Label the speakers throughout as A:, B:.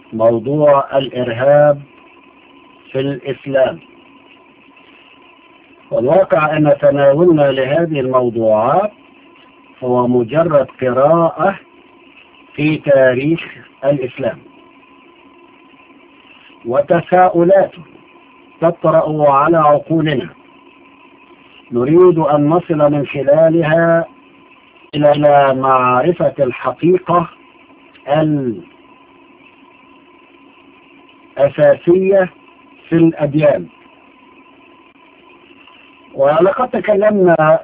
A: موضوع الإرهاب في الإسلام والواقع أن تناولنا لهذه الموضوعات هو مجرد قراءة في تاريخ الإسلام وتساؤلات تطرأ على عقولنا نريد أن نصل من خلالها إلى معرفة الحقيقة الأساسية في الأديان ولقد تكلمنا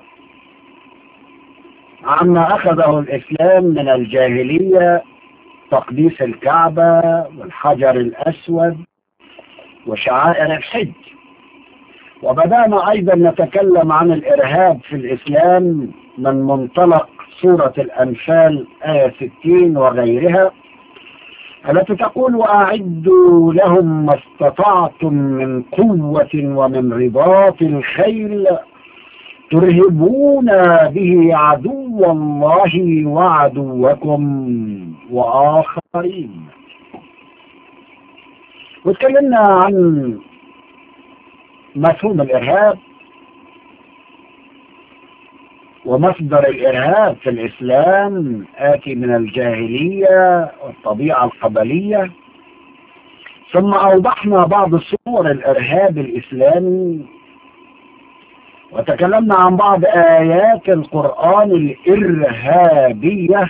A: عما أخذه الإسلام من الجاهلية تقديس الكعبة والحجر الأسود وشعائر الحج وبدأنا أيضا نتكلم عن الإرهاب في الإسلام من منطلق سورة الأنفال آية 60 وغيرها التي تقول وأعدوا لهم ما استطعتم من قوة ومن رباط الخيل ترهبون به عدو الله وعدوكم وآخرين وتكلمنا عن مفهوم الإرهاب ومصدر الإرهاب في الإسلام آتي من الجاهلية والطبيعة القبلية ثم أوضحنا بعض صور الإرهاب الإسلامي وتكلمنا عن بعض آيات القرآن الإرهابية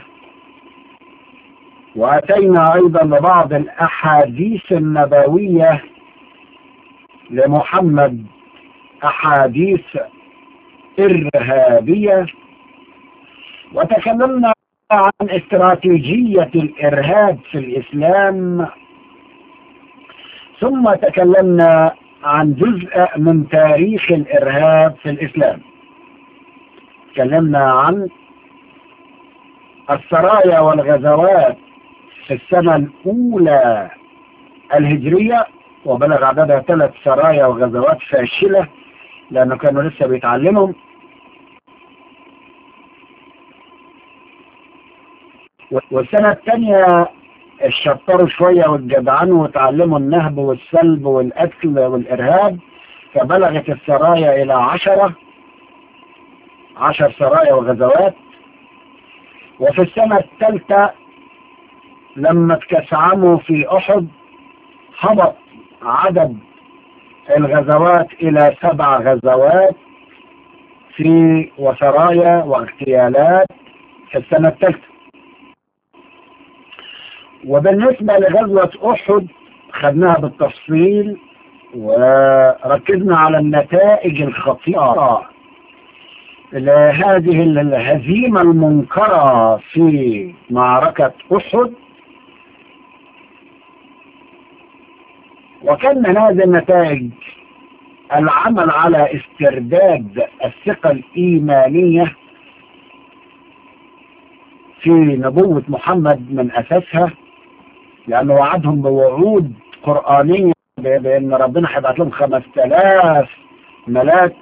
A: وأتينا أيضا لبعض الأحاديث النبوية لمحمد أحاديث إرهابية وتكلمنا عن استراتيجية الإرهاب في الإسلام ثم تكلمنا عن جزء من تاريخ الإرهاب في الإسلام تكلمنا عن السرايا والغزوات في السنة الأولى الهجرية وبلغ عددها ثلاث سرايا وغزوات فاشلة لأنه كانوا لسه بيتعلموا والسنة الثانية اشطروا شوية واتجدعنوا وتعلموا النهب والسلب والقتل والإرهاب فبلغت السرايا إلى عشرة عشر سرايا وغزوات وفي السنة الثالثة لما اتكسعموا في أحد هبط عدد الغزوات إلى سبع غزوات في وسرايا واغتيالات في السنة الثالثة وبالنسبة لغزوة أحد خدناها بالتفصيل وركزنا على النتائج الخطيرة لهذه الهزيمة المنكرة في معركة أحد وكان من هذه النتائج العمل على استرداد الثقة الإيمانية في نبوة محمد من أساسها لأنه وعدهم بوعود قرآنية بأن ربنا هيبعت لهم 5000 ملاك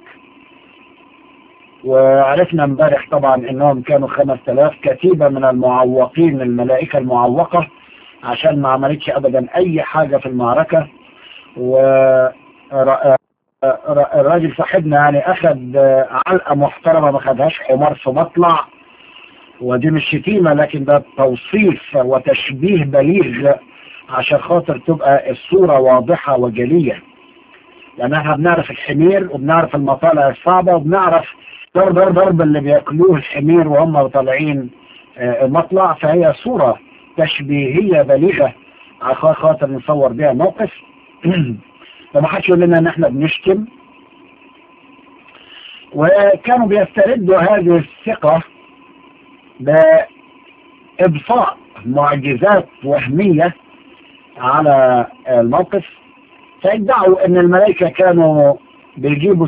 A: وعرفنا امبارح طبعا انهم كانوا 5000 كتيبة من المعوقين الملائكة المعوقة عشان ما عملتش ابدا اي حاجة في المعركة والراجل صاحبنا يعني اخذ علقة محترمة ما خدهاش حمار في مطلع ودي مش شتيمة لكن ده توصيف وتشبيه بليغ عشان خاطر تبقى الصورة واضحة وجلية لان احنا بنعرف الحمير وبنعرف المطالع الصعبة وبنعرف ضرب ضرب اللي بياكلوه الحمير وهم طالعين المطلع فهي صورة تشبيهية بليغة عشان خاطر نصور بيها موقف فما حدش يقول لنا ان احنا بنشتم وكانوا بيستردوا هذه الثقة بإبصاء معجزات وهمية على الموقف فادعوا ان الملائكة كانوا بيجيبوا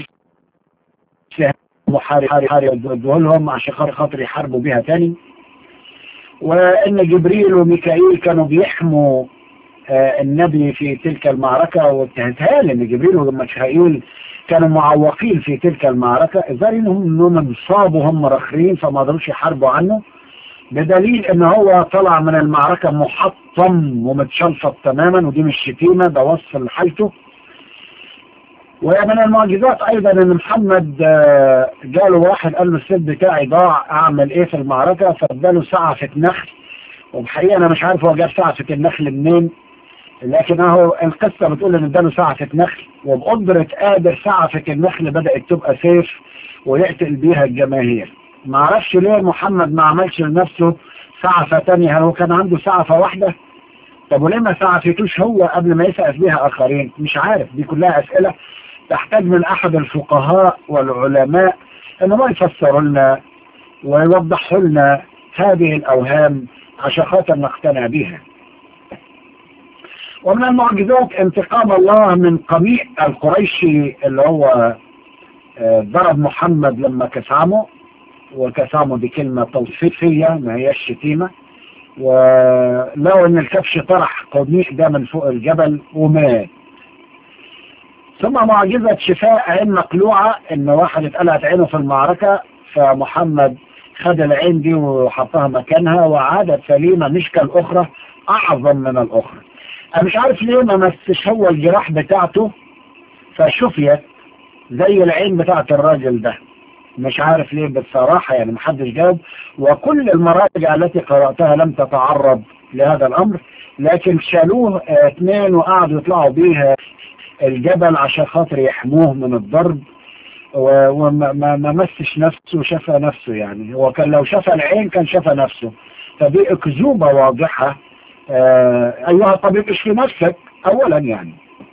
A: محارب لهم عشان خاطر يحاربوا بيها تاني وان جبريل وميكائيل كانوا بيحموا النبي في تلك المعركة واتهتها ان جبريل وميكائيل كانوا معوقين في تلك المعركة الظاهر انهم انهم انصابوا هم رخرين فما قدروش يحاربوا عنه بدليل ان هو طلع من المعركة محطم ومتشلفط تماما ودي مش شتيمة ده وصف لحالته ومن المعجزات ايضا ان محمد جاله واحد قال له السيد بتاعي ضاع اعمل ايه في المعركة فاداله سعفة نخل وبحقيقة انا مش عارف هو جاب سعفة النخل منين لكن اهو القصة بتقول ان اداله سعفة نخل وبقدرة قادر سعفة النخل بدأت تبقى سيف ويقتل بيها الجماهير ما عرفش ليه محمد ما عملش لنفسه سعفة تانية هل هو كان عنده سعفة واحدة طب وليه ما سعفتوش هو قبل ما يسعف بيها اخرين مش عارف دي كلها اسئلة تحتاج من احد الفقهاء والعلماء انهم يفسروا لنا ويوضحوا لنا هذه الاوهام عشان خاطر نقتنع بيها ومن المعجزات انتقام الله من قميع القريشي اللي هو ضرب محمد لما كسعمه وكسعمه دي كلمة توصيفية ما هي الشتيمة ولو ان الكبش طرح قميح ده من فوق الجبل ومات ثم معجزة شفاء عين مقلوعة ان واحد اتقلعت عينه في المعركة فمحمد خد العين دي وحطها مكانها وعادت سليمة مش كالأخرى أعظم من الأخرى أنا مش عارف ليه ما مسش هو الجراح بتاعته فشفيت زي العين بتاعت الراجل ده مش عارف ليه بصراحة يعني محدش جاوب وكل المراجع التي قرأتها لم تتعرض لهذا الأمر لكن شالوه اثنين وقعدوا يطلعوا بيه الجبل عشان خاطر يحموه من الضرب وما ما مسش نفسه وشفى نفسه يعني هو كان لو شفى العين كان شفى نفسه فدي اكذوبة واضحة آه ايها الطبيب اشفي نفسك اولا يعني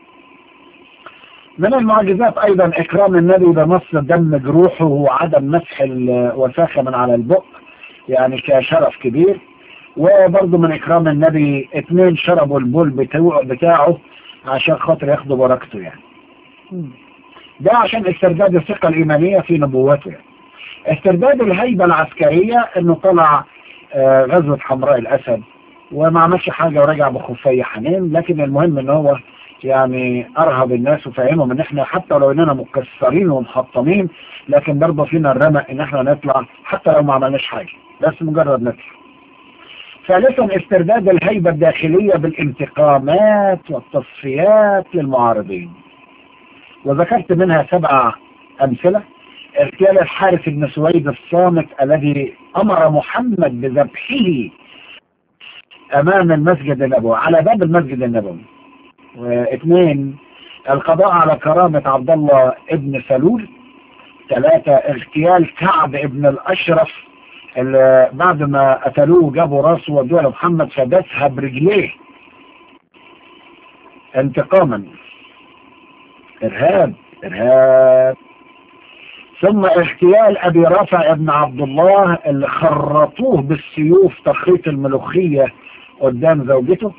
A: من المعجزات ايضا اكرام النبي بمص دم جروحه وعدم مسح الوساخة من على البق يعني كشرف كبير وبرضه من اكرام النبي اثنين شربوا البول بتاعه عشان خاطر ياخدوا بركته يعني ده عشان استرداد الثقة الإيمانية في نبوته يعني. استرداد الهيبة العسكرية انه طلع آه غزوة حمراء الأسد وما عملش حاجة ورجع بخفية حنين لكن المهم ان هو يعني ارهب الناس وفهمهم ان احنا حتى لو اننا مكسرين ومحطمين لكن برضه فينا الرمق ان احنا نطلع حتى لو ما عملناش حاجة بس مجرد نطلع ثالثا استرداد الهيبة الداخلية بالانتقامات والتصفيات للمعارضين وذكرت منها سبع أمثلة اغتيال الحارث بن سويد الصامت الذي أمر محمد بذبحه أمام المسجد النبوي على باب المسجد النبوي واثنين القضاء على كرامة عبد الله ابن سلول ثلاثة اغتيال كعب ابن الأشرف اللي بعد ما قتلوه جابوا راسه ودوه لمحمد فدسها برجليه انتقاما ارهاب ارهاب ثم اغتيال ابي رافع ابن عبد الله اللي خرطوه بالسيوف تخريط الملوخية قدام زوجته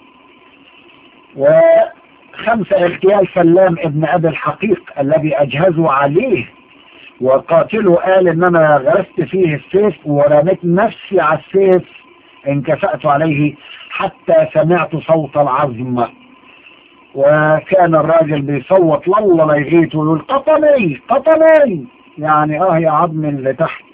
A: وخمسة اغتيال سلام ابن ابي الحقيق الذي اجهزوا عليه وقاتله قال ان انا غرست فيه السيف ورميت نفسي على السيف انكفأت عليه حتى سمعت صوت العظم وكان الراجل بيصوت لله لا يغيت ويقول قطني قطني يعني اه يا عظم اللي تحت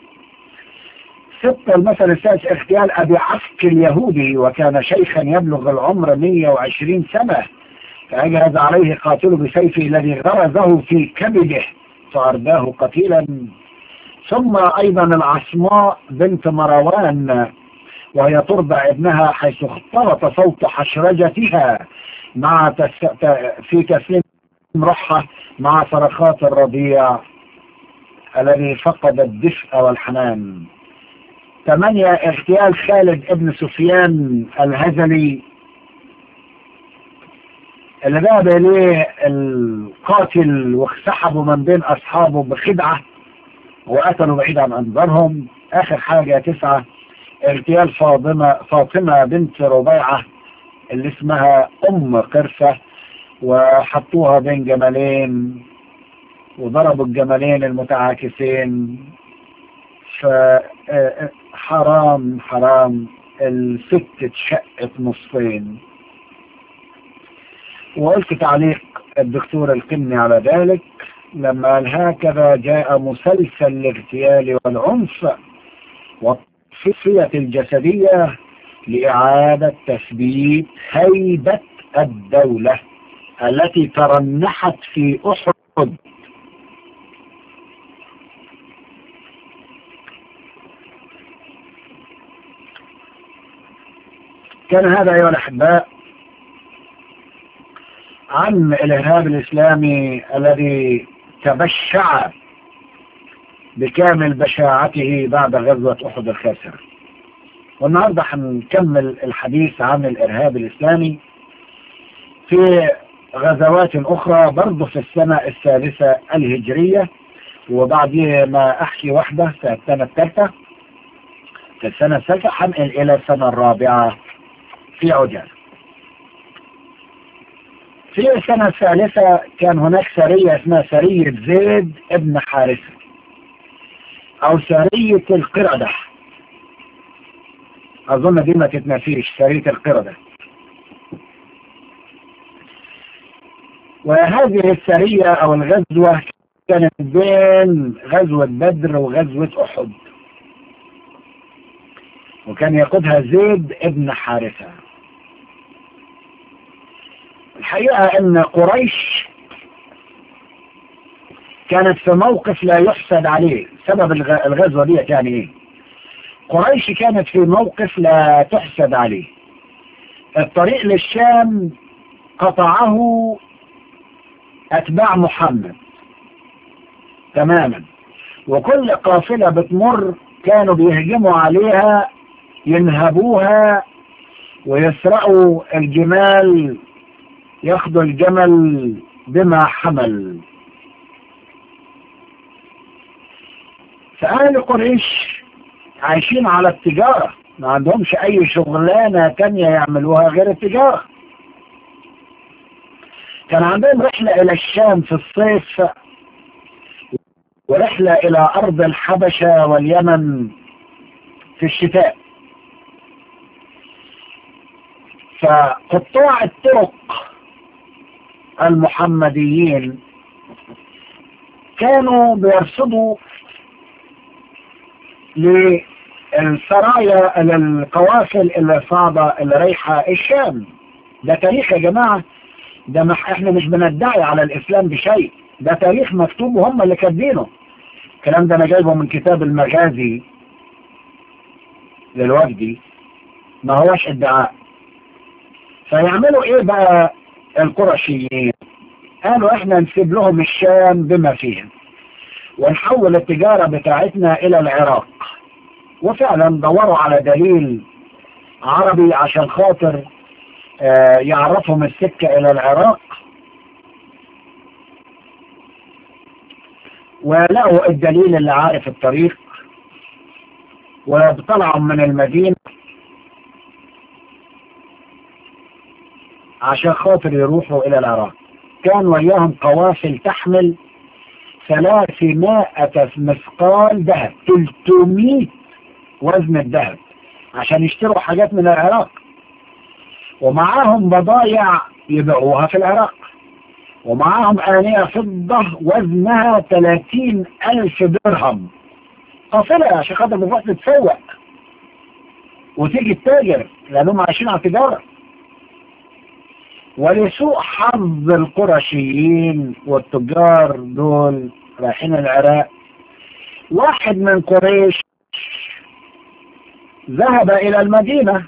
A: ستة المثل السادس اغتيال ابي عسك اليهودي وكان شيخا يبلغ العمر 120 سنة فأجهز عليه قاتله بسيفه الذي غرزه في كبده فأرداه قتيلا ثم أيضا العصماء بنت مروان وهي ترضع ابنها حيث اختلط صوت حشرجتها مع تس... في تسليم روحها مع صرخات الرضيع الذي فقد الدفء والحنان ثمانية اغتيال خالد ابن سفيان الهزلي اللي ذهب إليه القاتل وسحبوا من بين أصحابه بخدعة وقتلوا بعيد عن أنظارهم آخر حاجة تسعة اغتيال فاطمة فاطمة بنت ربيعة اللي اسمها أم قرفة وحطوها بين جملين وضربوا الجملين المتعاكسين فحرام حرام الست اتشقت نصفين وقلت تعليق الدكتور القني على ذلك لما قال هكذا جاء مسلسل الاغتيال والعنف التصفية الجسدية لإعادة تثبيت هيبة الدولة التي ترنحت في أحد كان هذا أيها الأحباء عن الإرهاب الإسلامي الذي تبشع بكامل بشاعته بعد غزوة أحد الخاسرة والنهاردة هنكمل الحديث عن الإرهاب الإسلامي في غزوات أخرى برضه في السنة الثالثة الهجرية وبعد ما أحكي واحدة في السنة الثالثة في السنة الثالثة حنقل إلى السنة الرابعة في عجال في السنة الثالثة كان هناك سرية اسمها سرية زيد ابن حارثة أو سرية القردة أظن دي ما تتنسيش سرية القردة وهذه السرية أو الغزوة كانت بين غزوة بدر وغزوة أحد وكان يقودها زيد ابن حارثة الحقيقة أن قريش كانت في موقف لا يحسد عليه سبب الغزوة دي يعني ايه قريش كانت في موقف لا تحسد عليه الطريق للشام قطعه أتباع محمد تماما وكل قافلة بتمر كانوا بيهجموا عليها ينهبوها ويسرقوا الجمال ياخدوا الجمل بما حمل فأهل قريش عايشين على التجارة ما عندهمش أي شغلانة تانية يعملوها غير التجارة كان عندهم رحلة إلى الشام في الصيف ورحلة إلى أرض الحبشة واليمن في الشتاء فقطاع الطرق المحمديين كانوا بيرصدوا للسرايا للقوافل اللي صعبة اللي رايحة الشام ده تاريخ يا جماعة ده مح احنا مش بندعي على الاسلام بشيء ده تاريخ مكتوب وهم اللي كاتبينه الكلام ده انا جايبه من كتاب المغازي للوفدي ما هوش ادعاء فيعملوا ايه بقى القرشيين قالوا احنا نسيب لهم الشام بما فيها ونحول التجارة بتاعتنا الى العراق وفعلا دوروا على دليل عربي عشان خاطر آه يعرفهم السكة الى العراق ولقوا الدليل اللي عارف الطريق وطلعوا من المدينة عشان خاطر يروحوا الى العراق كان وياهم قوافل تحمل ثلاثمائة مثقال ذهب 300 وزن الذهب عشان يشتروا حاجات من العراق ومعاهم بضايع يبيعوها في العراق ومعاهم آنية فضة وزنها 30 ألف درهم قافلة عشان خاطر بتروح تتسوق وتيجي التاجر لأنهم عايشين على التجارة ولسوء حظ القرشيين والتجار دول رايحين العراق واحد من قريش ذهب إلى المدينة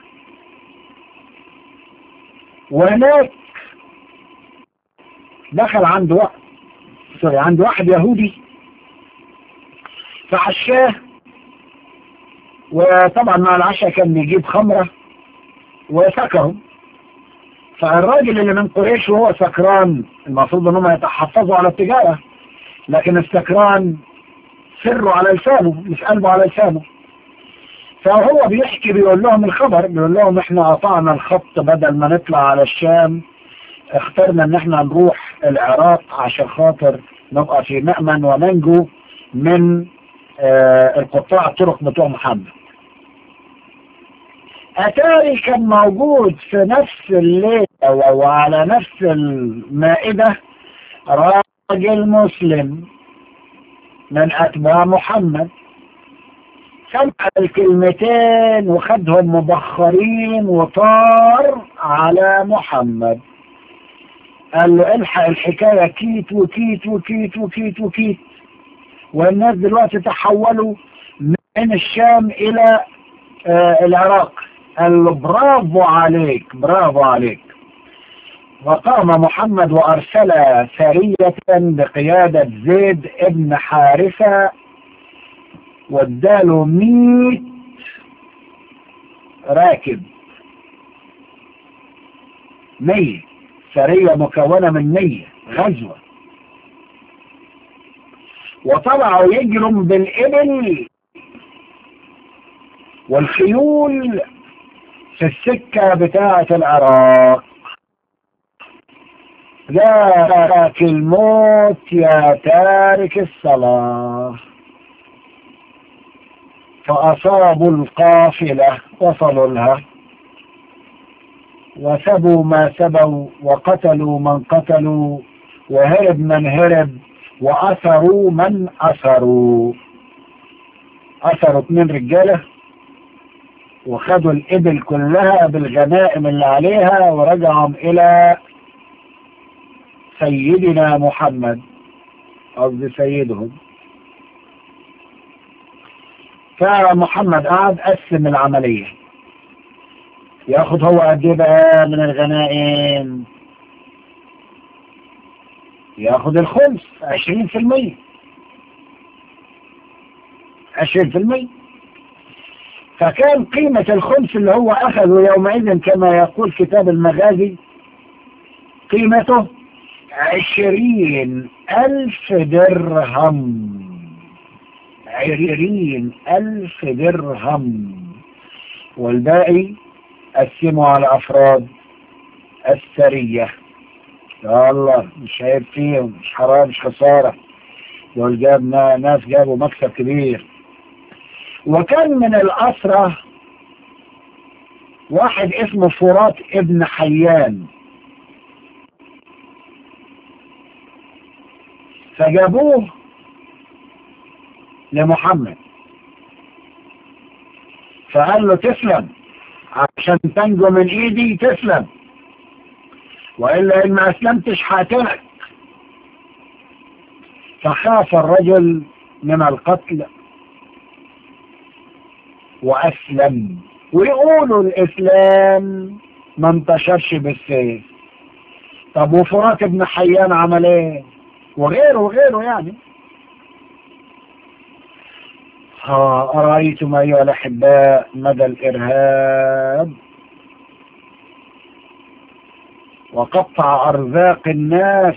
A: وهناك دخل عند واحد سوري عند واحد يهودي فعشاه وطبعا مع العشاء كان بيجيب خمرة وسكروا فالراجل اللي من قريش وهو سكران المفروض انهم يتحفظوا على التجارة لكن السكران سره على لسانه مش قلبه على لسانه فهو بيحكي بيقول لهم الخبر بيقول لهم احنا قطعنا الخط بدل ما نطلع على الشام اخترنا ان احنا نروح العراق عشان خاطر نبقى في مأمن وننجو من آه القطاع الطرق بتوع محمد اتاري كان موجود في نفس الليل وعلى نفس المائدة راجل مسلم من اتباع محمد سمع الكلمتين وخدهم مبخرين وطار على محمد قال له الحق الحكاية كيت وكيت وكيت وكيت وكيت والناس دلوقتي تحولوا من الشام إلى آه العراق قال له برافو عليك برافو عليك وقام محمد وأرسل سرية بقيادة زيد ابن حارثة واداله ميت راكب مية سرية مكونة من مية غزوة وطلعوا يجرم بالإبل والخيول في السكة بتاعة العراق ذاك الموت يا تارك الصلاة فأصابوا القافلة وصلوا لها وسبوا ما سبوا وقتلوا من قتلوا وهرب من هرب وأثروا من أثروا أثروا اثنين رجالة وخدوا الإبل كلها بالغنائم اللي عليها ورجعوا إلى سيدنا محمد قصدي سيدهم فمحمد قعد قسم العملية ياخد هو قد ايه بقى من الغنائم ياخد الخمس عشرين في المية عشرين في المية فكان قيمة الخمس اللي هو أخذه يومئذ كما يقول كتاب المغازي قيمته عشرين ألف درهم عشرين ألف درهم والباقي قسموا على أفراد السرية يا الله مش عيب فيهم مش حرام مش خسارة دول جاب ناس جابوا مكسب كبير وكان من الأسرة واحد اسمه فرات ابن حيان فجابوه لمحمد فقال له تسلم عشان تنجو من ايدي تسلم وإلا إن ما أسلمتش هقتلك فخاف الرجل من القتل وأسلم ويقولوا الإسلام ما انتشرش بالسيف طب وفرات ابن حيان عمل ايه وغيره وغيره يعني ها أرأيتم أيها الأحباء مدى الإرهاب وقطع أرزاق الناس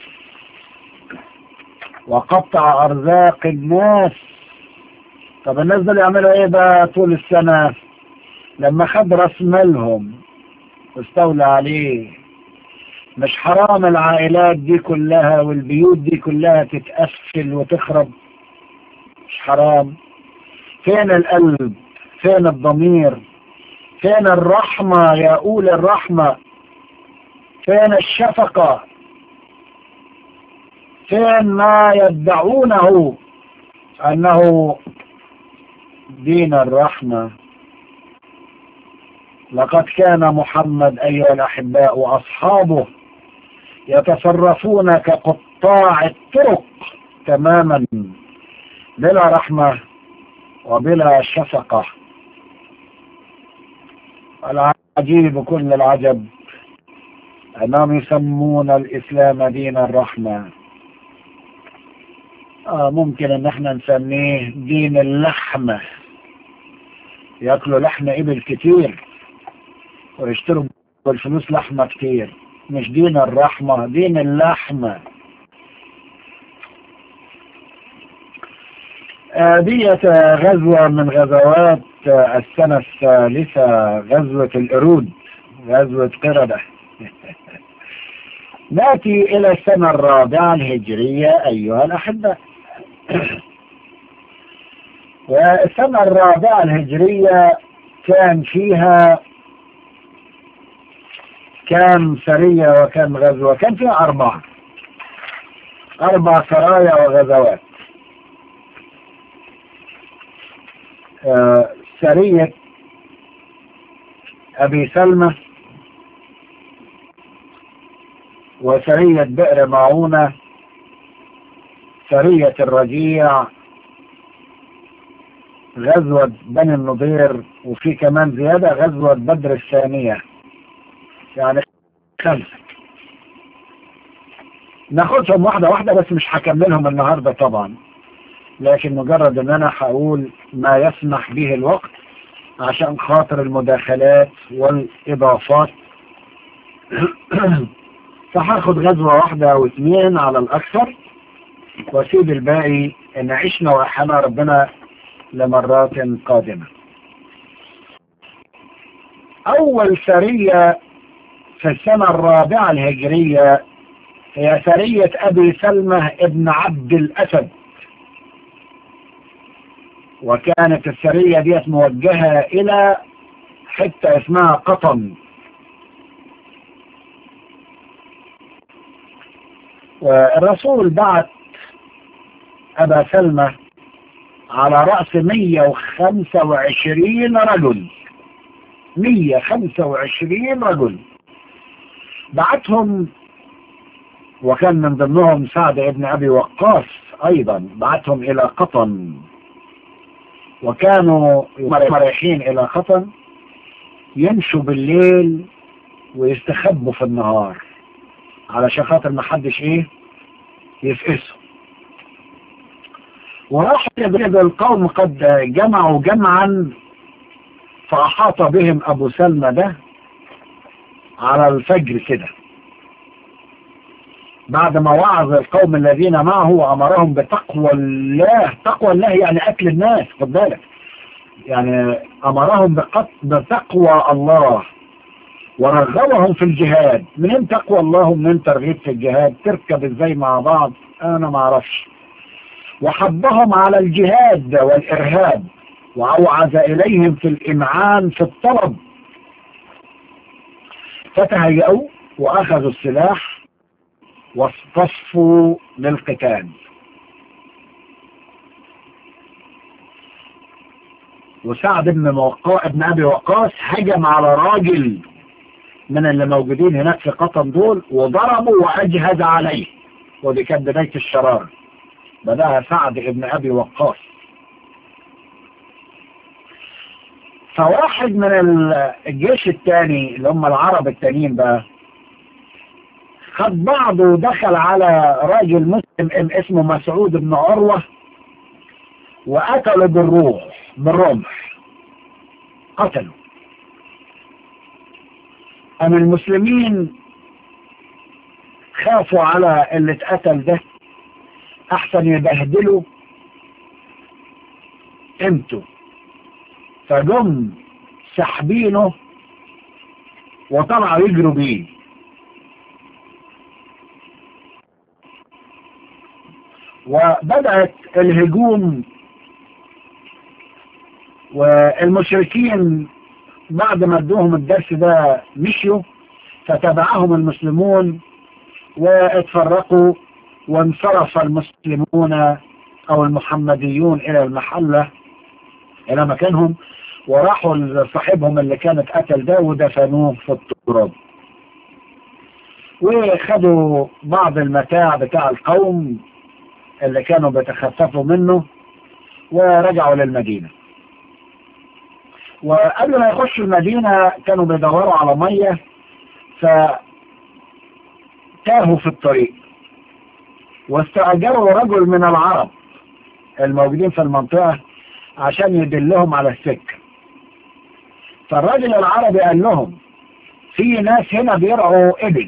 A: وقطع أرزاق الناس طب الناس دول يعملوا ايه بقى طول السنة لما خد راس مالهم واستولى عليه مش حرام العائلات دي كلها والبيوت دي كلها تتأسفل وتخرب مش حرام فين القلب فين الضمير فين الرحمة يا أول الرحمة فين الشفقة فين ما يدعونه أنه دين الرحمة لقد كان محمد أيها الأحباء وأصحابه يتصرفون كقطاع الطرق تماما بلا رحمة وبلا شفقة العجيب كل العجب أنهم يسمون الإسلام دين الرحمة آه ممكن ان احنا نسميه دين اللحمة ياكلوا لحم ابل كتير ويشتروا بالفلوس لحمة كتير مش دين الرحمة دين اللحمة آه ديت غزوة من غزوات السنة الثالثة غزوة القرود غزوة قردة نأتي إلى السنة الرابعة الهجرية أيها الأحباء والسنة الرابعة الهجرية كان فيها كم سرية وكم غزوة كان فيها أربعة أربع سرايا وغزوات آه سرية أبي سلمة وسرية بئر معونة سرية الرجيع غزوة بني النضير وفي كمان زيادة غزوة بدر الثانية يعني خمسة ناخدهم واحدة واحدة بس مش هكملهم النهاردة طبعا لكن مجرد ان انا هقول ما يسمح به الوقت عشان خاطر المداخلات والاضافات فهاخد غزوة واحدة او اثنين على الاكثر واسيب الباقي ان عشنا واحنا ربنا لمرات قادمة اول سرية في السنة الرابعة الهجرية هي سرية ابي سلمة ابن عبد الاسد وكانت السرية ديت موجهة الى حتة اسمها قطن والرسول بعت ابا سلمة على رأس 125 رجل 125 رجل بعتهم وكان من ضمنهم سعد ابن ابي وقاص ايضا بعتهم الى قطن وكانوا رايحين الى قطن يمشوا بالليل ويستخبوا في النهار علشان خاطر ما حدش ايه يفقسوا وراح يبعد القوم قد جمعوا جمعا فأحاط بهم أبو سلمى ده على الفجر كده بعد ما وعظ القوم الذين معه وأمرهم بتقوى الله تقوى الله يعني أكل الناس خد بالك يعني أمرهم بتقوى الله ورغبهم في الجهاد منين تقوى الله ومنين ترغيب في الجهاد تركب ازاي مع بعض انا ما اعرفش وحضهم على الجهاد والارهاب واوعز اليهم في الامعان في الطلب فتهيأوا واخذوا السلاح واصطفوا للقتال وسعد بن موقع ابن ابي وقاص هجم على راجل من اللي موجودين هناك في قطن دول وضربوا واجهز عليه ودي كانت بداية الشرارة بدأها سعد ابن ابي وقاص فواحد من الجيش الثاني اللي هم العرب التانيين بقى خد بعضه ودخل على راجل مسلم اسمه مسعود بن عروة وقتله بالروح بالرمح قتله أم المسلمين خافوا على اللي اتقتل ده أحسن يبهدلوا قيمته فجم سحبينه وطلعوا يجروا بيه وبدأت الهجوم والمشركين بعد ما ادوهم الدرس ده مشيوا فتبعهم المسلمون واتفرقوا وانصرف المسلمون او المحمديون الى المحلة الى مكانهم وراحوا لصاحبهم اللي كانت قتل ده ودفنوه في التراب وخدوا بعض المتاع بتاع القوم اللي كانوا بيتخففوا منه ورجعوا للمدينة وقبل ما يخشوا المدينة كانوا بيدوروا على مية فتاهوا في الطريق واستأجروا رجل من العرب الموجودين في المنطقة عشان يدلهم على السكة فالراجل العربي قال لهم في ناس هنا بيرعوا إبل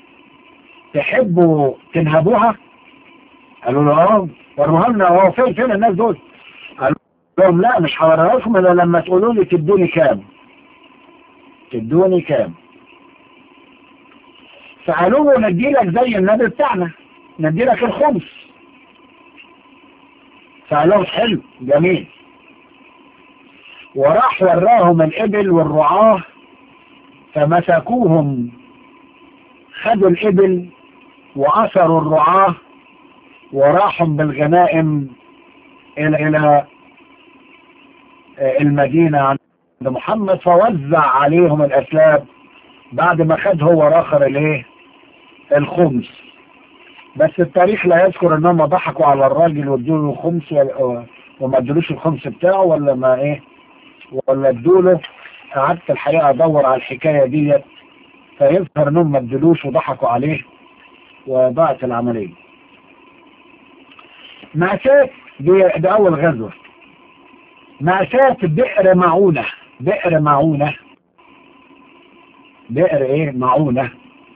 A: تحبوا تنهبوها قالوا له اه وروها لنا هو فين فين الناس دول قالوا لهم لا مش هوريها لكم الا لما تقولوا لي تدوني كام تدوني كام فقالوا له ندي لك زي النبي بتاعنا ندي لك الخمس فقال لهم حلو جميل وراح وراهم الإبل والرعاة فمسكوهم خدوا الإبل وأثروا الرعاة وراحوا بالغنائم إلى إلى المدينة عند محمد فوزع عليهم الأسلاب بعد ما خد هو راخر الايه الخمس بس التاريخ لا يذكر انهم ضحكوا على الراجل وادوا له خمس وما ادولوش الخمس بتاعه ولا ما ايه ولا ادوا له قعدت الحقيقه ادور على الحكايه ديت فيظهر انهم ما ادولوش وضحكوا عليه وضاعت العمليه مأساة دي, دي اول غزوه مأساة بئر معونه بئر معونه بئر ايه معونه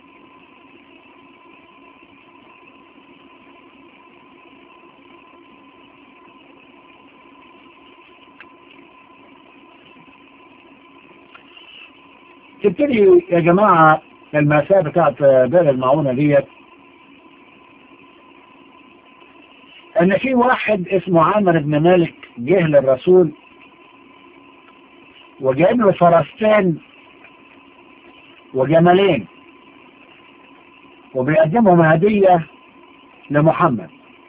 A: تبتدي يا جماعة المأساة بتاعت بئر المعونة ديت ان في واحد اسمه عامر بن مالك جه للرسول وجايب له فرستان وجملين وبيقدمهم هدية لمحمد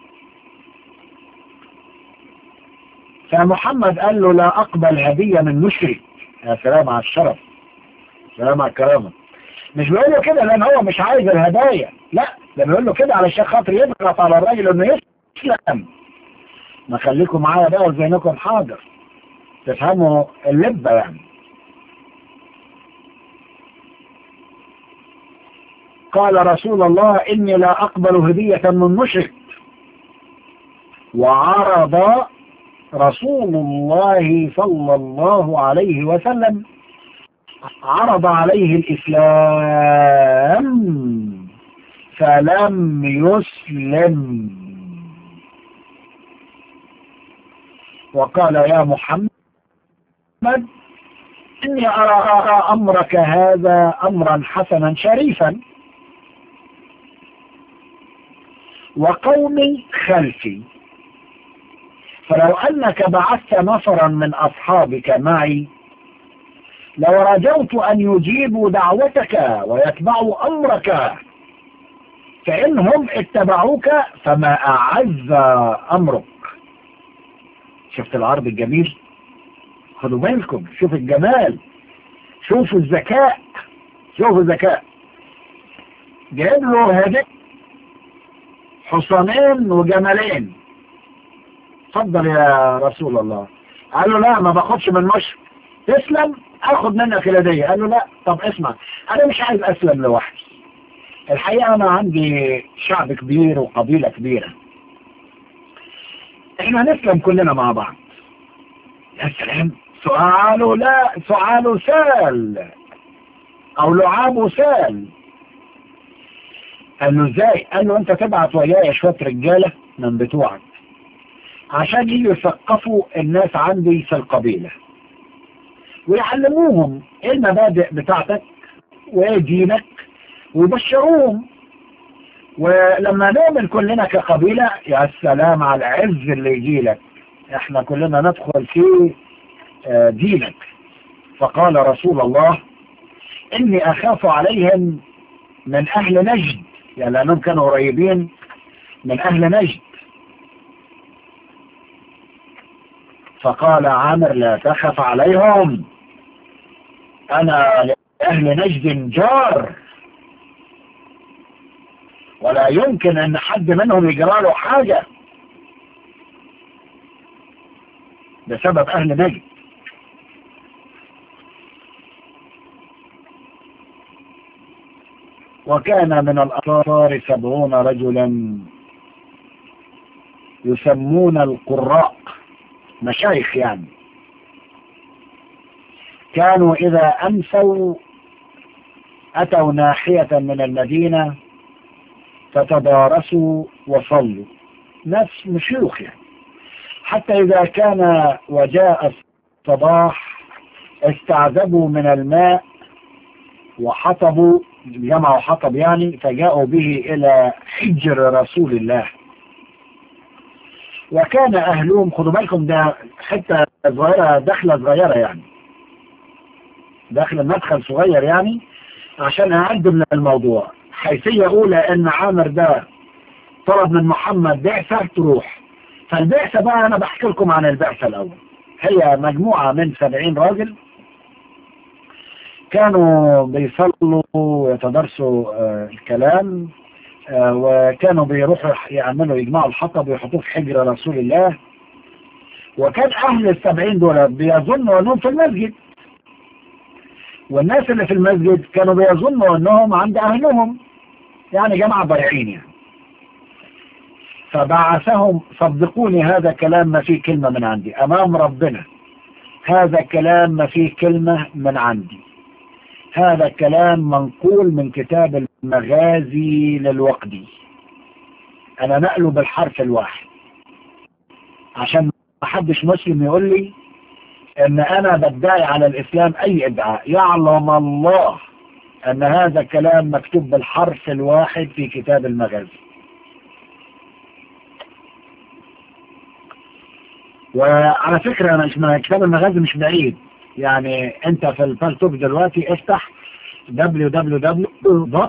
A: فمحمد قال له لا اقبل هدية من مشرك يا سلام على الشرف سلام على الكرامة مش بيقول له كده لان هو مش عايز الهدايا لا ده بيقول له كده علشان خاطر يضغط على الراجل انه يسلم ما خليكم معايا بقى وزينكم حاضر تفهموا اللبة يعني قال رسول الله إني لا أقبل هدية من مشرك وعرض رسول الله صلى الله عليه وسلم عرض عليه الإسلام فلم يسلم وقال يا محمد إني أرى أمرك هذا أمرا حسنا شريفا وقومي خلفي فلو أنك بعثت نفرا من أصحابك معي لو رجوت أن يجيبوا دعوتك ويتبعوا أمرك فإنهم اتبعوك فما أعز أمرك شفت العرض الجميل خدوا بالكم شوف الجمال شوفوا الذكاء شوفوا الذكاء جايب له هديك حصانين وجملين اتفضل يا رسول الله قال له لا ما باخدش من مشرك تسلم اخد منك الهديه قال له لا طب اسمع انا مش عايز اسلم لوحدي الحقيقه انا عندي شعب كبير وقبيله كبيره احنا هنسلم كلنا مع بعض يا سلام سؤاله لا سؤاله سال او لعابه سال قال له ازاي قال له انت تبعت ويايا شويه رجاله من بتوعك عشان يجوا يثقفوا الناس عندي في القبيله ويعلموهم ايه المبادئ بتاعتك وايه دينك ويبشروهم ولما نؤمن كلنا كقبيلة يا سلام على العز اللي يجي لك احنا كلنا ندخل في دينك فقال رسول الله اني اخاف عليهم من اهل نجد يعني لانهم كانوا قريبين من اهل نجد فقال عامر لا تخف عليهم انا لاهل نجد جار ولا يمكن ان حد منهم يجرى له حاجة بسبب اهل نجد وكان من الأنصار سبعون رجلا يسمون القراء مشايخ يعني كانوا إذا أمسوا أتوا ناحية من المدينة فتدارسوا وصلوا نفس مشيوخ يعني حتى إذا كان وجاء الصباح استعذبوا من الماء وحطبوا جمعوا حطب يعني فجاءوا به إلى حجر رسول الله وكان أهلهم خدوا بالكم ده حتة صغيرة دخلة صغيرة يعني داخل مدخل صغير يعني عشان أعد من الموضوع حيثية أولى أن عامر ده طلب من محمد بعثة تروح فالبعثة بقى أنا بحكي لكم عن البعثة الأول هي مجموعة من سبعين راجل كانوا بيصلوا ويتدرسوا آه، الكلام آه، وكانوا بيروحوا يعملوا يجمعوا الحطب ويحطوه في حجر رسول الله وكان أهل السبعين دول بيظنوا أنهم في المسجد والناس اللي في المسجد كانوا بيظنوا أنهم عند أهلهم يعني جماعة ضايعين يعني فبعثهم صدقوني هذا كلام ما فيه كلمة من عندي أمام ربنا هذا كلام ما فيه كلمة من عندي هذا كلام منقول من كتاب المغازي للوقدي أنا نقله بالحرف الواحد عشان ما حدش مسلم يقول لي ان انا بدعي على الاسلام اي ادعاء يعلم الله ان هذا كلام مكتوب بالحرف الواحد في كتاب المغازي وعلى فكرة أنا مش كتاب المغازي مش بعيد يعني أنت في الفالتوب دلوقتي افتح www.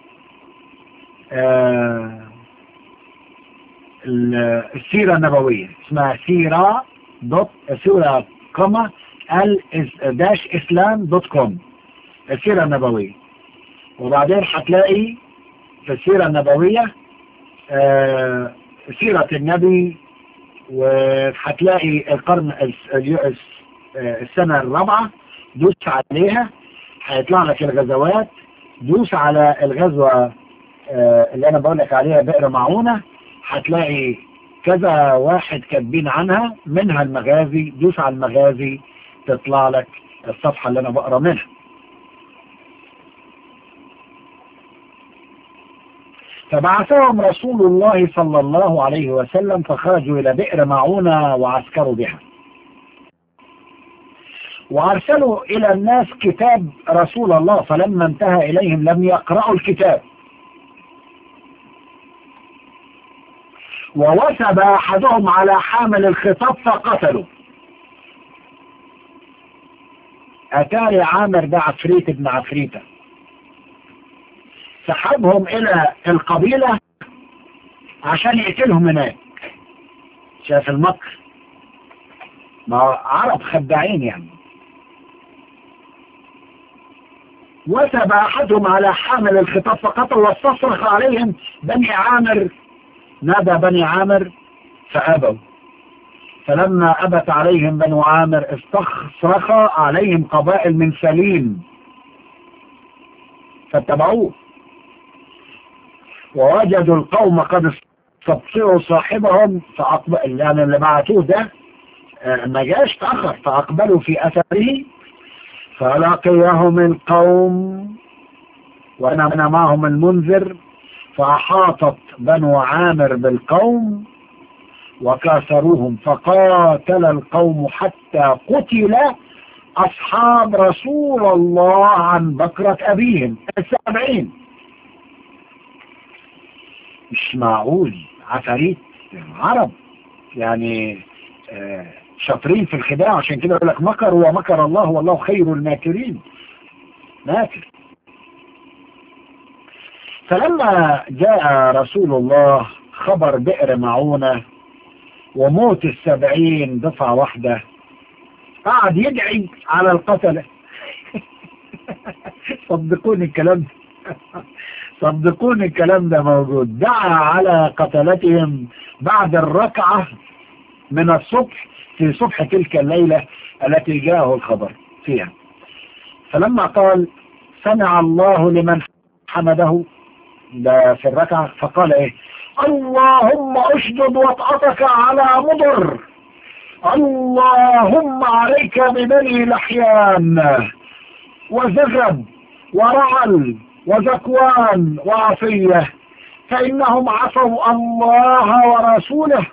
A: السيرة النبوية اسمها سيرة دوت سورة كوما ال داش اسلام دوت كوم السيرة النبوية وبعدين هتلاقي في السيرة النبوية آه سيرة النبي وهتلاقي القرن السنة الرابعة دوس عليها هيطلع لك الغزوات دوس على الغزوة اللي انا بقول لك عليها بئر معونة هتلاقي كذا واحد كاتبين عنها منها المغازي دوس على المغازي تطلع لك الصفحة اللي انا بقرا منها فبعثهم رسول الله صلى الله عليه وسلم فخرجوا إلى بئر معونة وعسكروا بها وأرسلوا إلى الناس كتاب رسول الله فلما انتهى إليهم لم يقرأوا الكتاب ووثب أحدهم على حامل الخطاب فقتلوا أتاري عامر ده عفريت ابن عفريته سحبهم الى القبيلة عشان يقتلهم هناك شاف المكر ما عرب خداعين يعني وثب احدهم على حامل الخطاب فقتل واستصرخ عليهم بني عامر نادى بني عامر فابوا فلما ابت عليهم بنو عامر استصرخ عليهم قبائل من سليم فاتبعوه ووجدوا القوم قد استبصروا صاحبهم فأقبل يعني اللي بعتوه ده ما جاش تأخر فأقبلوا في أثره فلقيهم القوم وأنا معهم المنذر فأحاطت بنو عامر بالقوم وكاثروهم فقاتل القوم حتى قتل أصحاب رسول الله عن بكرة أبيهم السبعين مش معقول عفاريت عرب يعني آه شاطرين في الخداع عشان كده يقول لك مكر ومكر الله والله خير الماكرين ماكر فلما جاء رسول الله خبر بئر معونة وموت السبعين دفعة واحدة قعد يدعي على القتلة صدقوني الكلام صدقوني الكلام ده موجود دعا على قتلتهم بعد الركعة من الصبح في صبح تلك الليلة التي جاءه الخبر فيها فلما قال سمع الله لمن حمده ده في الركعة فقال ايه اللهم اشدد وطأتك على مضر اللهم عليك ببني لحيان وزغب ورعل وزكوان وعصية فإنهم عصوا الله ورسوله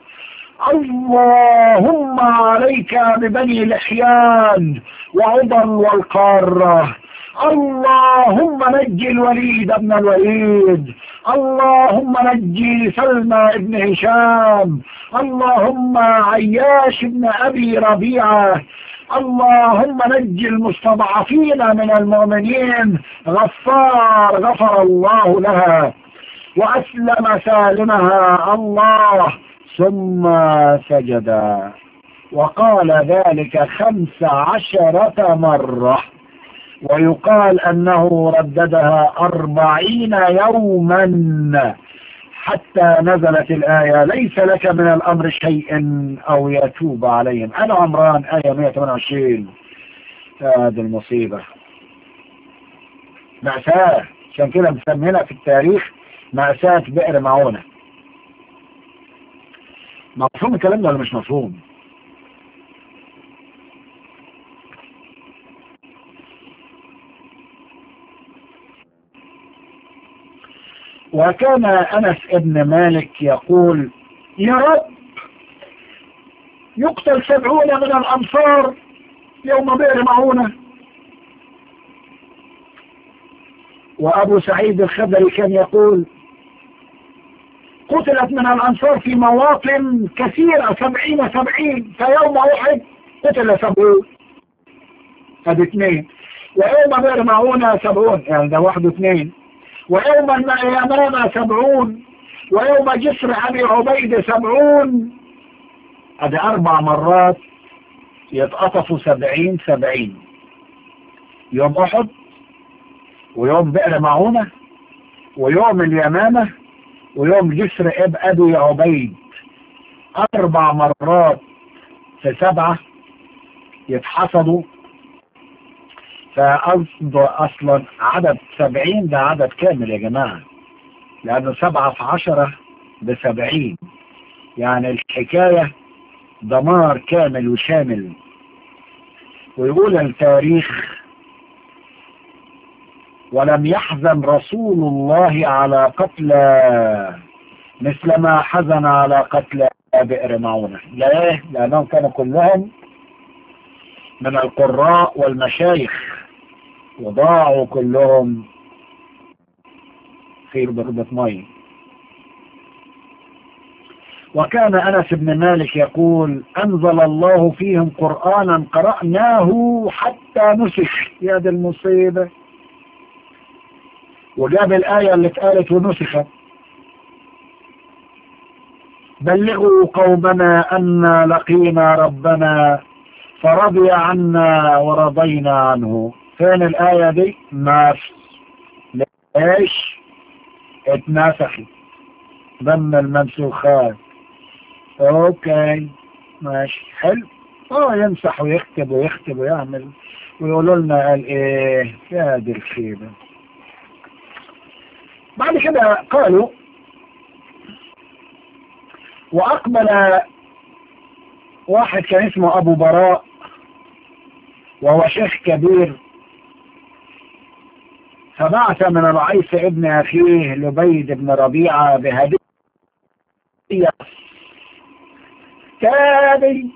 A: اللهم عليك ببني لحيان وعضل والقارة اللهم نجي الوليد ابن الوليد اللهم نجي سلمى ابن هشام اللهم عياش ابن أبي ربيعة اللهم نجي المستضعفين من المؤمنين غفار غفر الله لها وأسلم سالمها الله ثم سجد وقال ذلك خمس عشرة مرة ويقال أنه رددها أربعين يوما حتى نزلت الآية ليس لك من الأمر شيء أو يتوب عليهم أنا عمران آية 128 هذه المصيبة مأساة عشان كده مسمينها في التاريخ مأساة بئر معونة مفهوم الكلام ده ولا مش مفهوم وكان أنس ابن مالك يقول يا رب يقتل سبعون من الأنصار يوم بئر معونة وأبو سعيد الخدري كان يقول قتلت من الأنصار في مواطن كثيرة سبعين سبعين فيوم واحد قتل سبعون هذه اثنين ويوم بئر معونة سبعون يعني ده واحد واثنين ويوم اليمامة سبعون ويوم جسر أبي عبيد سبعون هذه أربع مرات يتقطفوا سبعين سبعين يوم أحد ويوم بئر معونة ويوم اليمامة ويوم جسر اب أبي عبيد أربع مرات في سبعة يتحصدوا فقصد أصلا عدد سبعين ده عدد كامل يا جماعة لأنه سبعة في عشرة بسبعين يعني الحكاية دمار كامل وشامل ويقول التاريخ ولم يحزن رسول الله على قتل مثل ما حزن على قتل بئر معونة ليه؟ لأنهم كانوا كلهم من القراء والمشايخ وضاعوا كلهم في ضربة مي وكان أنس بن مالك يقول أنزل الله فيهم قرآنا قرأناه حتى نسخ يا دي المصيبة وجاب الآية اللي اتقالت ونسخت بلغوا قومنا أن لقينا ربنا فرضي عنا ورضينا عنه فين الآية دي ما ليش اتنسخت ضمن المنسوخات اوكي ماشي حلو اه يمسح ويكتب ويكتب ويعمل ويقولوا لنا قال ايه يا دي الخيبه بعد كده قالوا وأقبل واحد كان اسمه أبو براء وهو شيخ كبير فبعث من العيس ابن أخيه لبيد بن ربيعة بهدية تاني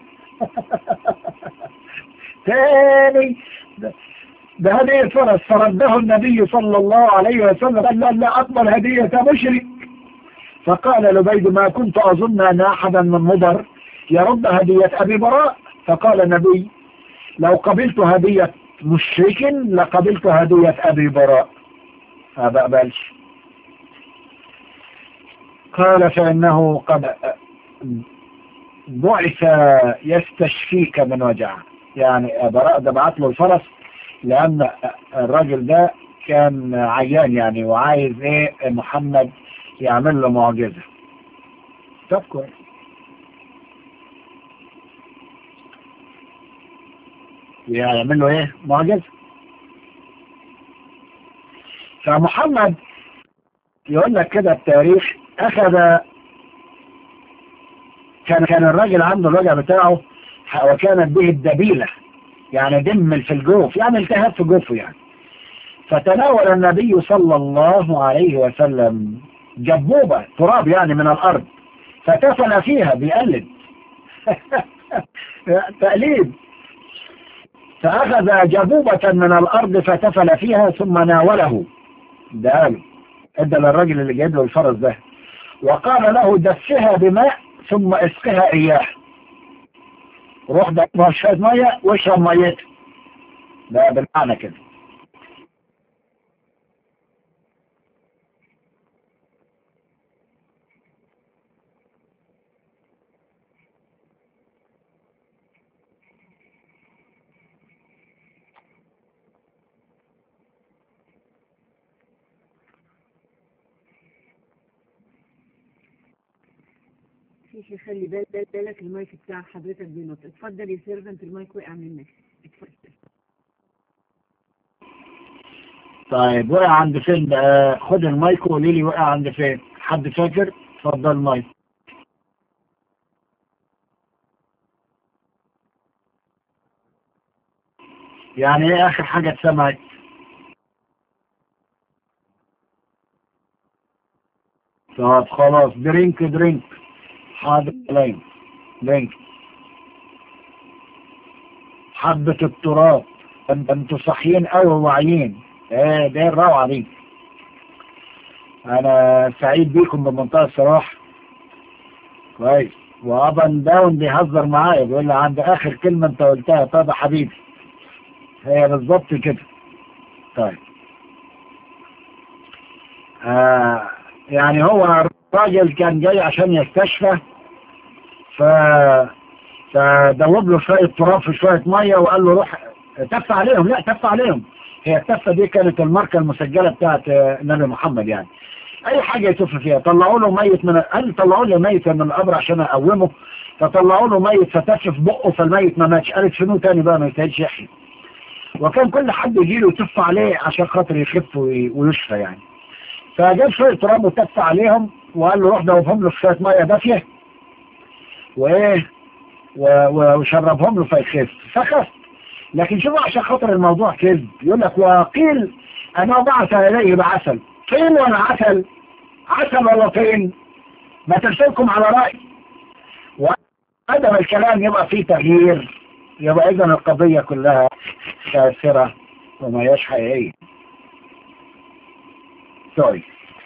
A: تاني بهدية فرس فرده النبي صلى الله عليه وسلم قال لا لا أقبل هدية مشرك فقال لبيد ما كنت أظن أن أحدا من مضر يرد هدية أبي براء فقال النبي لو قبلت هدية مشرك لقبلت هدية أبي براء ما بقبلش قال فإنه قد بعث يستشفيك من وجع يعني براء ده بعت له الفرس لأن الراجل ده كان عيان يعني وعايز ايه محمد يعمل له معجزة طب كويس يعمل له ايه معجزة فمحمد يقول لك كده التاريخ اخذ كان كان الراجل عنده الوجع بتاعه وكانت به الدبيلة يعني دم في الجوف يعني التهاب في جوفه يعني فتناول النبي صلى الله عليه وسلم جبوبة تراب يعني من الأرض فتفل فيها بيقلد تقليد فأخذ جبوبة من الأرض فتفل فيها ثم ناوله ده قال ادى للرجل اللي جايب له الفرس ده وقال له دفها بماء ثم اسقها إياه روح ده شوية مية واشرب ميته ده بالمعنى كده
B: شيخ خلي بالك بالك المايك بتاع حضرتك بينط اتفضل يا سيرفنت المايك وقع منك اتفضل
A: طيب وقع عند فين بقى خد المايك وقولي لي وقع عند فين حد فاكر اتفضل المايك يعني ايه اخر حاجة اتسمعت طب خلاص درينك درينك حاضر درينك درينك حبة التراب انت انتوا صاحيين قوي وواعيين ايه ده الروعة دي انا سعيد بيكم بمنتهى الصراحة كويس وابن داون بيهزر معايا بيقول لي عند اخر كلمة انت قلتها طب يا حبيبي هي بالظبط كده طيب آه يعني هو الراجل كان جاي عشان يستشفى ف فدوب له شوية تراب في شوية مية وقال له روح تف عليهم لا تف عليهم هي التفة دي كانت الماركة المسجلة بتاعت النبي محمد يعني اي حاجة يتف فيها طلعوا له ميت من قال طلعوا له ميت من القبر عشان اقومه فطلعوا له ميت فتف في بقه فالميت ما ماتش قالت شنو تاني بقى ما يستاهلش يحيي وكان كل حد يجي له يتف عليه عشان خاطر يخف ويشفى يعني فجاب شوية تراب وتف عليهم وقال له روح دوبهم له في شوية مية دافية وايه وشربهم له فيخف فخف لكن شوفوا عشان خاطر الموضوع كذب يقول لك وقيل انا بعث اليه بعسل فين ولا عسل عسل ولا طين ما ترسلكم على رأي وعدم الكلام يبقى فيه تغيير يبقى اذا القضية كلها كاسرة وما هياش حقيقية سوري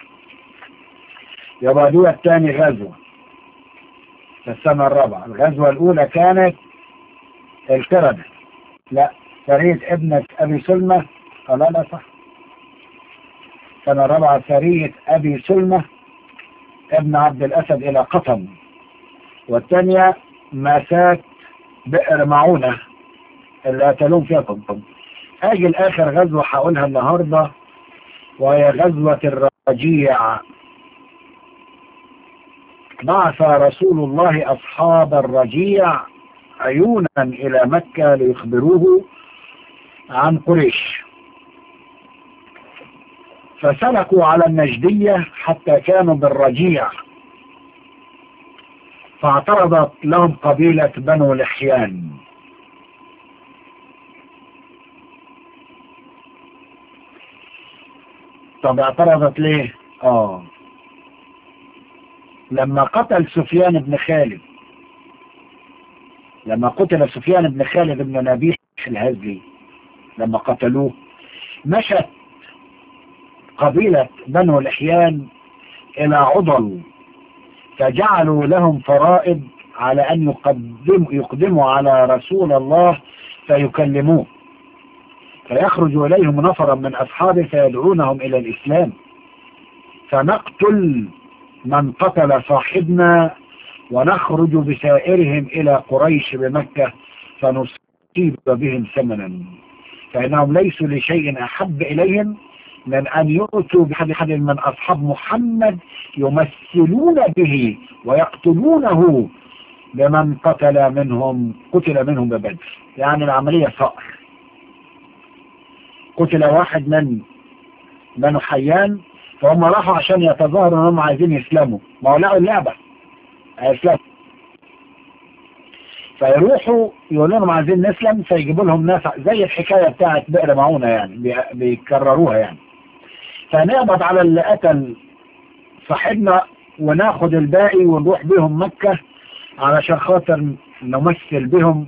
A: يبقى دي الثاني غزوة في السنة الرابعة الغزوة الأولى كانت القردة لا سرية ابنة أبي سلمة لا لا صح السنة الرابعة سرية أبي سلمة ابن عبد الأسد إلى قطن والثانية ماسات بئر معونة اللي قتلون فيها قطن أجي الآخر غزوة هقولها النهاردة وهي غزوة الرجيع بعث رسول الله أصحاب الرجيع عيونا إلى مكة ليخبروه عن قريش فسلكوا على النجدية حتى كانوا بالرجيع فاعترضت لهم قبيلة بنو لحيان طب اعترضت ليه اه لما قتل سفيان بن خالد لما قتل سفيان بن خالد بن نبيح الهزلي لما قتلوه مشت قبيلة بنو الإحيان إلى عضل فجعلوا لهم فرائض على أن يقدم يقدموا على رسول الله فيكلموه فيخرج إليهم نفرا من أصحابه فيدعونهم إلى الإسلام فنقتل من قتل صاحبنا ونخرج بسائرهم إلى قريش بمكة فنصيب بهم ثمنا فإنهم ليسوا لشيء أحب إليهم من أن يؤتوا بحد حد من أصحاب محمد يمثلون به ويقتلونه لمن قتل منهم قتل منهم ببدر يعني العملية صقر قتل واحد من بنو حيان فهم راحوا عشان يتظاهروا انهم عايزين يسلموا ما هو لقوا اللعبة هيسلموا فيروحوا يقولوا لهم عايزين نسلم فيجيبوا لهم ناس زي الحكاية بتاعت بئر معونة يعني بيكرروها يعني فنقبض على اللي قتل صاحبنا وناخد الباقي ونروح بهم مكة علشان خاطر نمثل بهم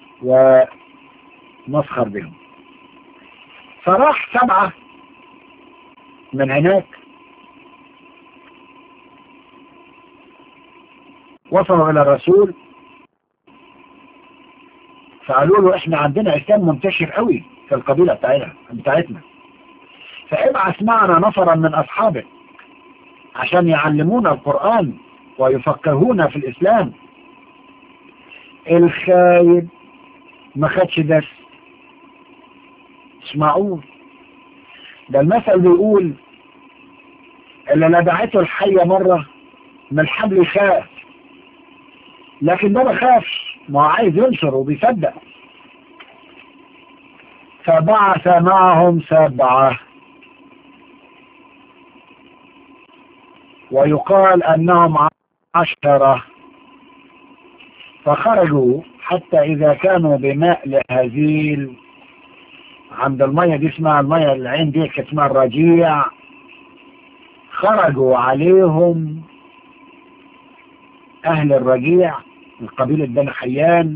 A: ونسخر بهم فراح سبعة من هناك وصلوا إلى الرسول فقالوا له احنا عندنا اسلام منتشر قوي في القبيلة بتاعتنا بتاعتنا فابعث معنا نفرا من اصحابك عشان يعلمونا القرآن ويفقهونا في الاسلام الخايب ما خدش درس اسمعوه ده المثل بيقول اللي لدعته الحية مرة من الحبل يخاف لكن ده ما خافش ما هو عايز ينشر وبيصدق فبعث معهم سبعة ويقال أنهم عشرة فخرجوا حتى إذا كانوا بماء لهزيل عند المية دي اسمها المية العين دي كانت اسمها الرجيع خرجوا عليهم أهل الرجيع من قبيلة بني حيان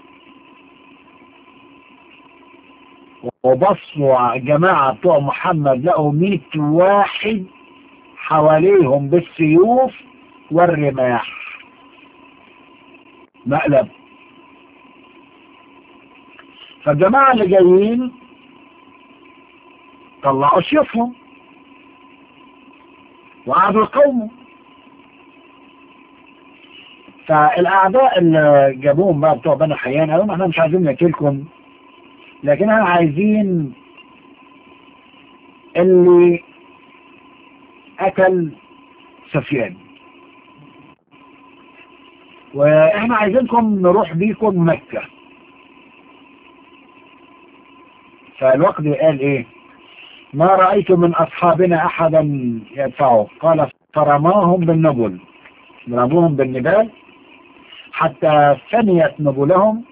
A: وبصوا الجماعة بتوع محمد لقوا مئة واحد حواليهم بالسيوف والرماح مقلب فالجماعة اللي جايين طلعوا سيوفهم وقعدوا يقوموا فالاعداء اللي جابوهم بقى بتوع بني حيان قالوا احنا مش عايزين نقتلكم لكن احنا عايزين اللي قتل سفيان واحنا عايزينكم نروح بيكم مكة فالوقت قال ايه ما رأيت من اصحابنا احدا يدفعه قال فرماهم بالنبل ضربوهم بالنبال حتى ثنيت نبلهم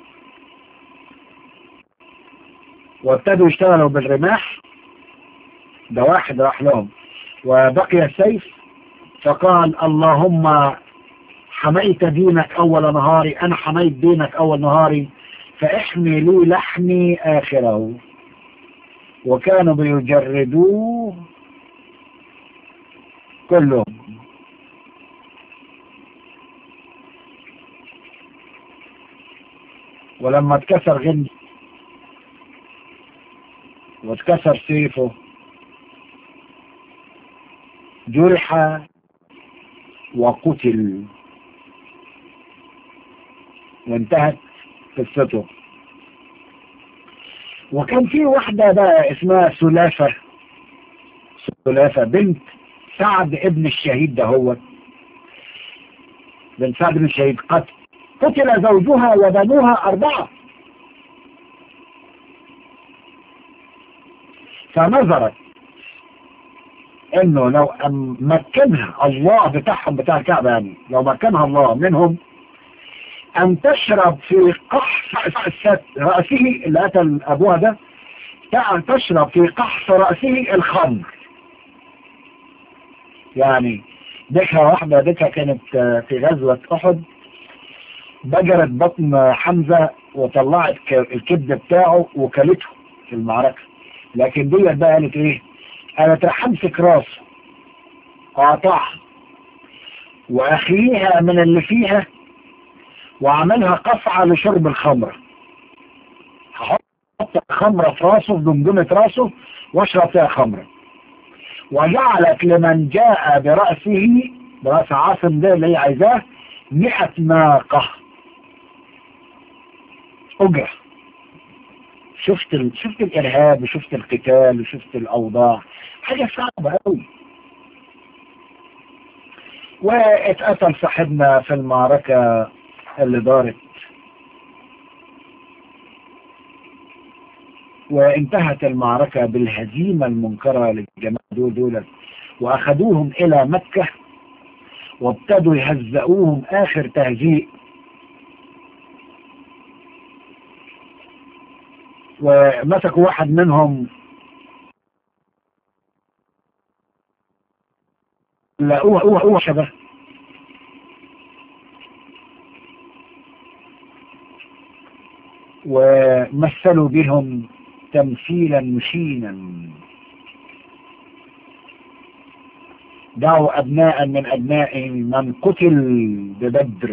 A: وابتدوا يشتغلوا بالرماح ده واحد راح لهم وبقي السيف فقال اللهم حميت دينك أول نهاري أنا حميت دينك أول نهاري فاحمي لي لحمي آخره وكانوا بيجردوه كلهم ولما اتكسر غندي واتكسر سيفه جرح وقتل وانتهت قصته وكان في واحدة بقى اسمها سلافة سلافة بنت سعد ابن الشهيد ده هو بنت سعد ابن الشهيد قتل قتل زوجها وبنوها أربعة فنظرت انه لو مكنها الله بتاعهم بتاع الكعبة يعني لو مكنها الله منهم ان تشرب في قحص رأسه اللي قتل ابوها ده ان تشرب في قحص رأسه الخمر يعني ديكها واحدة ديكها كانت في غزوة احد بجرت بطن حمزة وطلعت الكبد بتاعه وكلته في المعركة لكن ديت بقى قالت ايه قالت راح امسك راسه قاطعها واخليها من اللي فيها وعملها قصعة لشرب الخمرة هحط خمرة في راسه في دمدمة راسه واشرب فيها خمرة وجعلت لمن جاء برأسه برأس عاصم ده اللي هي عايزاه مئة ناقة أجرة شفت ال... شفت الإرهاب وشفت القتال وشفت الأوضاع حاجة صعبة قوي واتقتل صاحبنا في المعركة اللي دارت وانتهت المعركة بالهزيمة المنكرة للجماعة دول دول وأخذوهم إلى مكة وابتدوا يهزئوهم آخر تهزيء ومسكوا واحد منهم لقوه هو هو شبه ومثلوا بهم تمثيلا مشينا دعوا أبناء من أبنائهم من قتل ببدر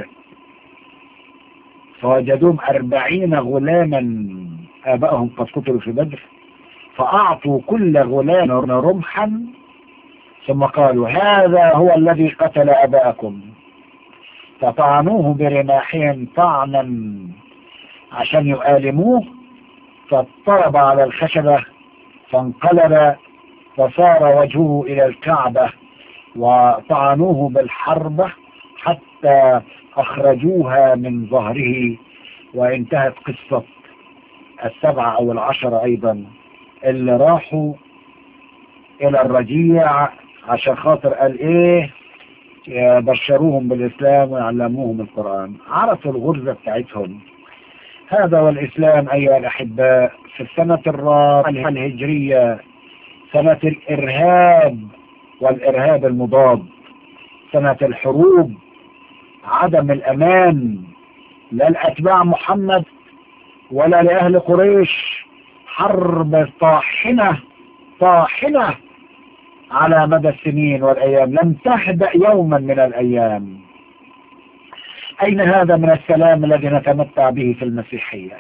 A: فوجدوهم أربعين غلاما آبائهم قد قتلوا في بدر فأعطوا كل غلام رمحا ثم قالوا هذا هو الذي قتل أباءكم فطعنوه برماحهم طعنا عشان يؤالموه فاضطرب على الخشبة فانقلب فصار وجهه إلى الكعبة وطعنوه بالحربة حتى أخرجوها من ظهره وانتهت قصة السبعة أو العشرة أيضا اللي راحوا إلى الرجيع عشان خاطر قال إيه بشروهم بالإسلام ويعلموهم القرآن عرفوا الغرزة بتاعتهم هذا والإسلام أيها الأحباء في السنة الرابعة الهجرية سنة الإرهاب والإرهاب المضاد سنة الحروب عدم الأمان لا لأتباع محمد ولا لأهل قريش حرب طاحنة طاحنة على مدى السنين والأيام لم تهدأ يوما من الأيام أين هذا من السلام الذي نتمتع به في المسيحية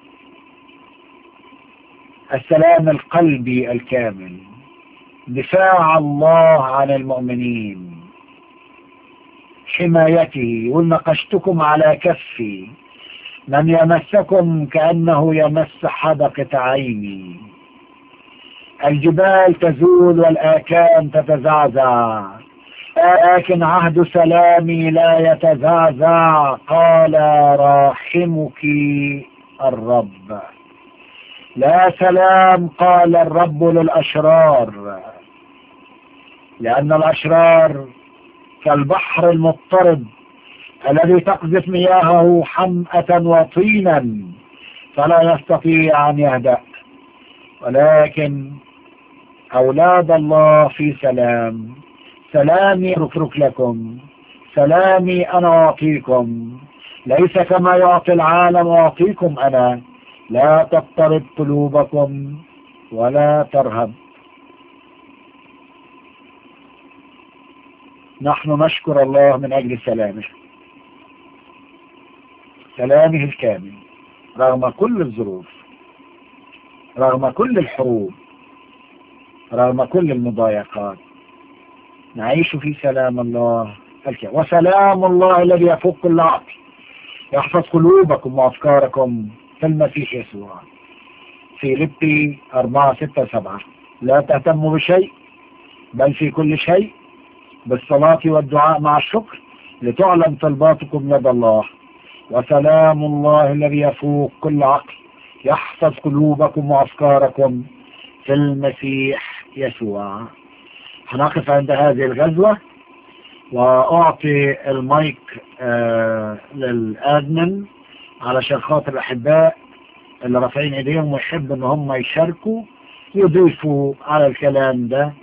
A: السلام القلبي الكامل دفاع الله عن المؤمنين حمايته ونقشتكم على كفي من يمسكم كأنه يمس حدقة عيني الجبال تزول والآكام تتزعزع لكن عهد سلامي لا يتزعزع قال راحمك الرب لا سلام قال الرب للأشرار لأن الأشرار كالبحر المضطرب الذي تقذف مياهه حمأة وطينا فلا يستطيع أن يهدأ ولكن أولاد الله في سلام سلامي أترك لكم سلامي أنا أعطيكم ليس كما يعطي العالم أعطيكم أنا لا تضطرب قلوبكم ولا ترهب نحن نشكر الله من أجل سلامه سلامه الكامل رغم كل الظروف رغم كل الحروب رغم كل المضايقات نعيش في سلام الله الكامل وسلام الله الذي يفوق كل عقل يحفظ قلوبكم وأفكاركم في المسيح يسوع في لبي أربعة ستة سبعة لا تهتموا بشيء بل في كل شيء بالصلاة والدعاء مع الشكر لتعلم طلباتكم لدى الله وسلام الله الذي يفوق كل عقل يحفظ قلوبكم وأفكاركم في المسيح يسوع هنقف عند هذه الغزوة وأعطي المايك آه للأدمن علشان خاطر الأحباء اللي رافعين ايديهم ويحب ان هم يشاركوا يضيفوا على الكلام ده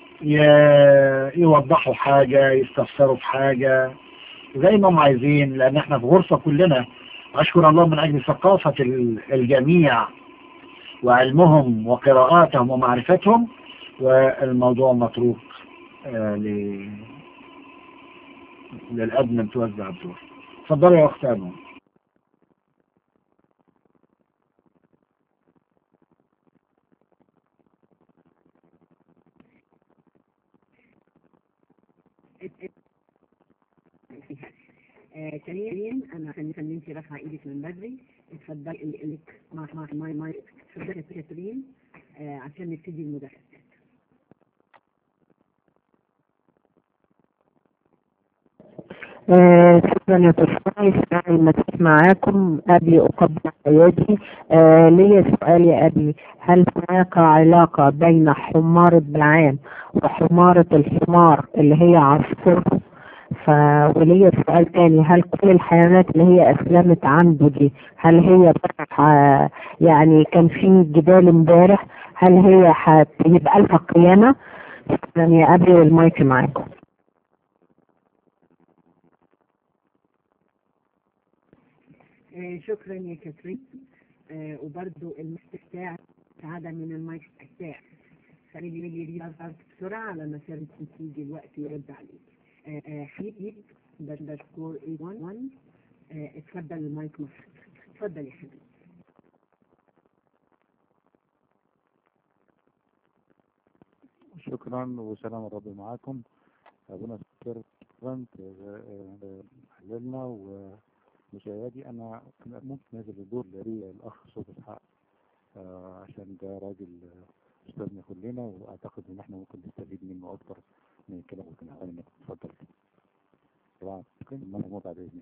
A: يوضحوا حاجة يستفسروا في حاجة زي ما هم عايزين لان احنا في غرفة كلنا اشكر الله من اجل ثقافة الجميع وعلمهم وقراءاتهم ومعرفتهم والموضوع متروك آه ل... للأدنى توزع الدور اتفضلوا يا اخت أنور
B: ثانيا انا كان كان انت رافعه ايدك من بدري اتفضلي لك مع مع ماي ماي اتفضلي يا كاترين آه عشان نبتدي المداخله
C: شكرا يا تشكري سماعي المسيح معاكم أبي أقبل حياتي آه لي سؤال يا أبي هل هناك علاقة بين حمارة بلعام وحمارة الحمار اللي هي عصفور ف وليا سؤال تاني هل كل الحيوانات اللي هي أسلمت عنده دي هل هي بقى يعني كان في جدال امبارح هل هي هيبقى لها قيامة؟ شكرا يا أبي والمايك معاكم
B: آه شكرا يا كاترين آه وبرضو المسك بتاعك عادة من المايك بتاعك خليني نيجي دي بسرعة على ما سيرت تيجي الوقت يرد عليك آه حبيب بشكور 811 اتفضل المايك مفتوح اتفضل يا حبيبي
D: شكرا وسلام الرب معاكم ابونا سيرفنت حللنا ومشاهدي انا ممكن نازل الدور لري الاخ صوت الحق آه عشان ده راجل استاذنا كلنا واعتقد ان احنا ممكن نستفيد منه اكتر من الكلام اللي كنا اتفضل طبعا كل مضموط على إذنك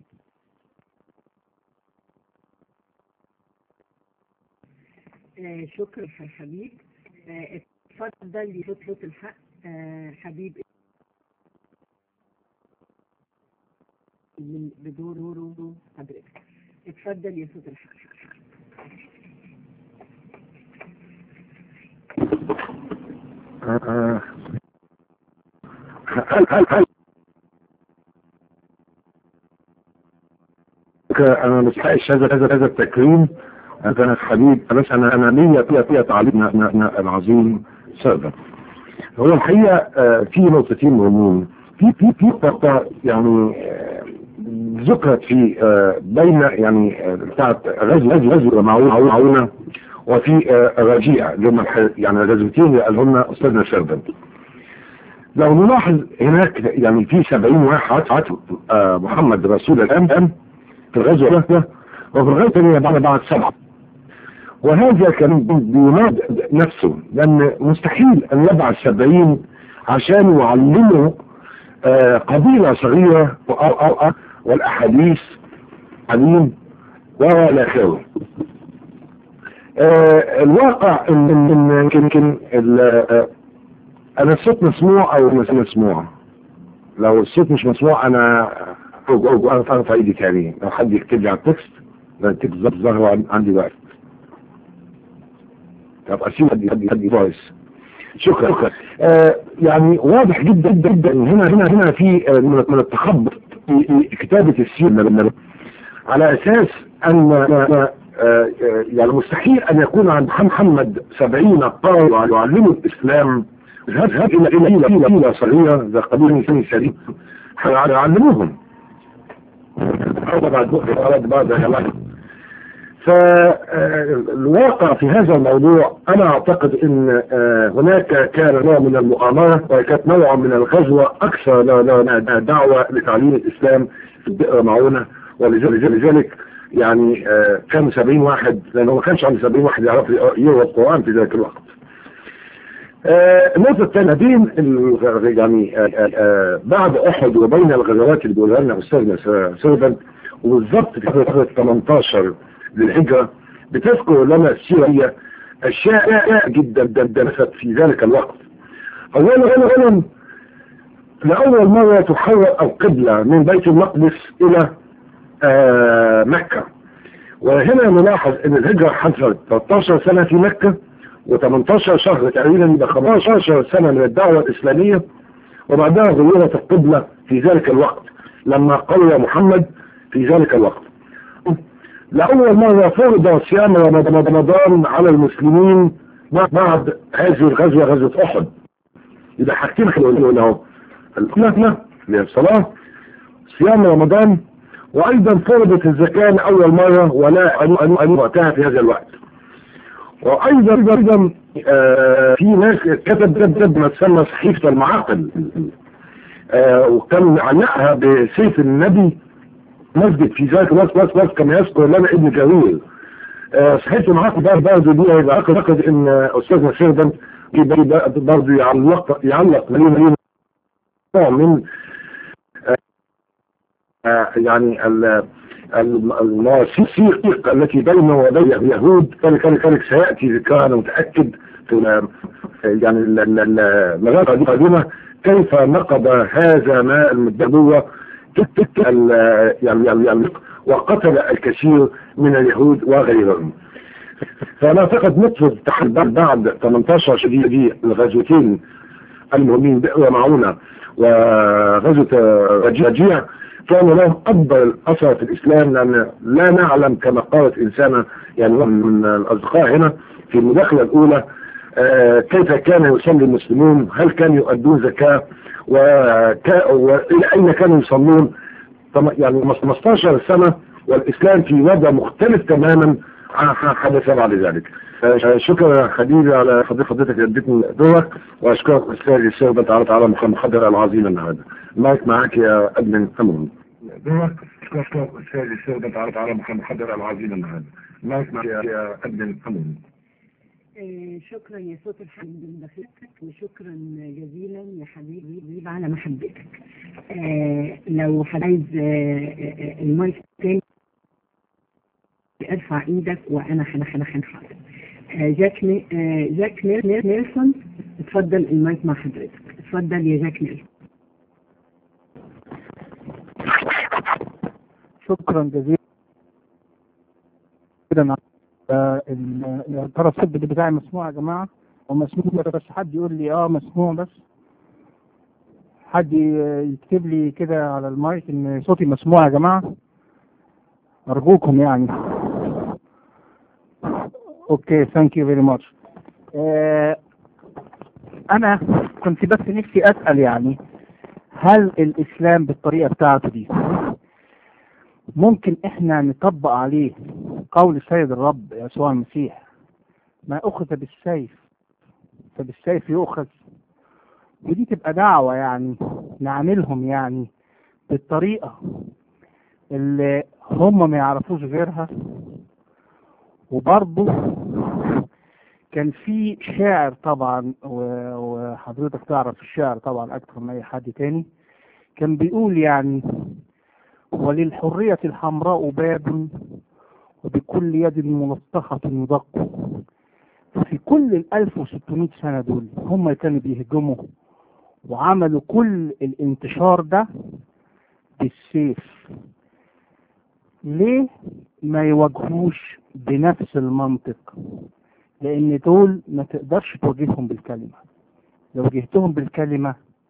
B: آه شكرا يا حبيب آه اتفضل يطلب الحق آه حبيب من بدور حضرتك اتفضل يا صوت الحق
E: آه. هل هل هل انا مستحقش هذا هذا هذا التكريم انا حبيب بس انا انا ليا فيها فيها تعليقنا احنا العظيم سابقا هو الحقيقه آه، في نقطتين مهمين في في في نقطه يعني آه، ذكرت في آه، بين يعني آه، بتاعت غزو غزو غزو معونه معونه وفي آه، رجيع اللي هم الح- يعني الغزوتين اللي قالهم استاذنا شربن لو نلاحظ هناك يعني في 70 واحد عتوا آه، محمد رسول الأمن في الغزوة الأولى وفي الغزوة الثانية بعد بعد سبعة وهذا كان بيناد نفسه لأن مستحيل أن يبعث سبعين عشان يعلموا آه، قبيلة صغيرة أو أو أو والأحاديث عليم وإلى آخره آه، الواقع ان ان إن يمكن يمكن ال- آه، انا الصوت مسموع او مش مسموع لو الصوت مش مسموع انا أو- أو- انا ارفع ايدي تاني لو حد يكتب لي على التكست ده التكست ظهر عن- عندي وقت طب اسيب حد حد حد فويس شكرا شكرا آه يعني واضح جدا جدا جدا إن هنا هنا هنا في آه، من من التخبط في في كتابه السيره لما- على اساس ان آه، آه، يعني مستحيل ان يكون عند محمد سبعين قائد يعلموا الاسلام اذهب اذهب الى الى الى الى الى صغيره ذا قبيل سني سليم يعلموهم هذا بعد بعد بعد بعد فالواقع في هذا الموضوع انا اعتقد ان آه، هناك كان نوع من المؤامرة وكانت نوع من الغزوة اكثر لا- لا- لا دعوة لتعليم الاسلام في البئر معونة ولذلك لذلك يعني آه، كانوا 70 واحد لانه ما كانش عنده 70 واحد يعرف يقرا القرآن في ذلك الوقت آه، النقطة الثانية بين ال- يعني آه، آه، آه، بعد أحد وبين الغزوات اللي بيقولها لنا أستاذنا س- سيرفن وبالظبط في فترة 18 للهجرة بتذكر لنا السيرة هي أشياء جدا دنست في ذلك الوقت أولا أولا أولا لأول مرة تحول القبلة من بيت المقدس إلى آه، مكة وهنا نلاحظ ان الهجرة حصلت 13 سنة في مكة و18 شهر تقريبا يبقى 15 سنة من الدعوة الإسلامية وبعدها غيرت القبلة في ذلك الوقت لما قوي محمد في ذلك الوقت لأول مرة فرض صيام رمضان على المسلمين بعد هذه الغزوة غزوة أحد يبقى حاجتين خلوا له الأولى اللي هي الصلاة صيام رمضان وأيضا فرضت الزكاة لأول مرة ولا أن أن أن وقتها في هذا الوقت وأيضا أيضا آه في ناس كتب كتب ما تسمى صحيفة المعاقل آه وكان معلقها بسيف النبي مسجد في ذلك الوقت وقت وقت كما يذكر لنا ابن جرير آه صحيفة المعاقل بقى برضه دي يبقى أعتقد إن أستاذنا شيردن برضه يعلق يعلق مليون مليون نوع من آه يعني ال المواثيق التي بينه وبين اليهود كان كان كان سيأتي ذكرها أنا متأكد في يعني المغاربة القادمة كيف نقض هذا ما المدبوة يعني يعني وقتل الكثير من اليهود وغيرهم فأنا أعتقد نطلب التحدي بعد 18 شديد دي الغزوتين المهمين بئر معونة وغزوة رجيع كان لهم أكبر الأثر في الإسلام لأن لا نعلم كما قالت إنسانة يعني من الأصدقاء هنا في المداخلة الأولى آه كيف كان يصلي المسلمون هل كانوا يؤدون زكاة وكا وإلى أين كانوا يصلون يعني 15 سنة والإسلام في وضع مختلف تماما حدث بعد ذلك آه شكرا حبيبي على حضرتك اديتني دورك واشكرك استاذ الشيخ تعالى تعالى محاضرة العظيمة النهارده المايك معاك يا ادمن امون دورك اشكرك استاذ الشيخ تعالى تعالى محاضرة العظيمة النهارده المايك معاك يا ادمن امون
B: آه، شكرا يا صوت الحمد من داخلك وشكرا جزيلا يا حبيبي حبيبي على محبتك آه، لو عايز آه، آه، المايك تاني ارفع ايدك وانا حنا حنا حنا حاضر آه، جاك ني- آه، جاك نيل- نيل- نيلسون اتفضل المايك مع حضرتك اتفضل يا جاك نيلسون
F: شكرا جزيلا آه، ال- يا ترى الصوت بتاعي مسموع يا جماعة هو مسموع بس حد يقول لي اه مسموع بس حد ي- يكتب لي كده على المايك ان صوتي مسموع يا جماعة ارجوكم يعني اوكي ثانك يو فيري ماتش انا كنت بس نفسي اسال يعني هل الاسلام بالطريقه بتاعته دي ممكن احنا نطبق عليه قول السيد الرب يسوع المسيح ما اخذ بالسيف فبالسيف يؤخذ ودي تبقى دعوة يعني نعملهم يعني بالطريقة اللي هم ما يعرفوش غيرها وبرضه كان في شاعر طبعا و- وحضرتك تعرف الشعر طبعا اكتر من اي حد تاني كان بيقول يعني وللحرية الحمراء باب وبكل يد ملطخة يدق في كل ال 1600 سنة دول هم كانوا بيهجموا وعملوا كل الانتشار ده بالسيف ليه ما يواجهوش بنفس المنطق لان دول ما تقدرش تواجههم بالكلمة لو واجهتهم بالكلمة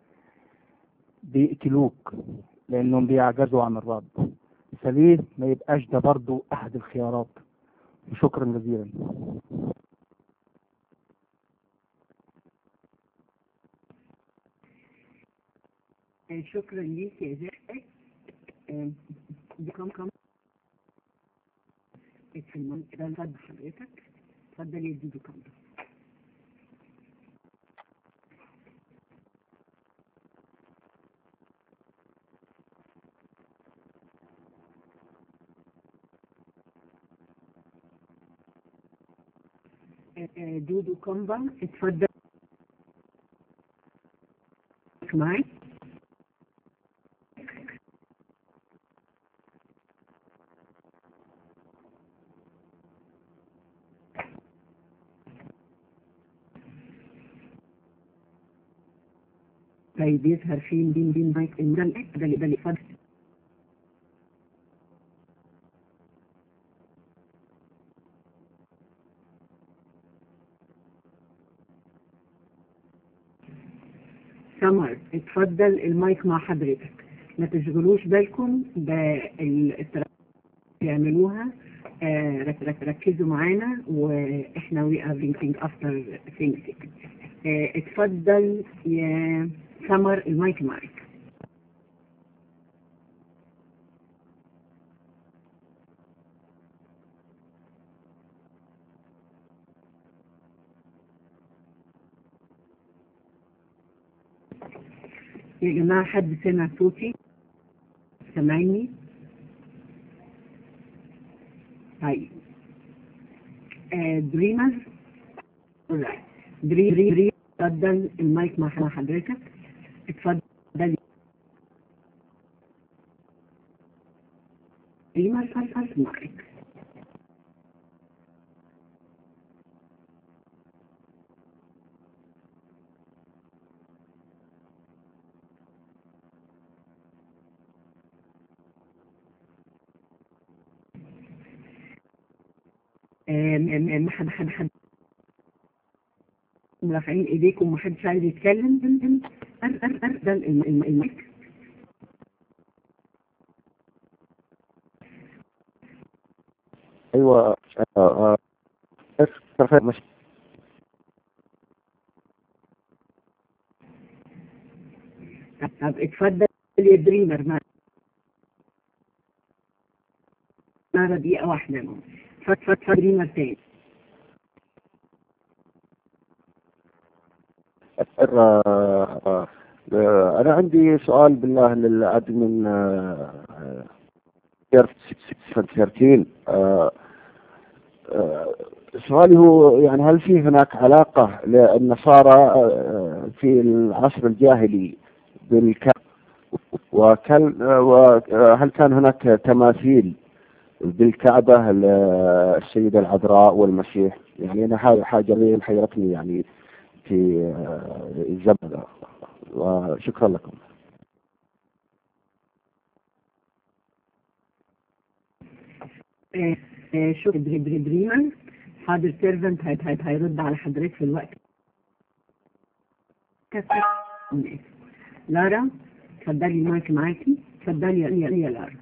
F: بيقتلوك لانهم بيعجزوا عن الرد فليه ما يبقاش ده برضو احد الخيارات شكرا جزيلا
B: آه، شكرا ليك يا جاك آه، كم كم في المنطقة ده اتفضل حضرتك اتفضل يا دودو كم آه، آه، دودو كومبا اتفضل معي طيب يظهر فين بين بين مايك المرن ده اللي ده اللي اتفضل سمر اتفضل المايك مع حضرتك ما تشغلوش بالكم بالطريقة يعملوها آه، رك- رك- ركزوا معانا واحنا we are thinking after things آه، اتفضل يا سمر المايك معك يا جماعة حد سمع صوتي سامعني طيب آه دريمر alright. دري دري دري اتفضل المايك مع مع حضرتك اتفضل دريمر اتفضل المايك آم، آم، آم، حد حد حد مرافعين ايديكم ومحدش عايز يتكلم أر أر أر ده الم- الم- المايك
G: ايوه آه، آه، بس مش
B: طب طب اتفضل يا دريمر ما مرة دقيقة واحدة اتفضل اتفضل دريمر تاني
G: آه، آه، آه، انا عندي سؤال بالله للادمن آه، 13 آه، آه، سؤالي هو يعني هل في هناك علاقة للنصارى آه، في العصر الجاهلي بالكعبة وكل وهل كان هناك تماثيل بالكعبة للسيدة العذراء والمسيح يعني أنا هذه حاجة اللي حيرتني يعني في آه، الزمن ده وشكرا لكم
B: آه، آه، شكرا بري- بري- بريمان حاضر سيرفنت هيرد على حضرتك في الوقت كفر لارا اتفضلي المايك معاكي اتفضلي يا يا- يا لارا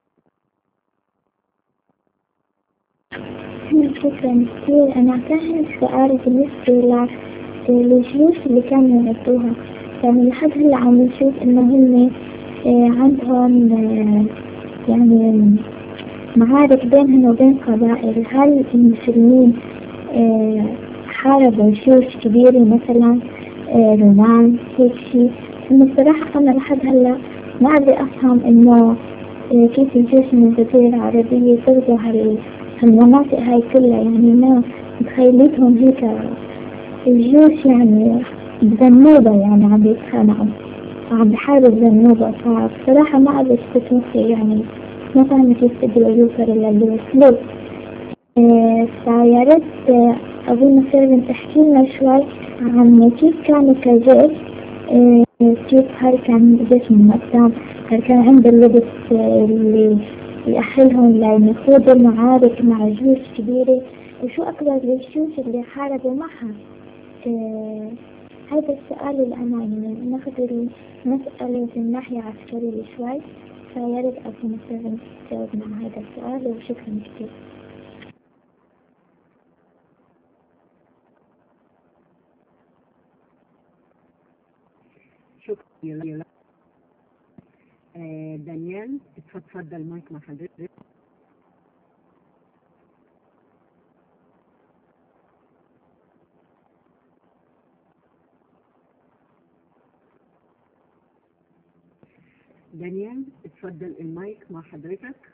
H: شكرا كثير أنا كان سؤالي بالنسبة ل- للجيوش اللي كانوا يعطوها يعني لحد هلا عم نشوف إنه هم آه، عندهم آه، يعني معارك بينهم وبين قبائل هل المسلمين آه، حاربوا جيوش كبيرة مثلا آه، رومان هيك شيء إنه الصراحة أنا لحد هلا ما أقدر أفهم إنه آه، كيف الجيوش من الجزيرة العربية تغزو هال المناطق هاي كلها يعني ما متخيلتهم هيك الجيوش يعني بذنوبة يعني عم بيتخانقوا وعم بحاربوا بذنوبة فبصراحة ما قدرت تتوفي يعني ما فاهمة كيف بدي يوصل للي وصلوا آه، فيا ريت آه، أظن سيرفن تحكي لنا شوي عن كيف كانوا كجيش آه، كيف هل كان جيش منظم هل كان عنده اللبس آه، اللي يأهلهم لنخوض المعارك مع جيوش كبيرة وشو أكبر الجيوش اللي حاربوا معها آه، هذا السؤال اللي أنا يعني ناخذ المسألة من ناحية عسكرية شوي فيا ريت أكون مثلا تجاوب مع هذا السؤال وشكرا كثير
B: شكرا يا لارا آه، دانيال اتفضل المايك مع حضرتك دانيال اتفضل المايك مع حضرتك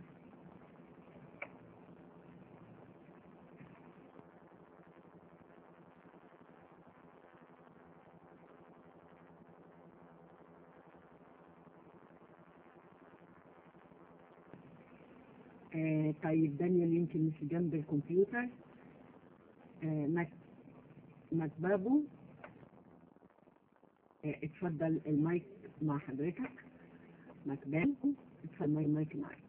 B: آه طيب دانيال يمكن مش جنب الكمبيوتر آه مك مكبابو آه اتفضل المايك مع حضرتك مكبابو اتفضل المايك المايك معك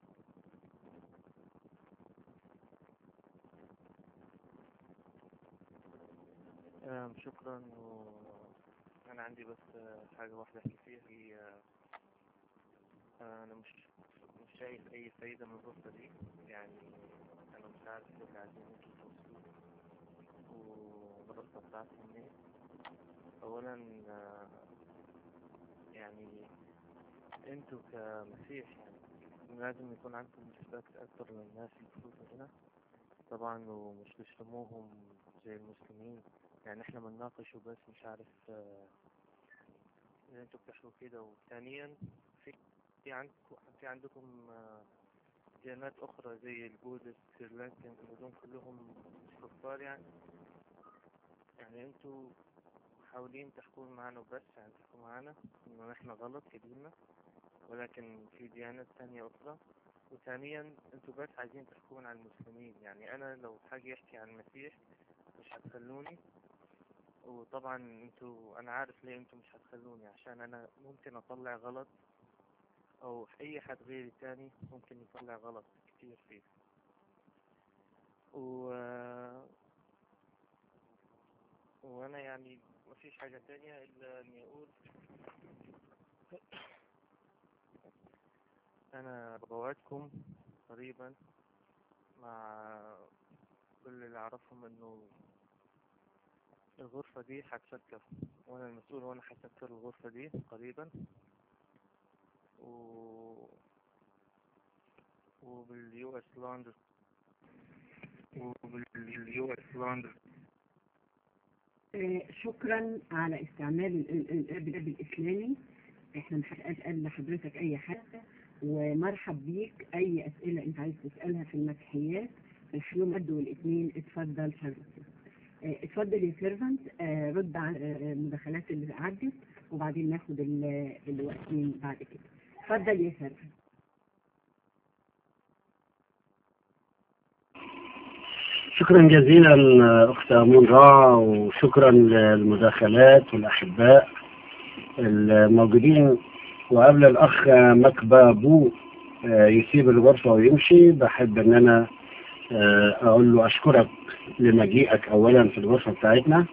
I: آم، شكرا وأنا عندي بس آه، حاجة واحدة أحكي فيها هي آه، أنا مش مش شايف أي فايدة من الغرفة دي يعني أنا مش عارف إيه اللي عايزين انتوا توصلوه والغرفة بتاعتي منين أولا آه، يعني انتوا كمسيح يعني لازم يكون عندكم ريسبكت أكتر للناس اللي بتفوتوا هنا طبعا ومش تشتموهم زي المسلمين يعني احنا بنناقش وبس مش عارف آه، ان انتوا بتحكوا كده وثانيا في في عندكم في عندكم آه، ديانات اخرى زي البوذيست سريلانكان دول كلهم مش كفار يعني يعني انتوا محاولين تحكون معانا وبس يعني تحكوا معانا ان احنا غلط في ديننا ولكن في ديانات تانية اخرى وثانيا انتوا بس عايزين تحكون عن المسلمين يعني انا لو حاجة يحكي عن المسيح مش هتخلوني وطبعا انتوا انا عارف ليه انتوا مش هتخلوني عشان انا ممكن اطلع غلط او اي حد غيري تاني ممكن يطلع غلط كتير فيه و وانا يعني مفيش حاجة تانية الا اني اقول انا بوعدكم قريبا مع كل اللي اعرفهم انه الغرفة دي هتسكر وانا المسؤول وانا هسكر الغرفة دي قريبا و وباليو اس لاندر وباليو اس لاندر
B: آه، شكرا على استعمال ال- ال- ال- الأدب الإسلامي احنا مش هنسأل لحضرتك أي حاجة ومرحب بيك أي أسئلة أنت عايز تسألها في المسيحيات في يوم الأحد والاثنين اتفضل سيرفنت آه، اتفضل يا سيرفنت آه، رد على آه، المداخلات اللي عدت وبعدين ناخد ال- اللي واقفين بعد كده اتفضل يا سيرفنت
A: شكرا جزيلا أخت أمون را وشكرا للمداخلات والأحباء الموجودين وقبل الأخ مكبابو آه، يسيب الغرفة ويمشي بحب أن أنا آه، أقول له أشكرك لمجيئك أولا في الغرفة بتاعتنا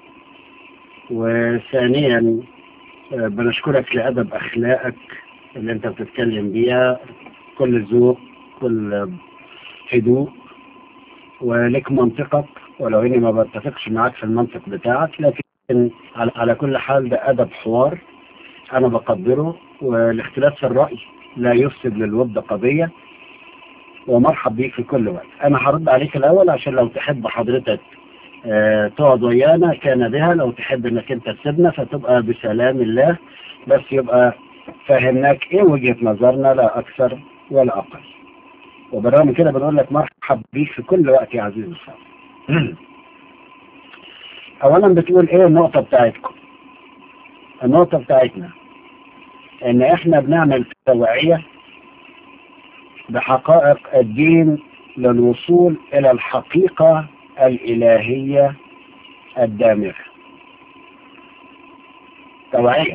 A: وثانيا آه، بنشكرك لأدب أخلاقك اللي أنت بتتكلم بيها كل ذوق كل هدوء ولك منطقك ولو اني ما بتفقش معاك في المنطق بتاعك لكن على, على كل حال ده ادب حوار انا بقدره والاختلاف في الرأي لا يفسد للود قضية ومرحب بيك في كل وقت انا هرد عليك الاول عشان لو تحب حضرتك آه تقعد ويانا كان بها لو تحب انك انت تسيبنا فتبقى بسلام الله بس يبقى فهمناك ايه وجهة نظرنا لا اكثر ولا اقل وبالرغم من كده بنقول لك مرحب بيك في كل وقت يا عزيزي الصالح اولا بتقول ايه النقطة بتاعتكم النقطة بتاعتنا ان احنا بنعمل توعية بحقائق الدين للوصول الى الحقيقة الالهية الدامغة توعية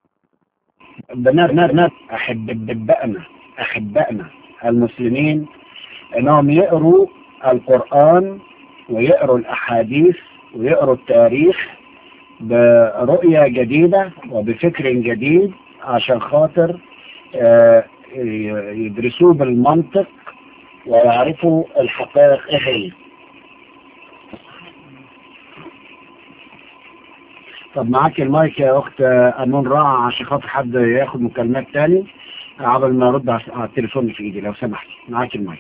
A: بنات احبائنا احبائنا المسلمين انهم يقروا القرآن ويقروا الاحاديث ويقروا التاريخ برؤية جديدة وبفكر جديد عشان خاطر آه، يدرسوه بالمنطق ويعرفوا الحقائق ايه هي طب معاك المايك يا اخت امون راعة عشان خاطر حد ياخد مكالمات تاني قبل ما ارد على على التليفون اللي في ايدي لو سمحت معاك المايك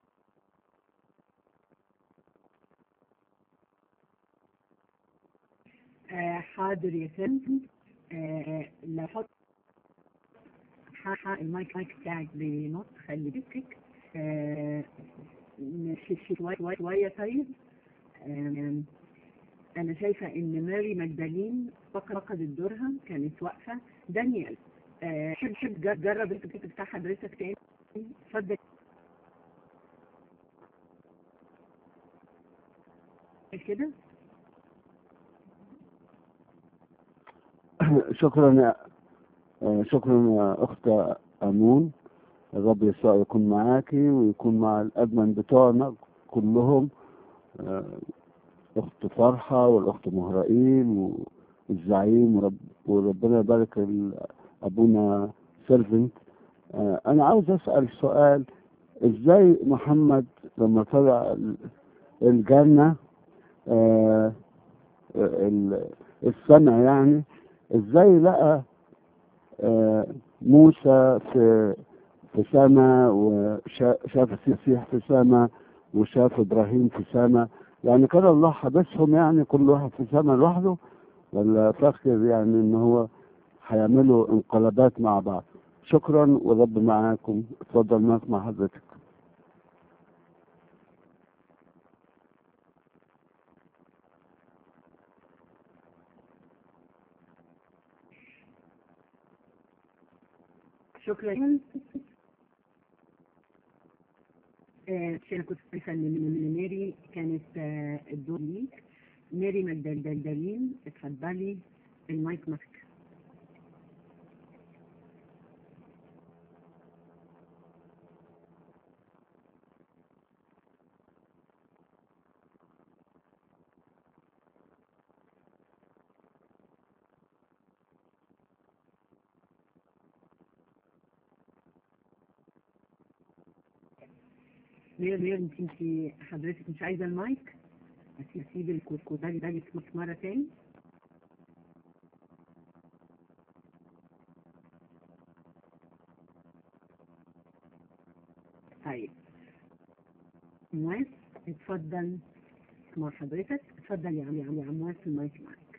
B: آه، حاضر يا سيرفنت آه، لو حط ح- ح- المايك مايك بتاعك بنط خلي بالك آه، نمشي شوية شوية شوية طيب آم، أنا شايفة إن ماري مجدالين فقد- فقدت دورها كانت واقفة دانيال آه، حب حب جر- جرب انت بتاع حضرتك تاني اتفضل كده
G: شكرا يا آه، شكرا يا أخت أمون الرب يسوع يكون معاكي ويكون مع الأدمن بتوعنا كلهم آه، أخت فرحة والأخت مهرائيل والزعيم ورب وربنا يبارك ال- أبونا سيرفنت أنا عاوز أسأل سؤال إزاي محمد لما طلع ال- الجنة آه، ال- السمع يعني ازاي لقى آه، موسى في في سما وشاف المسيح في سما وشاف ابراهيم في سما يعني كان الله حبسهم يعني كل واحد في سما لوحده ولا فاكر يعني ان هو هيعملوا انقلابات مع بعض شكرا ورب معاكم اتفضل معك مع حضرتك
B: شكرا آه، أنا كنت شايفة إن إن ماري كانت آه، الدور ليك ماري مجدلين اتفضلي المايك معك مير مير انت انت حضرتك مش عايزة المايك اسيب اسيب الكوداج ده يسمك مرة تاني طيب مواس اتفضل مع حضرتك اتفضل يا عم يا عم يا عم مواس المايك معاك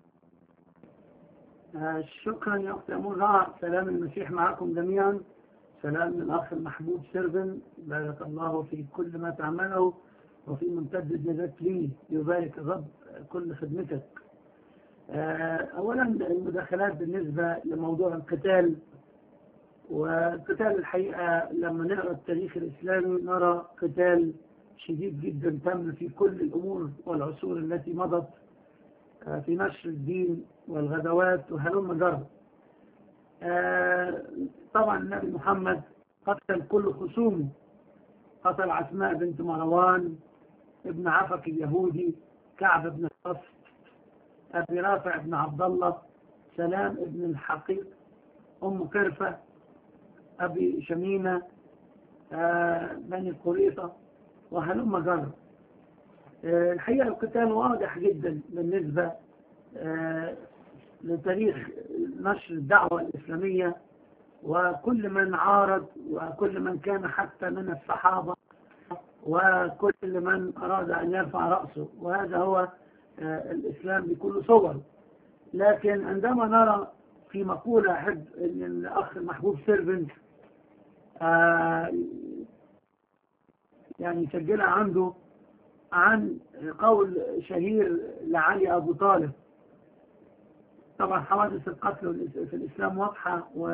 J: آه، شكرا يا أخت أمون رائع سلام المسيح معكم جميعا سلام للأخ المحمود سيرفن بارك الله في كل ما تعمله وفي ممتد الجزاك لي يبارك الرب كل خدمتك آه، أولا المداخلات بالنسبة لموضوع القتال والقتال الحقيقة لما نقرأ التاريخ الإسلامي نرى قتال شديد جدا تم في كل الأمور والعصور التي مضت آه، في نشر الدين والغزوات وهلم جرى آه، طبعا النبي محمد قتل كل خصومه قتل عسماء بنت مروان ابن عفك اليهودي كعب بن الصف أبي رافع بن عبد الله سلام ابن الحقيق أم كرفة أبي شميمة آه، بني قريطة وهلم جرى آه، الحقيقة القتال واضح جدا بالنسبة آه، لتاريخ نشر الدعوة الإسلامية وكل من عارض وكل من كان حتى من الصحابة وكل من أراد أن يرفع رأسه وهذا هو آه، الإسلام بكل صور لكن عندما نرى في مقولة أحب أن الأخ المحبوب سيرفنت آه، يعني يسجلها عنده عن قول شهير لعلي أبو طالب طبعا حوادث القتل في الإسلام واضحة و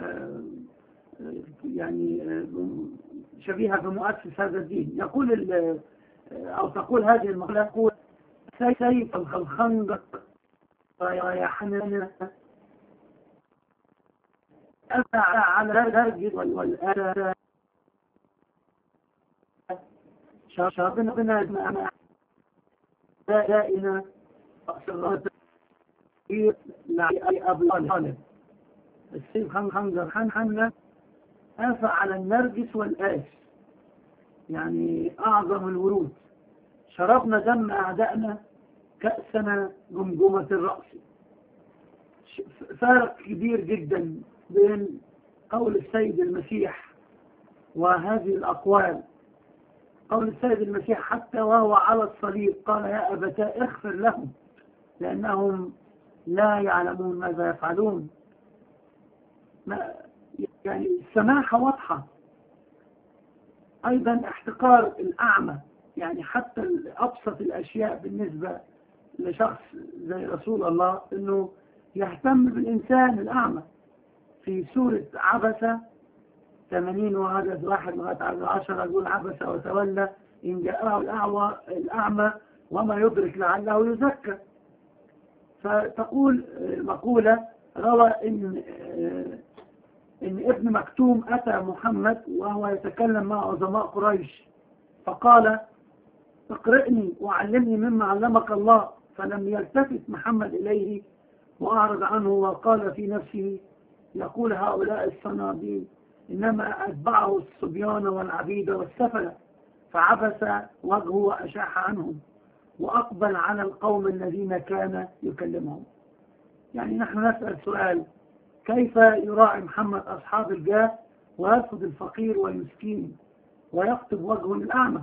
J: يعني شبيهة بمؤسس هذا الدين يقول ال- أو تقول هذه المقولة يقول سيف الخندق يا حنان أسعى على درج والآلة شابنا بنا مع دائنا صلاة لأبو طالب السيف خن خنجر حن حنة أنفع على النرجس والآس يعني أعظم الورود شربنا دم أعدائنا كأسنا جمجمة الرأس ش- فارق كبير جدا بين قول السيد المسيح وهذه الأقوال قول السيد المسيح حتى وهو على الصليب قال يا أبتاء اغفر لهم لأنهم لا يعلمون ماذا يفعلون ما يعني السماحة واضحة أيضا احتقار الأعمى يعني حتى أبسط الأشياء بالنسبة لشخص زي رسول الله أنه يهتم بالإنسان الأعمى في سورة عبسة 80 وعدد واحد لغاية عدد عشرة يقول عبس وتولى إن جاءه الأعوى الأعمى وما يدرك لعله يزكى فتقول مقولة روى إن إن ابن مكتوم أتى محمد وهو يتكلم مع عظماء قريش فقال اقرئني وعلمني مما علمك الله فلم يلتفت محمد إليه وأعرض عنه وقال في نفسه يقول هؤلاء الصناديد إنما أتبعه الصبيان والعبيد والسفلة فعبس وجهه وأشاح عنهم وأقبل على القوم الذين كان يكلمهم يعني نحن نسأل سؤال كيف يراعي محمد أصحاب الجاه ويرفض الفقير والمسكين ويقطب وجهه للأعمى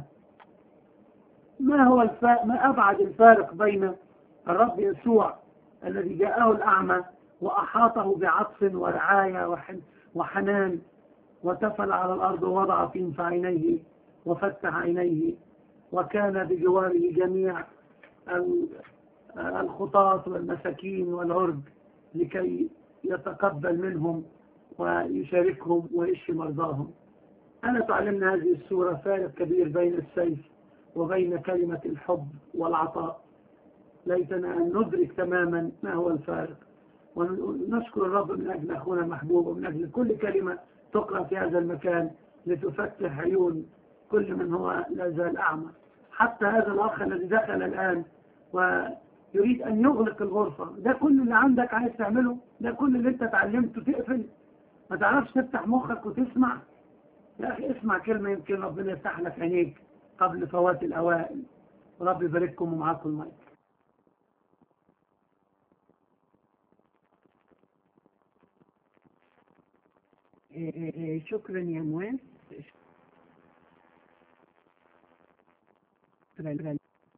J: ما هو الفا... ما أبعد الفارق بين الرب يسوع الذي جاءه الأعمى وأحاطه بعطف ورعاية وحن... وحنان وتفل على الأرض ووضع في عينيه وفتح عينيه وكان بجواره جميع ال- الخطاة والمساكين والعرج لكي يتقبل منهم ويشاركهم ويشفي مرضاهم أنا تعلمنا هذه السورة فارق كبير بين السيف وبين كلمة الحب والعطاء ليتنا أن ندرك تماما ما هو الفارق ونشكر الرب من أجل أخونا المحبوب ومن أجل كل كلمة تقرأ في هذا المكان لتفتح عيون كل من هو لا زال أعمى حتى هذا الأخ الذي دخل الآن ويريد أن يغلق الغرفة ده كل اللي عندك عايز تعمله ده كل اللي انت اتعلمته تقفل ما تعرفش تفتح مخك وتسمع يا أخي اسمع كلمة يمكن ربنا يفتح لك عينيك قبل فوات الأوائل ورب يبارككم ومعاكم المايك
B: إيه إيه شكرا يا موان شكرا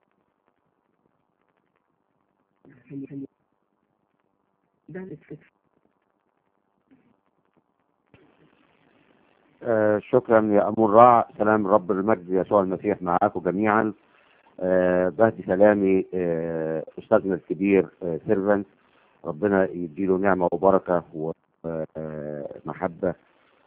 B: خلي خلي ده الاستفسار
G: آه شكرا يا أمور راع سلام رب المجد يسوع المسيح معاكم جميعا آه بهدي سلامي آه أستاذنا الكبير آه سيرفنت ربنا يديله نعمة وبركة ومحبة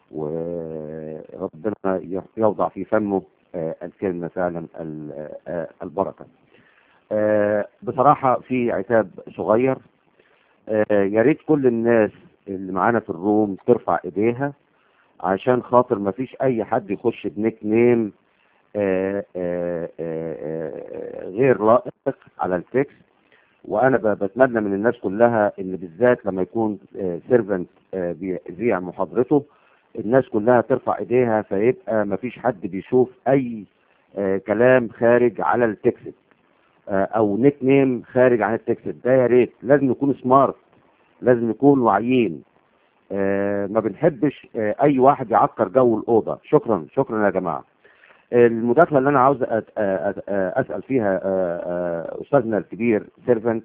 G: وربنا يوضع في فمه آه الكلمة فعلا ال- آه البركة آه بصراحة في عتاب صغير آه يا ريت كل الناس اللي معانا في الروم ترفع ايديها عشان خاطر ما فيش اي حد يخش بنيك نيم آه، آه، آه، آه، غير لائق على التكست وانا ب- بتمنى من الناس كلها ان بالذات لما يكون سيرفنت بيذيع محاضرته الناس كلها ترفع ايديها فيبقى ما فيش حد بيشوف اي آه، كلام خارج على التكست آه، او نيك نيم خارج عن التكست ده يا ريت لازم نكون سمارت لازم نكون واعيين آه، ما بنحبش آه، اي واحد يعكر جو الاوضه شكرا شكرا يا جماعه المداخله اللي انا عاوز أت- أت- أت- اسال فيها آه، آه، استاذنا الكبير سيرفنت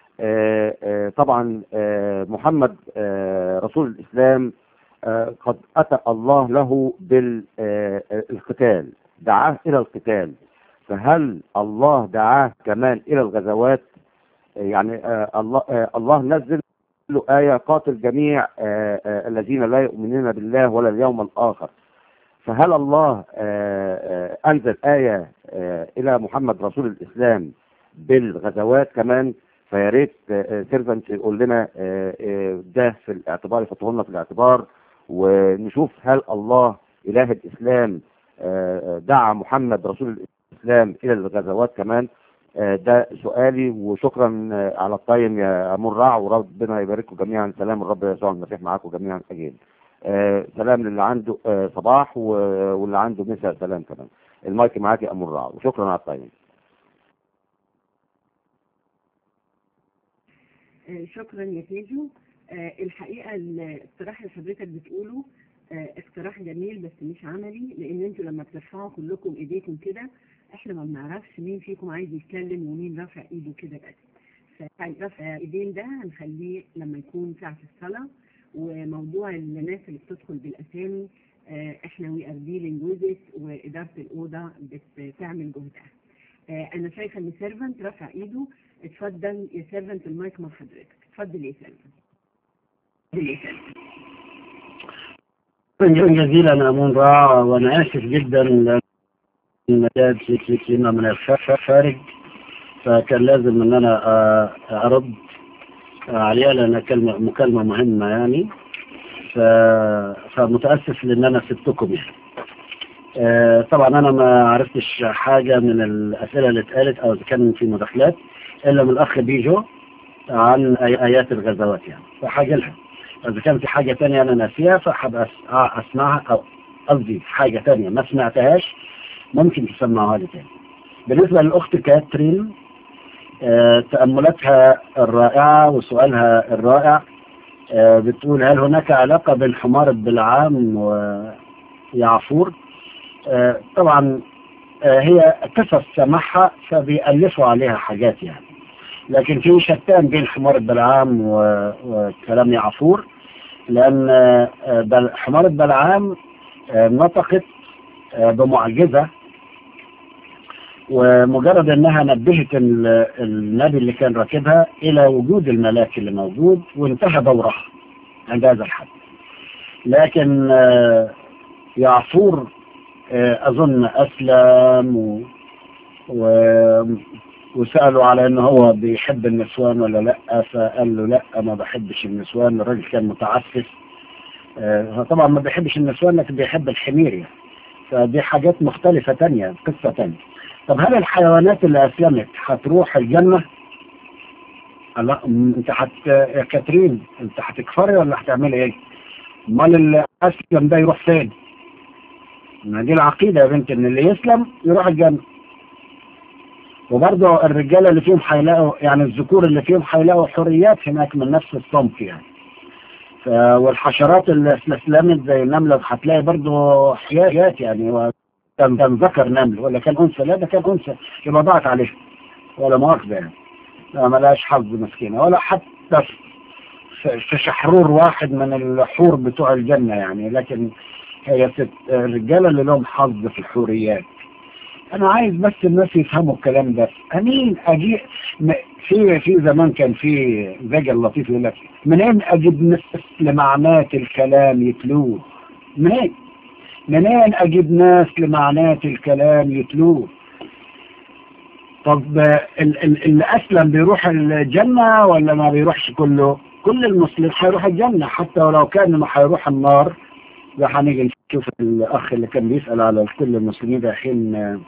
G: طبعا آه، محمد آه، رسول الاسلام آه، قد اتى الله له بالقتال دعاه الى القتال فهل الله دعاه كمان الى الغزوات آه، يعني آه، الله آه، الله نزل له آية قاتل جميع آه، آه، الذين لا يؤمنون بالله ولا اليوم الآخر فهل الله آه، آه، أنزل آية آه، إلى محمد رسول الإسلام بالغزوات كمان فيا ريت سيرفنت يقول لنا آه، آه، ده في الاعتبار يحطه لنا في الاعتبار ونشوف هل الله إله الإسلام آه، آه، دعا محمد رسول الإسلام إلى الغزوات كمان آه، ده سؤالي وشكرا آه، على الطيب يا مرع وربنا يبارككم جميعا سلام الرب يسوع المسيح معاكم جميعا اجين آه، سلام للي عنده آه، صباح و- واللي عنده مساء سلام كمان المايك معاك يا مرع وشكرا على الطيب
B: آه، شكرا يا تيجو آه، الحقيقة الاقتراح اللي حضرتك بتقوله آه، اقتراح جميل بس مش عملي لان انتوا لما بترفعوا كلكم ايديكم كده احنا ما بنعرفش مين فيكم عايز يتكلم ومين رافع ايده كده بس فرفع ايدين ده هنخليه لما يكون ساعة الصلاة وموضوع الناس اللي بتدخل بالاسامي آه، احنا وي ار ديلينج ويز واداره الاوضه بتعمل جهدها آه، انا شايفه ان سيرفنت رفع ايده اتفضل يا سيرفنت المايك مع حضرتك اتفضل يا سيرفنت اتفضل يا سيرفنت
A: شكرا جزيلا أمون راع وأنا آسف جدا لأن المجال في في كلمة من الخارج فكان لازم إن أنا آه، أرد عليها لأنها كلمة مكالمة مهمة يعني ف... فمتأسف لأن أنا سبتكم يعني آه، طبعا أنا ما عرفتش حاجة من الأسئلة اللي اتقالت أو إذا كان في مداخلات إلا من الأخ بيجو عن آي- آيات الغزوات يعني فحاجة لها إذا كان في حاجة تانية أنا ناسيها فحب أس- آه، أسمعها أو قصدي حاجة تانية ما سمعتهاش ممكن تسمعها لي تاني بالنسبة للأخت كاترين آه، تأملاتها الرائعة وسؤالها الرائع آه، بتقول هل هناك علاقة بين حمار بلعام ويعفور آه، طبعا آه، هي قصص سمعها فبيألفوا عليها حاجات يعني لكن في شتان بين حمار بلعام و- وكلام يعفور لأن آه، بل- حمار بلعام آه، نطقت آه، بمعجزة ومجرد انها نبهت ال- النبي اللي كان راكبها الى وجود الملاك اللي موجود وانتهى دورها عند هذا الحد لكن آه، يعفور آه، اظن اسلم و... و... وسألوا على ان هو بيحب النسوان ولا لا فقال له لا ما بحبش النسوان الراجل كان متعفف آه، هو طبعا ما بيحبش النسوان لكن بيحب الحمير يعني فدي حاجات مختلفة تانية قصة تانية طب هل الحيوانات اللي أسلمت هتروح الجنة؟ لا م- انت حت يا كاترين انت هتكفري ولا هتعملي ايه؟ امال اللي اسلم ده يروح فين؟ ما دي العقيدة يا بنت ان اللي يسلم يروح الجنة وبرضه الرجالة اللي فيهم هيلاقوا يعني الذكور اللي فيهم هيلاقوا حريات هناك من نفس الصنف يعني ف- والحشرات اللي اسلمت زي النملة هتلاقي برضه حيات يعني و- كان كان ذكر نمل ولا كان انثى لا ده كان انثى يبقى ضاعت عليه ولا مؤاخذة يعني لا ملهاش حظ مسكينة ولا حتى في- في شحرور واحد من الحور بتوع الجنة يعني لكن هي ست الرجالة اللي لهم حظ في الحوريات انا عايز بس الناس يفهموا الكلام ده امين اجي م- في في زمان كان في زجل لطيف يقول لك منين اجيب ناس لمعنات الكلام يتلوه منين منين اجيب ناس لمعنات الكلام يتلوه طب ال- ال- اللي اسلم بيروح الجنة ولا ما بيروحش كله كل المسلم هيروح الجنة حتى ولو كان ما هيروح النار ده هنيجي نشوف الاخ اللي كان بيسأل على كل المسلمين رايحين آه،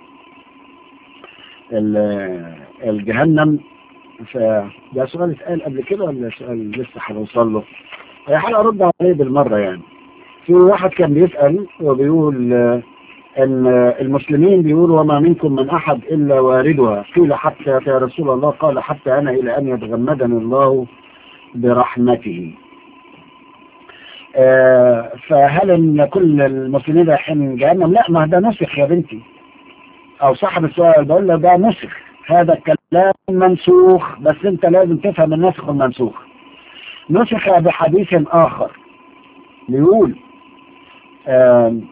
A: ال- الجهنم فده سؤال اتقال قبل كده ولا سؤال لسه هنوصل له؟ هي حاجة ارد عليه بالمرة يعني في واحد كان بيسأل وبيقول آه، ان آه، المسلمين بيقولوا وما منكم من احد الا واردها قيل حتى يا رسول الله قال حتى انا الى ان يتغمدني الله برحمته آه، فهل ان كل المسلمين رايحين جهنم لا ما ده نسخ يا بنتي او صاحب السؤال بقول له ده نسخ هذا الكلام منسوخ بس انت لازم تفهم النسخ والمنسوخ نسخ بحديث اخر بيقول آم،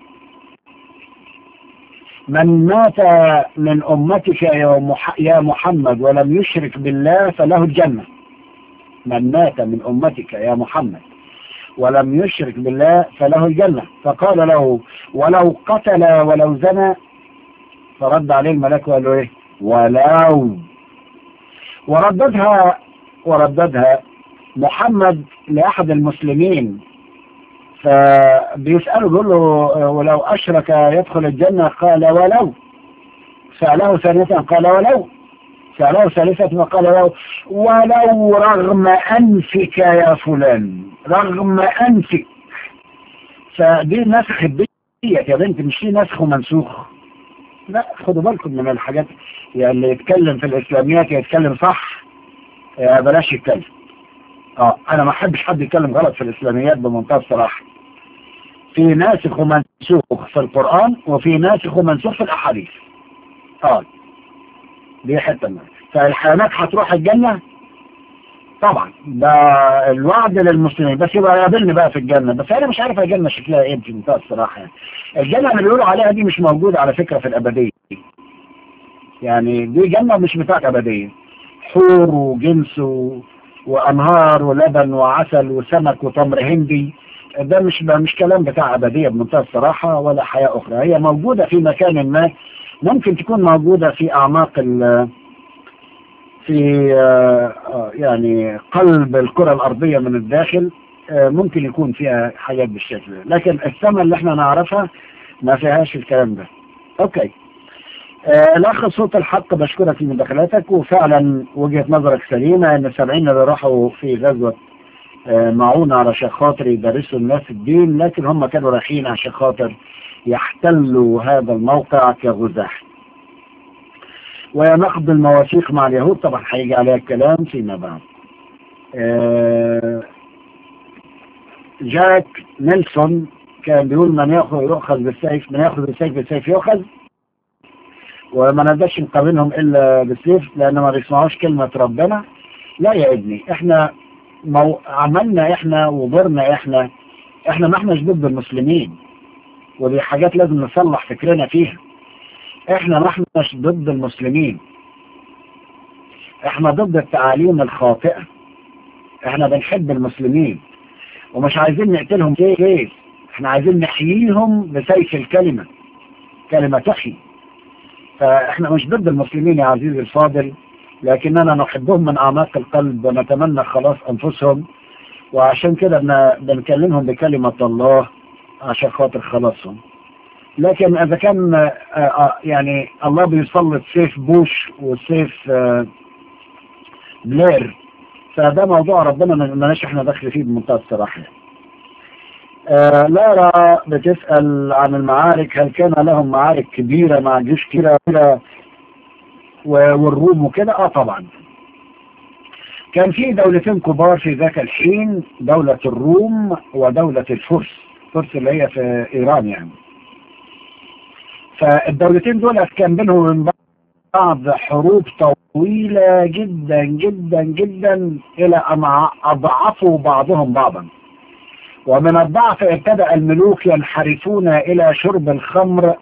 A: من مات من امتك يا مح- يا محمد ولم يشرك بالله فله الجنه من مات من امتك يا محمد ولم يشرك بالله فله الجنة فقال له ولو قتل ولو زنى فرد عليه الملك وقال له ايه ولو ورددها ورددها محمد لأحد المسلمين فبيسأله بيقول له ولو أشرك يدخل الجنة قال ولو سأله ثانية قال ولو سأله ثالثة وقال له ولو رغم أنفك يا فلان رغم أنفك فدي نسخ الدية يا بنت مش دي نسخ ومنسوخ لا خدوا بالكم من الحاجات يعني اللي يتكلم في الإسلاميات يتكلم صح يا بلاش يتكلم اه انا ما احبش حد يتكلم غلط في الاسلاميات بمنتهى الصراحه في ناسخ ومنسوخ في القران وفي ناسخ ومنسوخ في الاحاديث اه دي حته منها فالحيوانات هتروح الجنه طبعا ده الوعد للمسلمين بس يبقى يقابلني بقى في الجنه بس انا مش عارف الجنه شكلها ايه بمنتهى الصراحه يعني الجنه اللي بيقولوا عليها دي مش موجوده على فكره في الابديه يعني دي جنه مش بتاعت ابديه حور وجنس و... وانهار ولبن وعسل وسمك وتمر هندي ده مش مش كلام بتاع ابديه بمنتهى الصراحه ولا حياه اخرى هي موجوده في مكان ما ممكن تكون موجوده في اعماق ال في آه، يعني قلب الكره الارضيه من الداخل آه، ممكن يكون فيها حاجات بالشكل ده لكن السماء اللي احنا نعرفها ما فيهاش الكلام ده اوكي آه، الأخ صوت الحق بشكرك في مداخلاتك وفعلا وجهة نظرك سليمة أن السبعين اللي راحوا في غزوة آه، معونة علشان خاطر يدرسوا الناس الدين لكن هم كانوا رايحين عشان خاطر يحتلوا هذا الموقع كغزاة ونقض المواثيق مع اليهود طبعا هيجي عليها الكلام فيما بعد آه، جاك نيلسون كان بيقول من يأخذ يؤخذ بالسيف من يأخذ بالسيف بالسيف يؤخذ وما نقدرش نقابلهم الا بالسيف لان ما بيسمعوش كلمة ربنا لا يا ابني احنا مو عملنا احنا وضرنا احنا احنا ما احناش ضد المسلمين ودي حاجات لازم نصلح فكرنا فيها احنا ما احناش ضد المسلمين احنا ضد التعاليم الخاطئة احنا بنحب المسلمين ومش عايزين نقتلهم كيف احنا عايزين نحييهم بسيف الكلمة كلمة تحيي فاحنا مش ضد المسلمين يا عزيزي الفاضل لكننا نحبهم من اعماق القلب ونتمنى خلاص انفسهم وعشان كده بن- بنكلمهم بكلمة الله عشان خاطر خلاصهم لكن اذا كان آه، آه، يعني الله بيسلط سيف بوش وسيف آه، بلير فده موضوع ربنا ما مالناش احنا داخل فيه بمنتهى الصراحه آه لارا بتسأل عن المعارك هل كان لهم معارك كبيرة مع جيوش كبيرة و- والروم وكده اه طبعا كان في دولتين كبار في ذاك الحين دولة الروم ودولة الفرس الفرس اللي هي في ايران يعني فالدولتين دول كان بينهم وبين بعض حروب طويلة جدا جدا جدا الى ان اضعفوا بعضهم بعضا ومن الضعف ابتدأ الملوك ينحرفون إلى شرب الخمر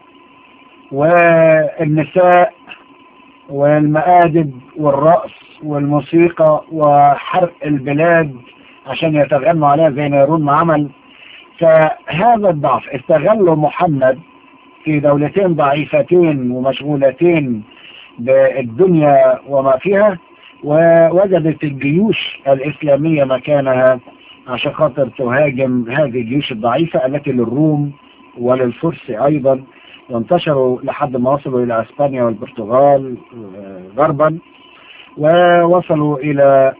A: والنساء والمآدب والرأس والموسيقى وحرق البلاد عشان يتغنوا عليها زي نيرون ما عمل فهذا الضعف استغله محمد في دولتين ضعيفتين ومشغولتين بالدنيا وما فيها ووجدت الجيوش الإسلامية مكانها عشان خاطر تهاجم هذه الجيوش الضعيفة التي للروم وللفرس أيضا وانتشروا لحد ما وصلوا إلى أسبانيا والبرتغال غربا ووصلوا إلى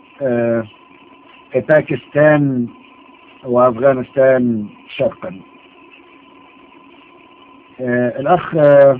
A: باكستان وأفغانستان شرقا الأخ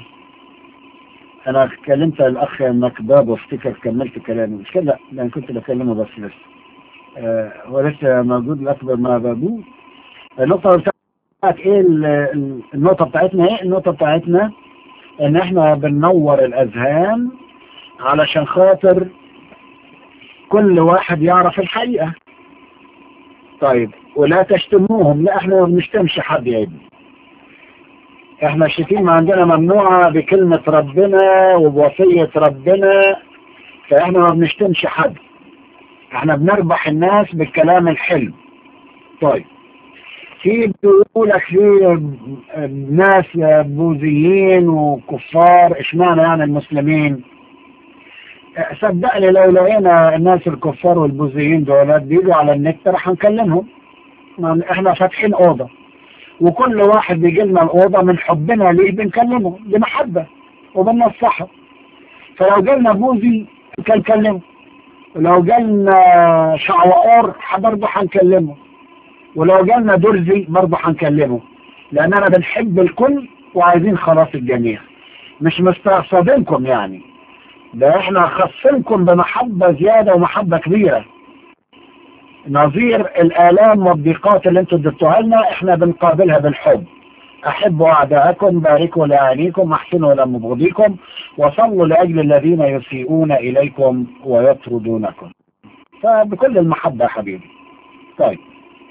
A: أنا كلمت الأخ مكباب وافتكر كملت كلامي مش كده لا لأن كنت بكلمه بس لسه ولسه موجود الأكبر ما بابوه النقطة بتاعت إيه النقطة بتاعتنا إيه النقطة بتاعتنا إن إحنا بننور الأذهان علشان خاطر كل واحد يعرف الحقيقة طيب ولا تشتموهم لا احنا ما بنشتمش حد يا ابني احنا الشتيمة عندنا ممنوعة بكلمة ربنا وبوصية ربنا فاحنا ما بنشتمش حد احنا بنربح الناس بالكلام الحلو طيب في بيقولك في ناس بوذيين وكفار اشمعنى يعني المسلمين صدقني لو لقينا الناس الكفار والبوذيين دولات بيجوا على النت راح نكلمهم احنا فاتحين اوضه وكل واحد بيجي لنا الاوضه من حبنا ليه بنكلمه بمحبه وبننصحه فلو جالنا بوذي نكلمه ولو جالنا شعوار برضه هنكلمه ولو جالنا درزي برضه هنكلمه لاننا بنحب الكل وعايزين خلاص الجميع مش مستقصدينكم يعني ده احنا خصنكم بمحبة زيادة ومحبة كبيرة نظير الآلام والضيقات اللي انتوا اديتوها لنا احنا بنقابلها بالحب احبوا اعداءكم باركوا لاعينيكم احسنوا لمبغضيكم وصلوا لاجل الذين يسيئون اليكم ويطردونكم فبكل المحبة يا حبيبي طيب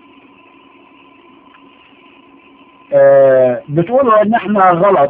A: آه بتقولوا ان احنا غلط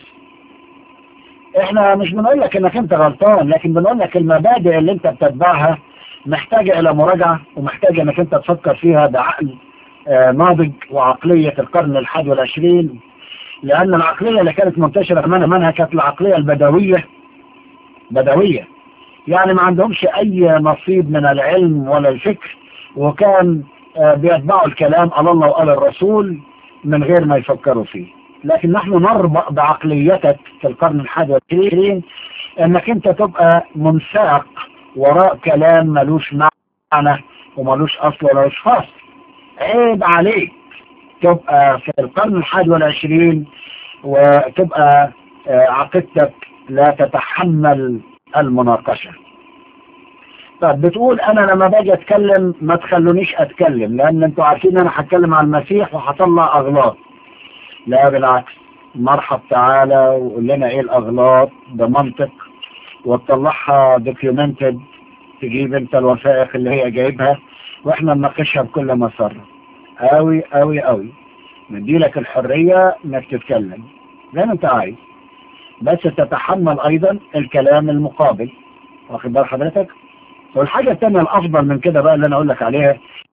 A: احنا مش بنقول لك انك انت غلطان لكن بنقول لك المبادئ اللي انت بتتبعها محتاجة الى مراجعة ومحتاجة انك انت تفكر فيها بعقل آه ناضج وعقلية القرن الحادي والعشرين لان العقلية اللي كانت منتشرة منها منها كانت العقلية البدوية بدوية يعني ما عندهمش اي نصيب من العلم ولا الفكر وكان آه بيتبعوا الكلام على الله وقال الرسول من غير ما يفكروا فيه لكن نحن نربط بعقليتك في القرن الحادي والعشرين انك انت تبقى منساق وراء كلام ملوش معنى وملوش اصل وملوش فصل عيب عليك تبقى في القرن الحادي والعشرين وتبقى عقيدتك لا تتحمل المناقشة طب بتقول انا لما باجي اتكلم ما تخلونيش اتكلم لان انتوا عارفين انا هتكلم عن المسيح وهطلع اغلاط لا بالعكس مرحب تعالى وقول لنا ايه الاغلاط بمنطق وتطلعها دوكيومنتد تجيب انت الوثائق اللي هي جايبها واحنا نناقشها بكل مسار قوي قوي قوي نديلك الحرية انك تتكلم زي ما انت عايز بس تتحمل ايضا الكلام المقابل واخد بال حضرتك والحاجة التانية الافضل من كده بقى اللي انا اقول لك عليها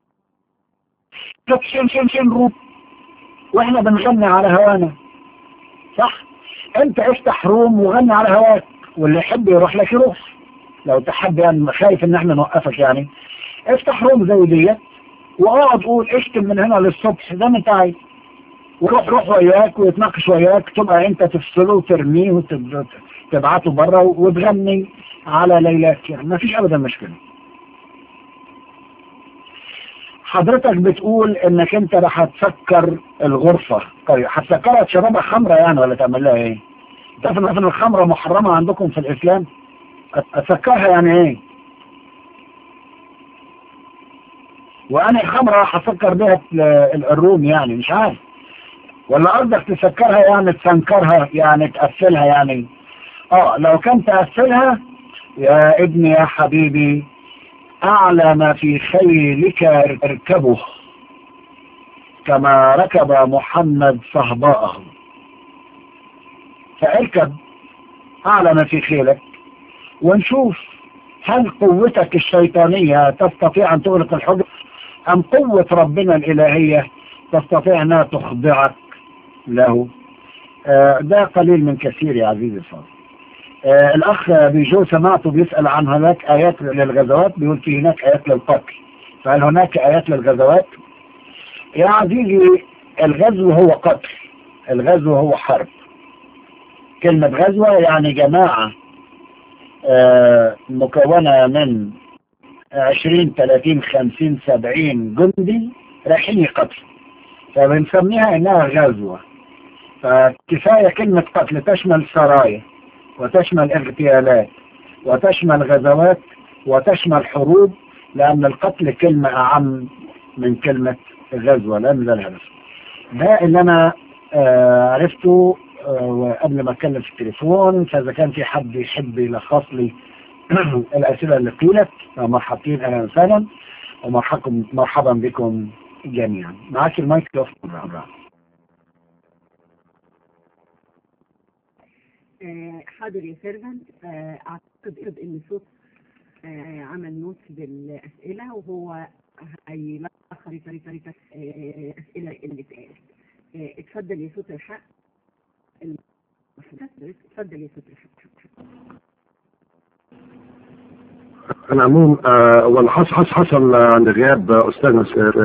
A: شن شن شن روب واحنا بنغني على هوانا صح انت افتح روم وغني على هواك واللي يحب يروح لك يروح لو تحب يعني خايف ان احنا نوقفك يعني افتح روم زي ديت واقعد قول اشتم من هنا للصبح زي ما انت عايز وروح روح وياك ويتناقش وياك تبقى انت تفصله وترميه وتبعته بره وتغني على ليلات يعني ما فيش ابدا مشكله حضرتك بتقول انك انت راح تسكر الغرفة طيب هتسكرها تشربها خمرة يعني ولا تعمل لها ايه تعرف ان الخمرة محرمة عندكم في الاسلام اتسكرها يعني ايه وانا الخمرة هسكر بها الروم يعني مش عارف ولا قصدك تسكرها يعني تسنكرها يعني تقفلها يعني اه لو كان تقفلها يا ابني يا حبيبي أعلى ما في خيلك اركبه كما ركب محمد صهباءه فاركب أعلى ما في خيلك ونشوف هل قوتك الشيطانية تستطيع أن تغلق الحجر أم قوة ربنا الإلهية تستطيع أنها تخضعك له آه ده قليل من كثير يا عزيزي الفاضل آه الأخ بيجو سمعته بيسأل عن هناك آيات للغزوات بيقول في هناك آيات للقتل فهل هناك آيات للغزوات يا عزيزي الغزو هو قتل الغزو هو حرب كلمة غزوة يعني جماعة آه مكونة من عشرين ثلاثين خمسين سبعين جندي رايحين يقتلوا فبنسميها انها غزوة فكفاية كلمة قتل تشمل سرايا وتشمل اغتيالات وتشمل غزوات وتشمل حروب لأن القتل كلمة أعم من كلمة غزوة لأن ده الهدف ده اللي أنا آه عرفته وقبل ما اتكلم في التليفون فاذا كان في حد يحب يلخص لي الاسئله اللي قيلت مرحبتين اهلا وسهلا ومرحبا مرحبا بكم جميعا معاك المايك يا اخت
B: حاضر يا سيرفنت اعتقد ان صوت عمل نوت بالاسئله وهو هيلخص اسئله اللي اتقالت اتفضل يا صوت الحق اتفضل يا ستر
E: انا عموم آه ولا حصل حصل حصل عند غياب استاذنا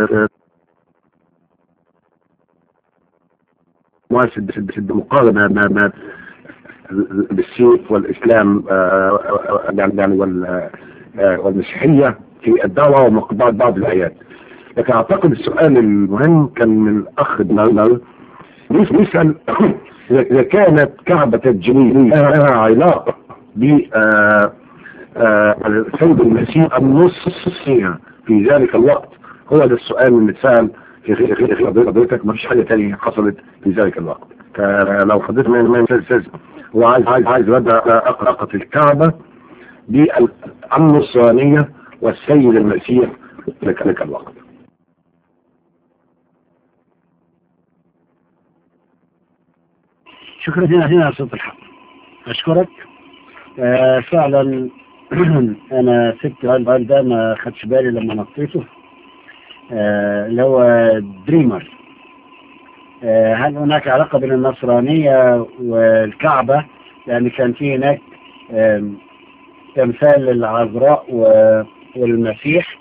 E: مؤسد في المقارنة ما ما بالسيف والإسلام آه يعني وال والمسيحية في الدعوة ومقبال بعض الآيات لكن أعتقد السؤال المهم كان من الأخ نار نسأل إذا كانت كعبة الجميل لها علاقة ب السيد المسيح النص فيها في ذلك الوقت هو ده السؤال اللي اتسأل في غير حضرتك ما فيش حاجة تانية حصلت في ذلك الوقت فلو حضرتك ما ما استاذ هو عايز عايز عايز يبدا علاقة الكعبة بالنصرانية والسيد المسيح في ذلك الوقت
A: شكرا جزيلا يا صوت الحق أشكرك آه فعلا أنا سبت السؤال ده ما خدش بالي لما نطيته آه اللي هو دريمر آه هل هناك علاقة بين النصرانية والكعبة لأن كان في هناك تمثال للعذراء والمسيح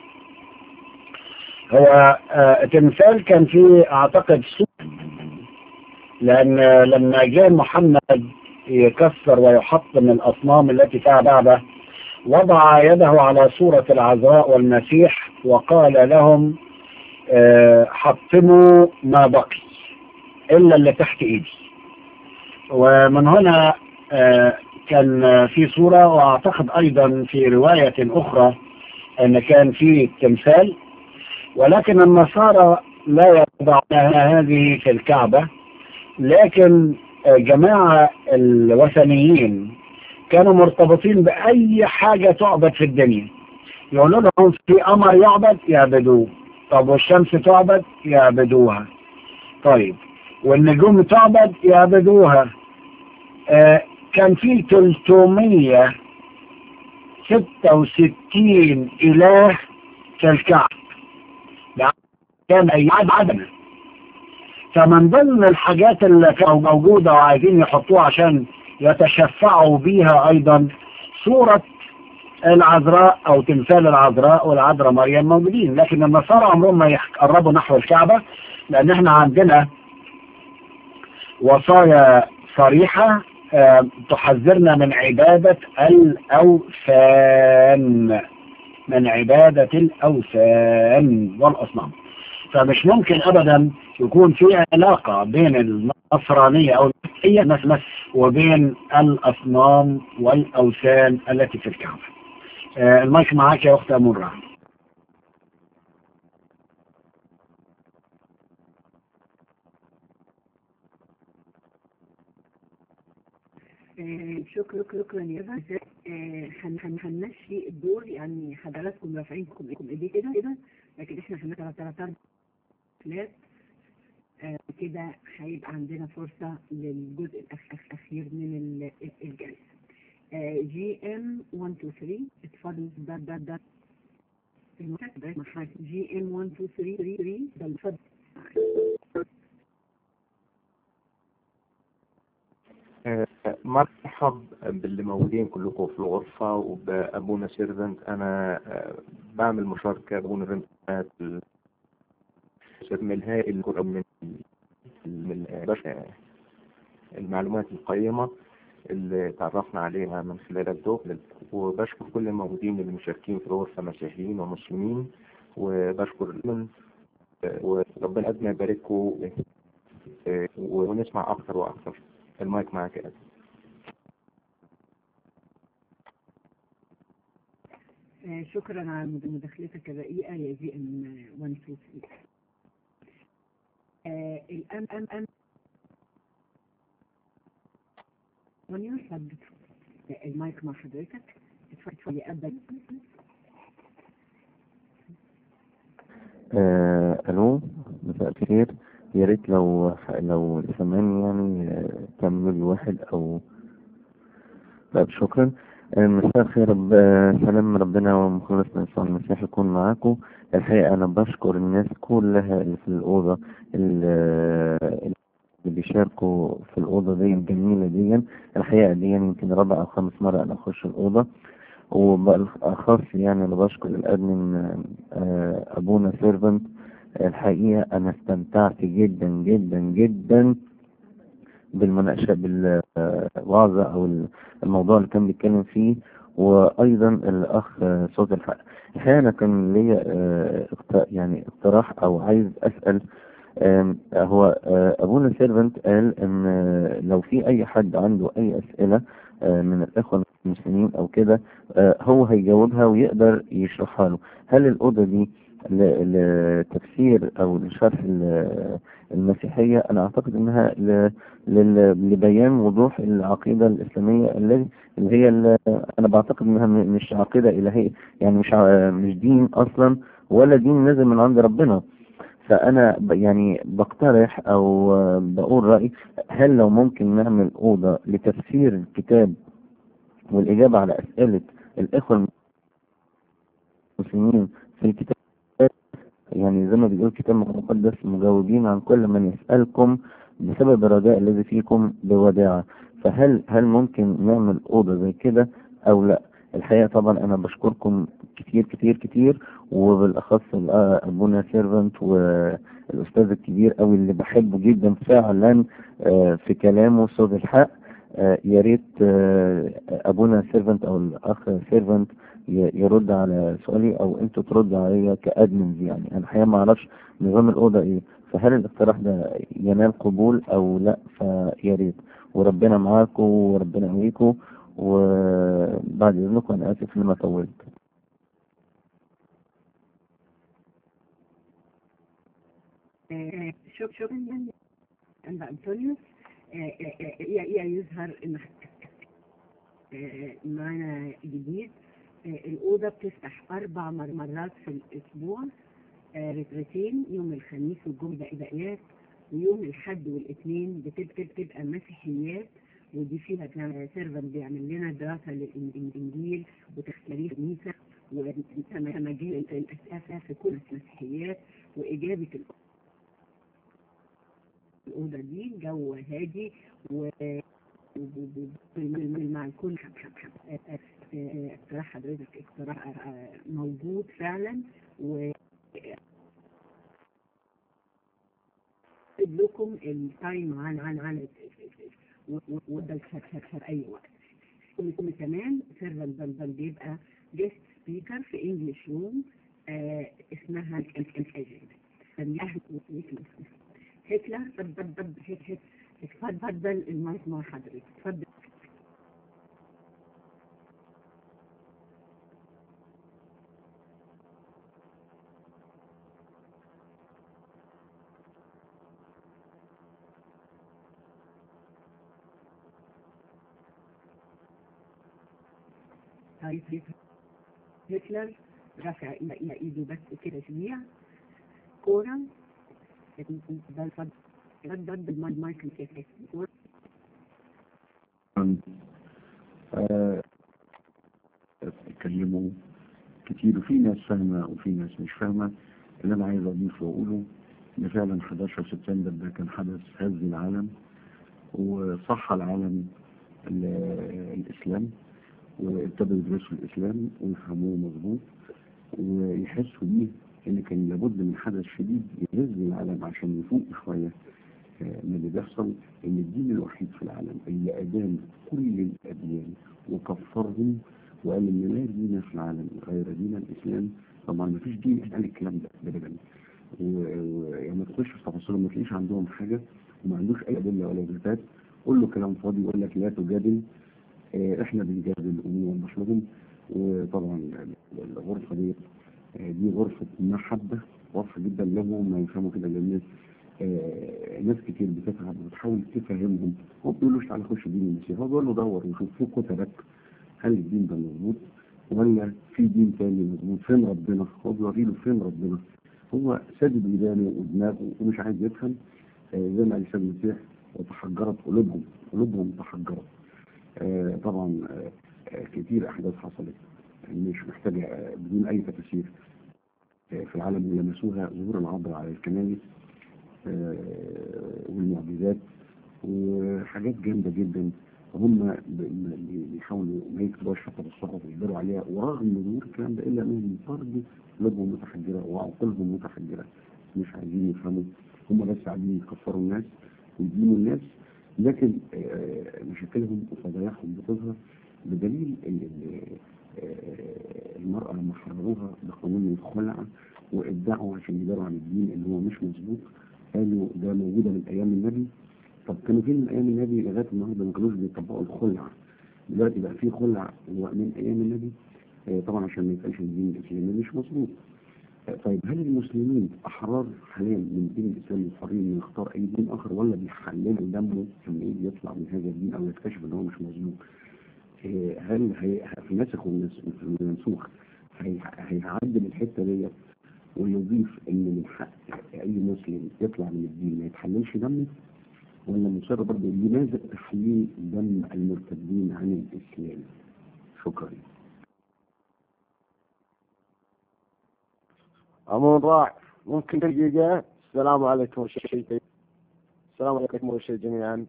A: هو تمثال كان فيه أعتقد سوء لأن لما جاء محمد يكسر ويحطم الأصنام التي فيها بعبة وضع يده على صورة العذراء والمسيح وقال لهم حطموا ما بقي إلا اللي تحت إيدي ومن هنا كان في صورة وأعتقد أيضا في رواية أخرى أن كان في تمثال ولكن النصارى لا يضعون هذه في الكعبة لكن جماعة الوثنيين كانوا مرتبطين بأي حاجة تعبد في الدنيا يقولوا لهم في قمر يعبد يعبدوه طب والشمس تعبد يعبدوها طيب والنجوم تعبد يعبدوها آه كان في 366 إله في الكعب كان أي عدد فمن ضمن الحاجات اللي كانوا موجودة وعايزين يحطوها عشان يتشفعوا بيها أيضا صورة العذراء أو تمثال العذراء والعذراء مريم موجودين لكن النصارى عمرهم ما يقربوا نحو الكعبة لأن احنا عندنا وصايا صريحة اه تحذرنا من عبادة الأوثان من عبادة الأوثان والأصنام فمش ممكن أبدا يكون في علاقة بين النصرانية أو المسيحية وبين الأصنام والأوثان التي في الكعبة آه المايك معاك يا أخت أمورة
B: شكرا شكرا يا فندم هنمشي الدور يعني حضراتكم رافعينكم ايدي كده كده لكن احنا هنقرا ثلاث اربع آه، كده هيبقى عندنا فرصة للجزء الأخ- الأخير من ال- الجلسة جي ام 1 2 3 اتفضل ده ده ده جي ام 1 2 3 3 3 ده اتفضل
K: آه، مرحب باللي موجودين كلكم في الغرفة وبأبونا سيرفنت أنا آه، بعمل مشاركة بأبونا سيرفنت من الهائل من من آه، المعلومات القيمة اللي تعرفنا عليها من خلال الدول وبشكر كل الموجودين اللي مشاركين في الغرفة مسيحيين ومسلمين وبشكر من وربنا قد ما يبارككم آه، ونسمع أكثر وأكثر المايك معك يا أبي.
B: آه، شكرا على مد- مداخلتك الرقيقة يا جي ام 1 2 3 آه، الأم أم أم ونيو ثبت المايك مع حضرتك اتفضل يا أبا
L: آه، الو مساء الخير يا ريت لو لو سامعني يعني آه، تعملوا لي واحد او طيب شكرا آه، مساء الخير رب آه، سلام ربنا ومخلصنا يسوع المسيح يكون معاكم الحقيقة أنا بشكر الناس كلها اللي في الأوضة اللي اللي بيشاركوا في الأوضة دي الجميلة دي الحقيقة دي يمكن رابع أو خامس مرة أنا أخش الأوضة وبالأخص يعني أنا بشكر الأدمن آه، أبونا سيرفنت الحقيقة أنا استمتعت جدا جدا جدا بالمناقشة بالوعظة أو الموضوع اللي كان بيتكلم فيه وأيضا الأخ آه، صوت الحق الحقيقة أنا كان ليا آه، اقت- يعني اقتراح أو عايز أسأل آم، هو آه، أبونا سيرفنت قال إن آه، لو في أي حد عنده أي أسئلة آه، من الإخوة المسلمين أو كده آه، هو هيجاوبها ويقدر يشرحها له هل الأوضة دي ل- لتفسير أو لشرح ال- المسيحية أنا أعتقد إنها ل- لل- لبيان وضوح العقيدة الإسلامية الذي اللي هي ال- أنا بعتقد إنها م- مش عقيدة إلهية يعني مش ع- مش دين أصلا ولا دين نزل من عند ربنا فأنا ب- يعني بقترح أو آه، بقول رأيي هل لو ممكن نعمل أوضة لتفسير الكتاب والإجابة على أسئلة الإخوة المسلمين في الكتاب يعني زي ما بيقول الكتاب المقدس مجاوبين عن كل من يسألكم بسبب الرجاء الذي فيكم بوداعة فهل هل ممكن نعمل أوضة زي كده أو لا الحقيقة طبعا أنا بشكركم كتير كتير كتير وبالأخص الأ- أبونا سيرفنت والأستاذ الكبير أوي اللي بحبه جدا فعلا آه، في كلامه صوت الحق آه، يا ريت آه، أبونا سيرفنت أو الأخ سيرفنت ي- يرد على سؤالي او انتوا تردوا عليا كادمنز يعني انا الحقيقه ما اعرفش نظام الاوضه ايه فهل الاقتراح ده ينال قبول او لا فيا ريت وربنا معاكم وربنا يقويكم وبعد اذنكم انا اسف لما طولت
B: آه، شك- شكرا أنبا أنطونيوس آه، آه، آه، ي- ي- يظهر إن آه، معنا جديد آه، الأوضة بتفتح أربع مر- مرات في الأسبوع آه، رترتين يوم الخميس والجمعة بدايات ويوم الحد والاثنين بتبقى بتبقى مسيحيات ودي فيها كان سيرفن بيعمل لنا دراسة للإنجيل وتختاريخ الكنيسة وتماجيل الأسئلة في كل المسيحيات وإجابة الأوضة دي جو هادي و مع الكل حب حب حب آه، آه، اقتراح حضرتك اقتراح آه، موجود فعلا و اكتب لكم التايم عن عن عن وده في اي وقت ويكون كمان سيرفر بلبل بيبقى جيست سبيكر في انجلش روم آه اسمها الاجنده هتلر اتفضل اتفضل المايك مع حضرتك اتفضل طيب هتلر رفع إلى إلى إيده بس كده شوية كورة ده الفضل رد رد المايك مايك كده
M: آه، اتكلموا كتير وفي ناس فاهمة وفي ناس مش فاهمة اللي أنا عايز أضيفه وأقوله إن فعلا 11 سبتمبر ده كان حدث هز العالم وصح العالم ال- الإسلام وابتدوا يدرسوا الإسلام ويفهموه مظبوط ويحسوا بيه إن كان لابد من حدث شديد يهز العالم عشان يفوق شوية آه، من اللي بيحصل إن الدين الوحيد في العالم اللي أدان كل الأديان وكفرهم وقال إن لا دين في العالم غير دين الإسلام طبعا ما فيش دين قال الكلام ده أبدا ولما تخش في تفاصيلهم ما تلاقيش عندهم حاجة وما عندوش أي أدلة ولا إثباتات قول له كلام فاضي يقول لك لا تجادل آه، إحنا بنجادل أمور مشهورهم وطبعا الغرفة دي آه، دي غرفة محبة واضحة جدا لهم ما يفهموا كده لأن آه، ناس كتير بتتعب وبتحاول تفهمهم هو ما بيقولوش تعالى خش دين المسيح هو بيقول له دور وشوف في كتبك هل الدين ده مظبوط ولا في دين تاني مظبوط فين ربنا هو بيوري له فين ربنا هو سادد ودانه ودماغه ومش عايز يفهم آه، زي ما قال السيد المسيح وتحجرت قلوبهم قلوبهم تحجرت آه، طبعا آه، آه، كتير احداث حصلت مش محتاجه آه، بدون اي تفاسير آه، في العالم ولمسوها ظهور العبر على الكنائس آه، والمعجزات وحاجات جامدة جدا هم ب- م- بيحاولوا ما يكتبوش حتى بالصحف ويقدروا عليها ورغم ظهور الكلام ده الا انهم برضه قلوبهم متحجره وعقولهم متحجره مش عايزين يفهموا هم بس عايزين يكفروا الناس ويدينوا الناس لكن آه، مشاكلهم وفضايحهم بتظهر بدليل ان ال- آه، المرأة لما حرروها بقانون الخلع وادعوا عشان يداروا عن الدين ان هو مش مظبوط قالوا ده موجودة من ايام النبي طب كانوا فين من ايام النبي لغايه النهارده ما كانوش بيطبقوا الخلع دلوقتي بقى في خلع من ايام النبي آه، طبعا عشان ما يبقاش الدين الاسلامي مش مظبوط آه، طيب هل المسلمين احرار حاليا من دين الاسلام الحرين من يختار اي دين اخر ولا بيحللوا دمه لما يجي يطلع من هذا الدين او يكتشف ان هو مش مظبوط آه، هل هي في الناسخ والنس- والمنسوخ هي- هيعدل الحته ديت ويضيف ان من حق اي مسلم يطلع من الدين ما يتحللش دمه ولا مصر برضه لماذا تحليل دم المرتدين عن الاسلام شكرا
G: أمون راع ممكن دقيقة السلام عليكم شيء السلام عليكم وشي جميعا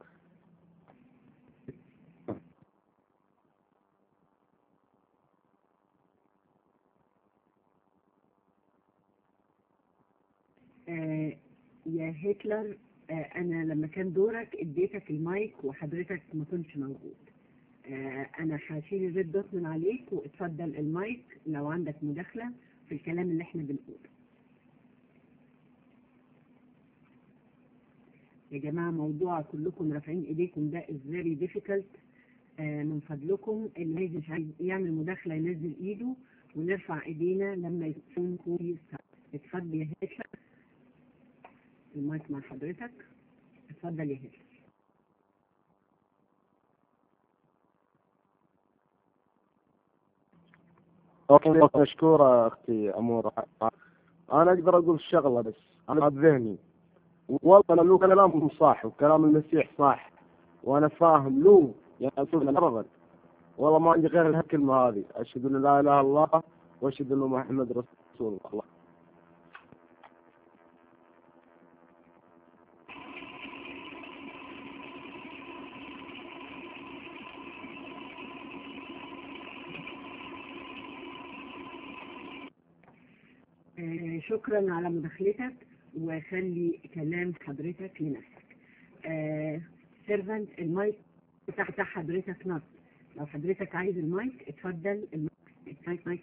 B: آه، يا هتلر آه، انا لما كان دورك اديتك المايك وحضرتك ما كنتش موجود آه، انا هشيل الريد دوت من عليك واتفضل المايك لو عندك مداخلة في الكلام اللي احنا بنقوله يا جماعة موضوع كلكم رافعين ايديكم ده is very difficult آه، من فضلكم اللي عايز مش عايز يعمل مداخلة ينزل ايده ونرفع ايدينا لما يكون كويس اتفضل يا هتلر المايك مع حضرتك اتفضل يا هتلر
G: اوكي مشكورة اختي امورة انا اقدر اقول الشغلة بس انا بذهني والله انا له كلامكم صح وكلام المسيح صح وانا فاهم له يا رسول ابدا والله ما عندي غير الكلمة هذه اشهد ان لا اله الا الله واشهد ان محمد رسول الله
B: آه، شكرا على مداخلتك وخلي كلام حضرتك لنفسك سيرفنت المايك بتاع بتاع حضرتك نص لو حضرتك عايز المايك اتفضل المايك المايك مايك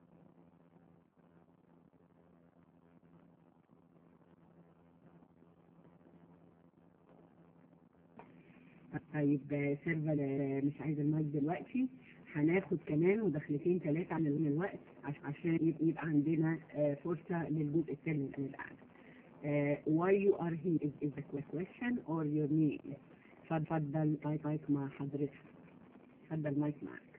B: طيب آه، سيرفر آه، مش عايز المايك دلوقتي هناخد كمان مداخلتين ثلاثة على الوقت عش- عشان يبقى, يبقى عندنا آه، فرصة للجزء الثاني من القعدة. آه، why you are here is, is the question or your name اتفضل مايك مايك مع حضرتك اتفضل مايك معك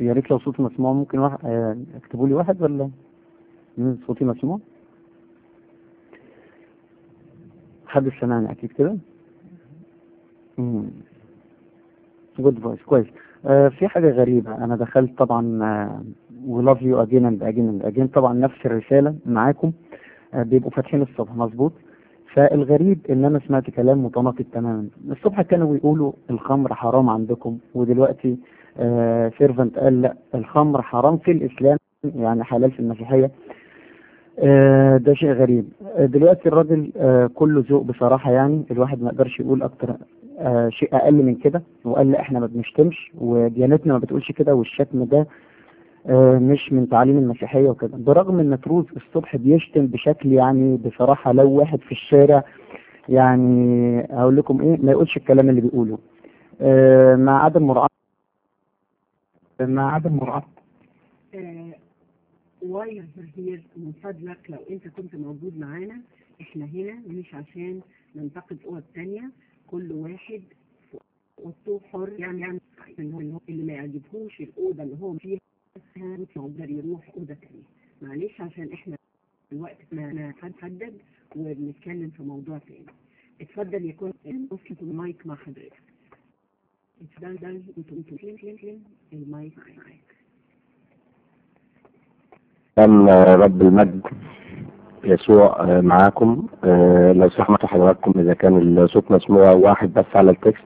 F: يا ريت لو صوتي مسموع ممكن واحد آه، اكتبوا لي واحد ولا مم، صوتي مسموع حد سمعني اكيد كده جود فويس كويس آه في حاجة غريبة أنا دخلت طبعا وي لاف يو أجين أند أجين أند أجين طبعا نفس الرسالة معاكم آه بيبقوا فاتحين الصبح مظبوط فالغريب إن أنا سمعت كلام متناقض تماما الصبح كانوا بيقولوا الخمر حرام عندكم ودلوقتي آه سيرفنت قال لا الخمر حرام في الإسلام يعني حلال في المسيحية آه ده شيء غريب آه دلوقتي الراجل آه كله ذوق بصراحة يعني الواحد ما يقدرش يقول أكتر آه شيء أقل من كده وقال لا إحنا ما بنشتمش وديانتنا ما بتقولش كده والشتم ده آه مش من تعاليم المسيحية وكده برغم إن تروز الصبح بيشتم بشكل يعني بصراحة لو واحد في الشارع يعني هقول لكم إيه ما يقولش الكلام اللي بيقوله آه مع عدم مراعاة مع عدم مراعاة
B: واير هير من فضلك لو انت كنت موجود معانا احنا هنا مش عشان ننتقد قوى تانية كل واحد في اوضته حر يعني يعني اللي هو- اللي ما يعجبهوش الاوضه اللي هو فيها يقدر يروح اوضه تانية معلش عشان احنا الوقت ما هنحدد وبنتكلم في موضوع تاني اتفضل يكون مسكة المايك مع حضرتك اتفضل انتوا انتوا فين فين فين المايك معاك
N: كان رب المجد يسوع معاكم آه، لو سمحتوا حضراتكم إذا كان الصوت مسموع واحد بس على التكست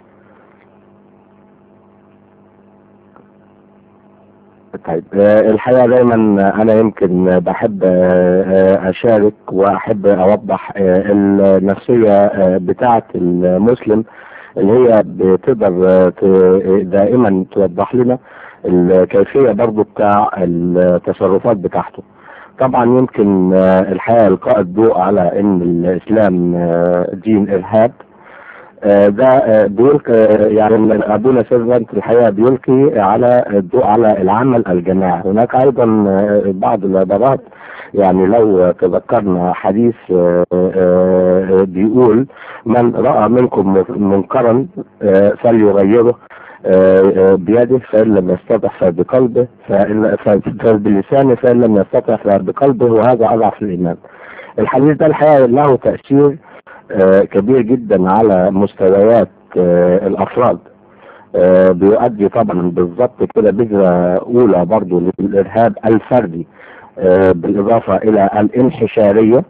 N: طيب آه، الحقيقة دايما أنا يمكن بحب آه، آه، أشارك وأحب أوضح آه، النفسية آه، بتاعة المسلم اللي هي بتقدر آه، ت- دائما توضح لنا الكيفية برضو بتاع التصرفات بتاعته طبعا يمكن آه، الحقيقة إلقاء الضوء على أن الإسلام آه، دين إرهاب آه، ده آه، بيلقي آه، يعني أبونا سيرفنت الحقيقة بيلقي على الضوء على العمل الجماعي هناك أيضا آه، بعض العبارات يعني لو تذكرنا حديث آه، آه، بيقول من رأى منكم منكرا آه، فليغيره آه، آه، بيده فإن لم يستطع فبقلبه فإن ف- فبلسانه فإن لم يستطع فبقلبه وهذا أضعف الإيمان الحديث ده الحقيقة له تأثير آه، كبير جدا على مستويات آه، الأفراد آه، بيؤدي طبعا بالضبط كده بذرة أولى برضو للإرهاب الفردي آه، بالإضافة إلى الانحشارية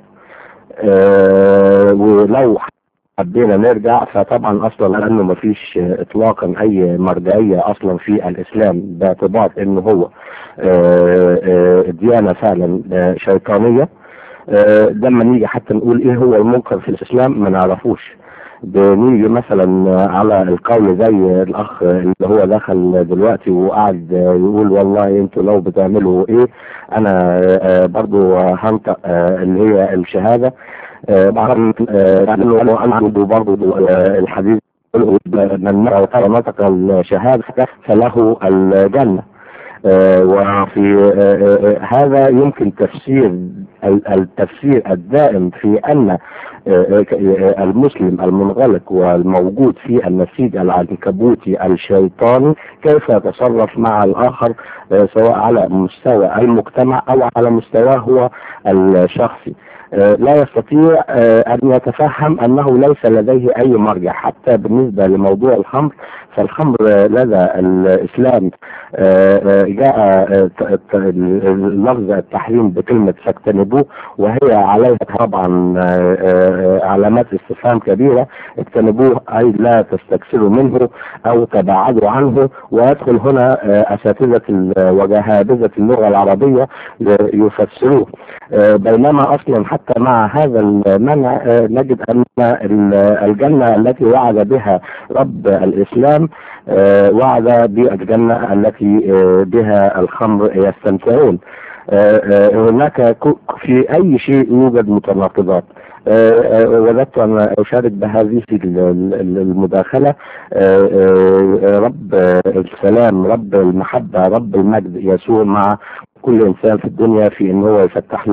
N: آه، ولو حبينا نرجع فطبعا اصلا لانه ما فيش اطلاقا اي مرجعيه اصلا في الاسلام باعتبار انه هو آه، آه، ديانه فعلا آه، شيطانيه آه، لما نيجي حتى نقول ايه هو المنكر في الاسلام ما نعرفوش بنيجي مثلا على القول زي الاخ اللي هو دخل دلوقتي وقعد يقول والله انتوا لو بتعملوا ايه انا آه، برضو هنطق آه، اللي هي الشهاده آه، بعد آه، انه انا عنده برضو آه، الحديث يقول من نطق الشهاده فله الجنه آه، وفي آه، آه، هذا يمكن تفسير ال- التفسير الدائم في ان آه، آه، آه، المسلم المنغلق والموجود في النسيج العنكبوتي الشيطاني كيف يتصرف مع الاخر آه، سواء على مستوى المجتمع او على مستواه هو الشخصي آه، لا يستطيع آه، أن يتفهم أنه ليس لديه أي مرجع حتى بالنسبة لموضوع الخمر فالخمر آه، لدى الإسلام آه، آه، جاء آه، ت- ت- لفظ التحريم بكلمة فاجتنبوه وهي عليها طبعا آه، آه، علامات استفهام كبيرة اجتنبوه أي لا تستكثروا منه أو تباعدوا عنه ويدخل هنا آه، أساتذة ال- وجهابذة اللغة العربية يفسروه آه، بينما اصلا حتى مع هذا المنع آه، نجد ان ال- الجنه التي وعد بها رب الاسلام آه، وعد بالجنه التي آه، بها الخمر يستمتعون آه، آه، هناك ك- في اي شيء يوجد متناقضات آه، آه، وددت ان اشارك بهذه ال- ال- المداخله آه، آه، رب السلام رب المحبه رب المجد يسوع مع كل انسان في الدنيا في ان هو يفتح له قلب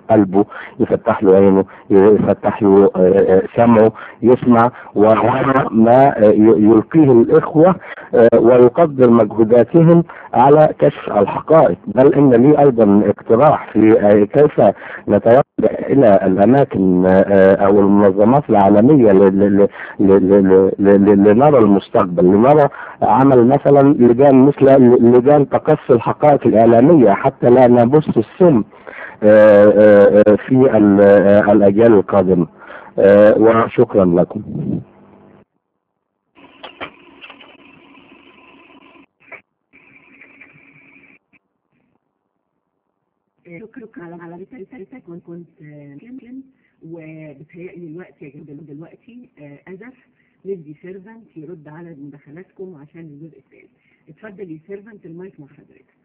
N: قلبه يفتح له عينه يفتح له آه، آه، سمعه يسمع وهذا ما آه، ي- يلقيه الإخوة آه، ويقدر مجهوداتهم على كشف الحقائق بل إن لي أيضا اقتراح في آه، كيف نتوجه إلى الأماكن آه، أو المنظمات العالمية ل- ل- ل- ل- ل- ل- لنرى المستقبل لنرى عمل مثلا لجان مثل لجان تقصي الحقائق الإعلامية حتى لا نبث السم آه، آه، آه، في ال- آه، الأجيال القادمة آه، وشكرا لكم
B: شكرا على على رسالتك كنت كنت آه، يمكن وبتهيألي الوقت يا جماعة دلوقتي آه، أزف ندي سيرفنت يرد على مداخلاتكم عشان الجزء الثاني اتفضل يا سيرفنت المايك مع حضرتك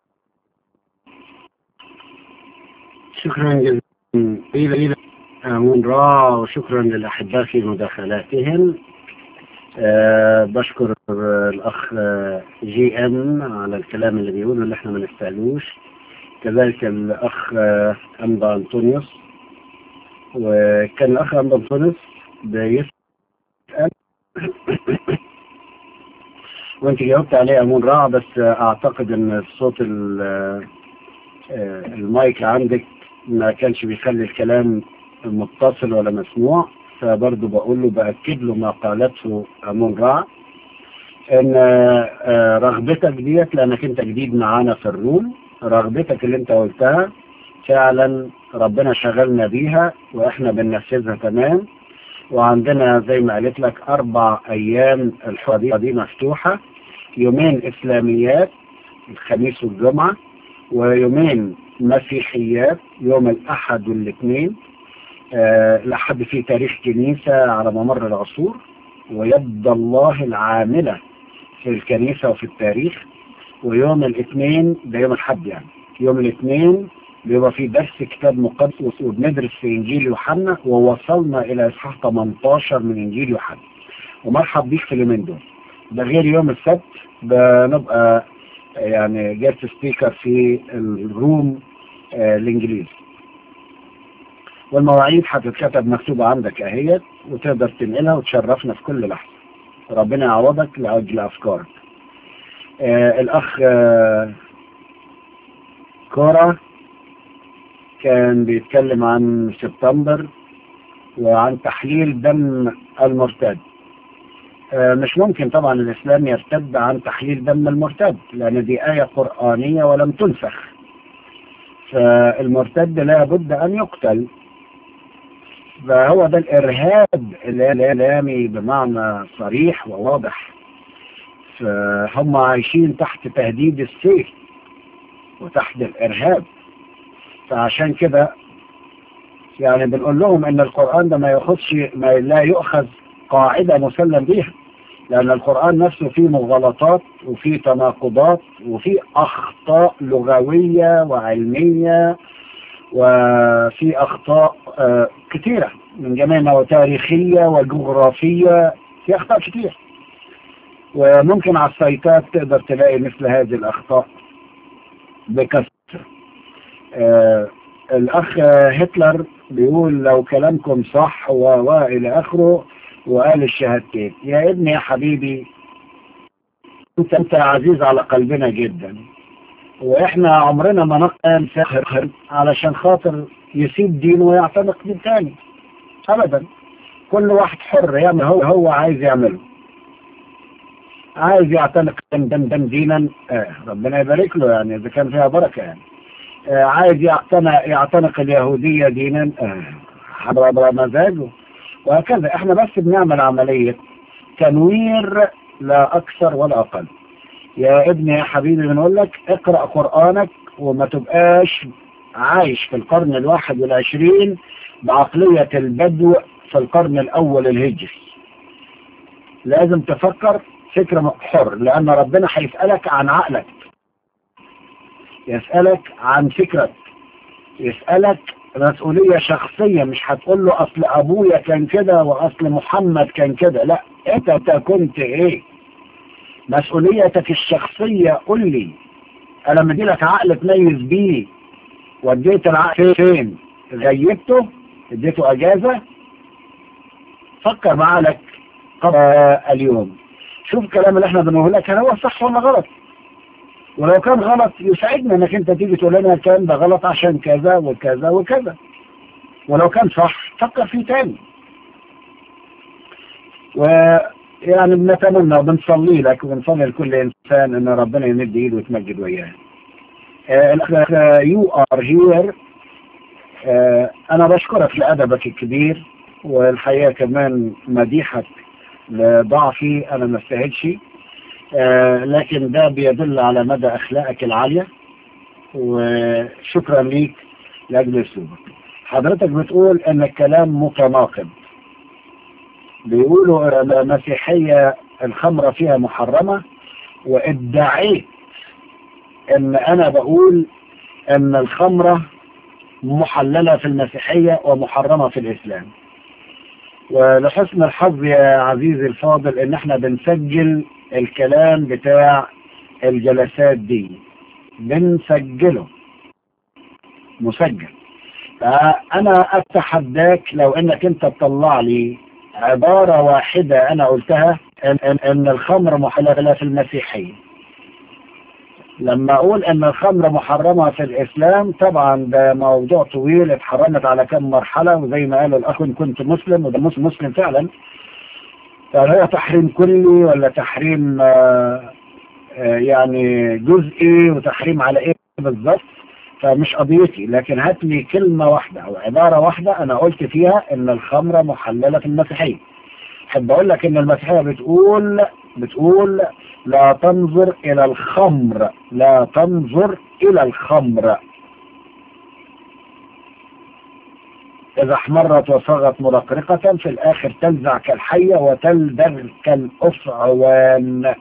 A: شكرا جزيلا آمون را وشكرا للأحباء في مداخلاتهم أه بشكر الأخ آه، جي أم على الكلام اللي بيقوله اللي احنا ما نستاهلوش كذلك الأخ آه، أمضى أنطونيوس وكان الأخ أمضى أنطونيوس بيسأل وانت جاوبت عليه أمون رائع بس آه، أعتقد أن صوت ال- آه، المايك عندك ما كانش بيخلي الكلام متصل ولا مسموع فبرضه بقول له بأكد له ما قالته أمون رع ان آه، رغبتك ديت لانك انت جديد معانا في الروم رغبتك اللي انت قلتها فعلا ربنا شغلنا بيها واحنا بننفذها تمام وعندنا زي ما قالت لك اربع ايام الحوار دي مفتوحة يومين اسلاميات الخميس والجمعة ويومين مسيحيات يوم الاحد والاثنين آه، لحد في تاريخ كنيسة على ممر العصور ويد الله العاملة في الكنيسة وفي التاريخ ويوم الاثنين ده يوم الحد يعني يوم الاثنين بيبقى في درس كتاب مقدس وبندرس في انجيل يوحنا ووصلنا الى اصحاح 18 من انجيل يوحنا ومرحب بيك في اليومين دول ده غير يوم السبت بنبقى يعني جيست سبيكر في الروم آه، الانجليزي والمواعيد هتتكتب مكتوبة عندك اهيت وتقدر تنقلها وتشرفنا في كل لحظة ربنا يعوضك لأجل أفكارك آه الأخ آه كورة كان بيتكلم عن سبتمبر وعن تحليل دم المرتد آه مش ممكن طبعا الإسلام يرتد عن تحليل دم المرتد لأن دي آية قرآنية ولم تنسخ فالمرتد لا بد أن يقتل فهو ده الإرهاب الإعلامي بمعنى صريح وواضح فهم عايشين تحت تهديد السيف وتحت الإرهاب فعشان كده يعني بنقول لهم ان القرآن ده ما ياخدش ما لا يؤخذ قاعدة مسلم بيها لأن القرآن نفسه فيه مغالطات وفيه تناقضات وفيه أخطاء لغوية وعلمية وفي أخطاء آه، كثيرة من جميع وتاريخية وجغرافية في أخطاء كثير وممكن على السيطات تقدر تلاقي مثل هذه الأخطاء بكثرة آه، الأخ هتلر بيقول لو كلامكم صح و وإلى آخره وقال الشهادتين يا ابني يا حبيبي انت انت عزيز على قلبنا جدا واحنا عمرنا ما نقل سخر علشان خاطر يسيب دينه ويعتنق دين تاني ابدا كل واحد حر يعمل هو هو عايز يعمله عايز يعتنق دم دم دم دينا آه ربنا يبارك له يعني اذا كان فيها بركه يعني آه عايز يعتنق يعتنق اليهوديه دينا آه حضر مزاجه وهكذا احنا بس بنعمل عمليه تنوير لا اكثر ولا اقل يا ابني يا حبيبي بنقول لك اقرأ قرآنك وما تبقاش عايش في القرن الواحد والعشرين بعقلية البدو في القرن الأول الهجري لازم تفكر فكرة حر لأن ربنا هيسألك عن عقلك يسألك عن فكرك يسألك مسؤولية شخصية مش هتقول له أصل أبويا كان كده وأصل محمد كان كده لا أنت أنت كنت إيه مسؤوليتك الشخصية قل لي أنا مدي لك عقل تميز بيه وديت العقل فين غيبته اديته اجازة فكر بعقلك قبل اليوم شوف الكلام اللي احنا بنقوله لك هل هو صح ولا غلط ولو كان غلط يساعدنا انك انت تيجي تقول لنا كان ده غلط عشان كذا وكذا وكذا ولو كان صح فكر فيه تاني ويعني بنتمنى وبنصلي لك وبنصلي لكل انسان ان ربنا يمد ايده ويتمجد وياه الاخ يو ار هير انا بشكرك لادبك الكبير والحقيقه كمان مديحك لضعفي انا ما استاهلش آه لكن ده بيدل على مدى اخلاقك العاليه وشكرا ليك لاجل اسلوبك حضرتك بتقول ان الكلام متناقض بيقولوا المسيحيه الخمره فيها محرمه وادعيت ان انا بقول ان الخمره محلله في المسيحيه ومحرمه في الاسلام ولحسن الحظ يا عزيزي الفاضل ان احنا بنسجل الكلام بتاع الجلسات دي بنسجله مسجل فانا اتحداك لو انك انت تطلع لي عبارة واحدة انا قلتها ان, إن, إن الخمر محللة في المسيحية لما اقول ان الخمر محرمة في الاسلام طبعا ده موضوع طويل اتحرمت على كم مرحلة وزي ما قال الاخ ان كنت مسلم وده مسلم, مسلم فعلا فهو تحريم كلي ولا تحريم آآ آآ يعني جزئي وتحريم على ايه بالظبط فمش قضيتي لكن هات لي كلمة واحدة او عبارة واحدة انا قلت فيها ان الخمرة محللة في المسيحية احب اقول لك ان المسيحية بتقول بتقول لا تنظر الى الخمر لا تنظر الى الخمر إذا احمرت وصغت مرقرقة في الآخر تلزع كالحية وتلدغ كالأفعوان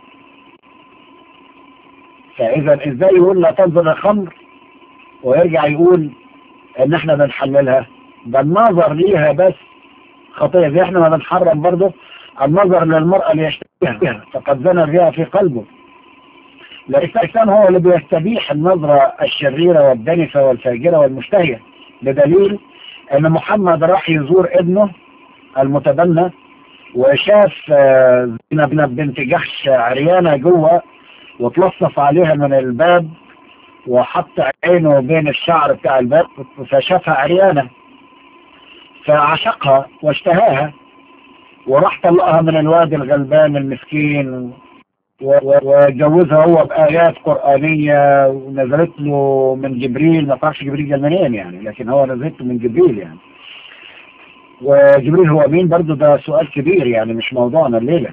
A: فإذا إزاي يقول لا تنظر الخمر ويرجع يقول إن إحنا بنحللها ده النظر ليها بس خطية زي إحنا ما بنحرم برضه النظر للمرأة ليشتبهها فقد زنى بها في قلبه الإنسان هو اللي بيستبيح النظرة الشريرة والدنسة والفاجرة والمشتهية بدليل ان محمد راح يزور ابنه المتبنى وشاف زينب بنت جحش عريانة جوه وتلصف عليها من الباب وحط عينه بين الشعر بتاع الباب فشافها عريانة فعشقها واشتهاها وراح طلقها من الواد الغلبان المسكين وجوزها هو بآيات قرآنية ونزلت له من جبريل ما تعرفش جبريل جال منين يعني لكن هو نزلت له من جبريل يعني وجبريل هو مين برضه ده سؤال كبير يعني مش موضوعنا الليلة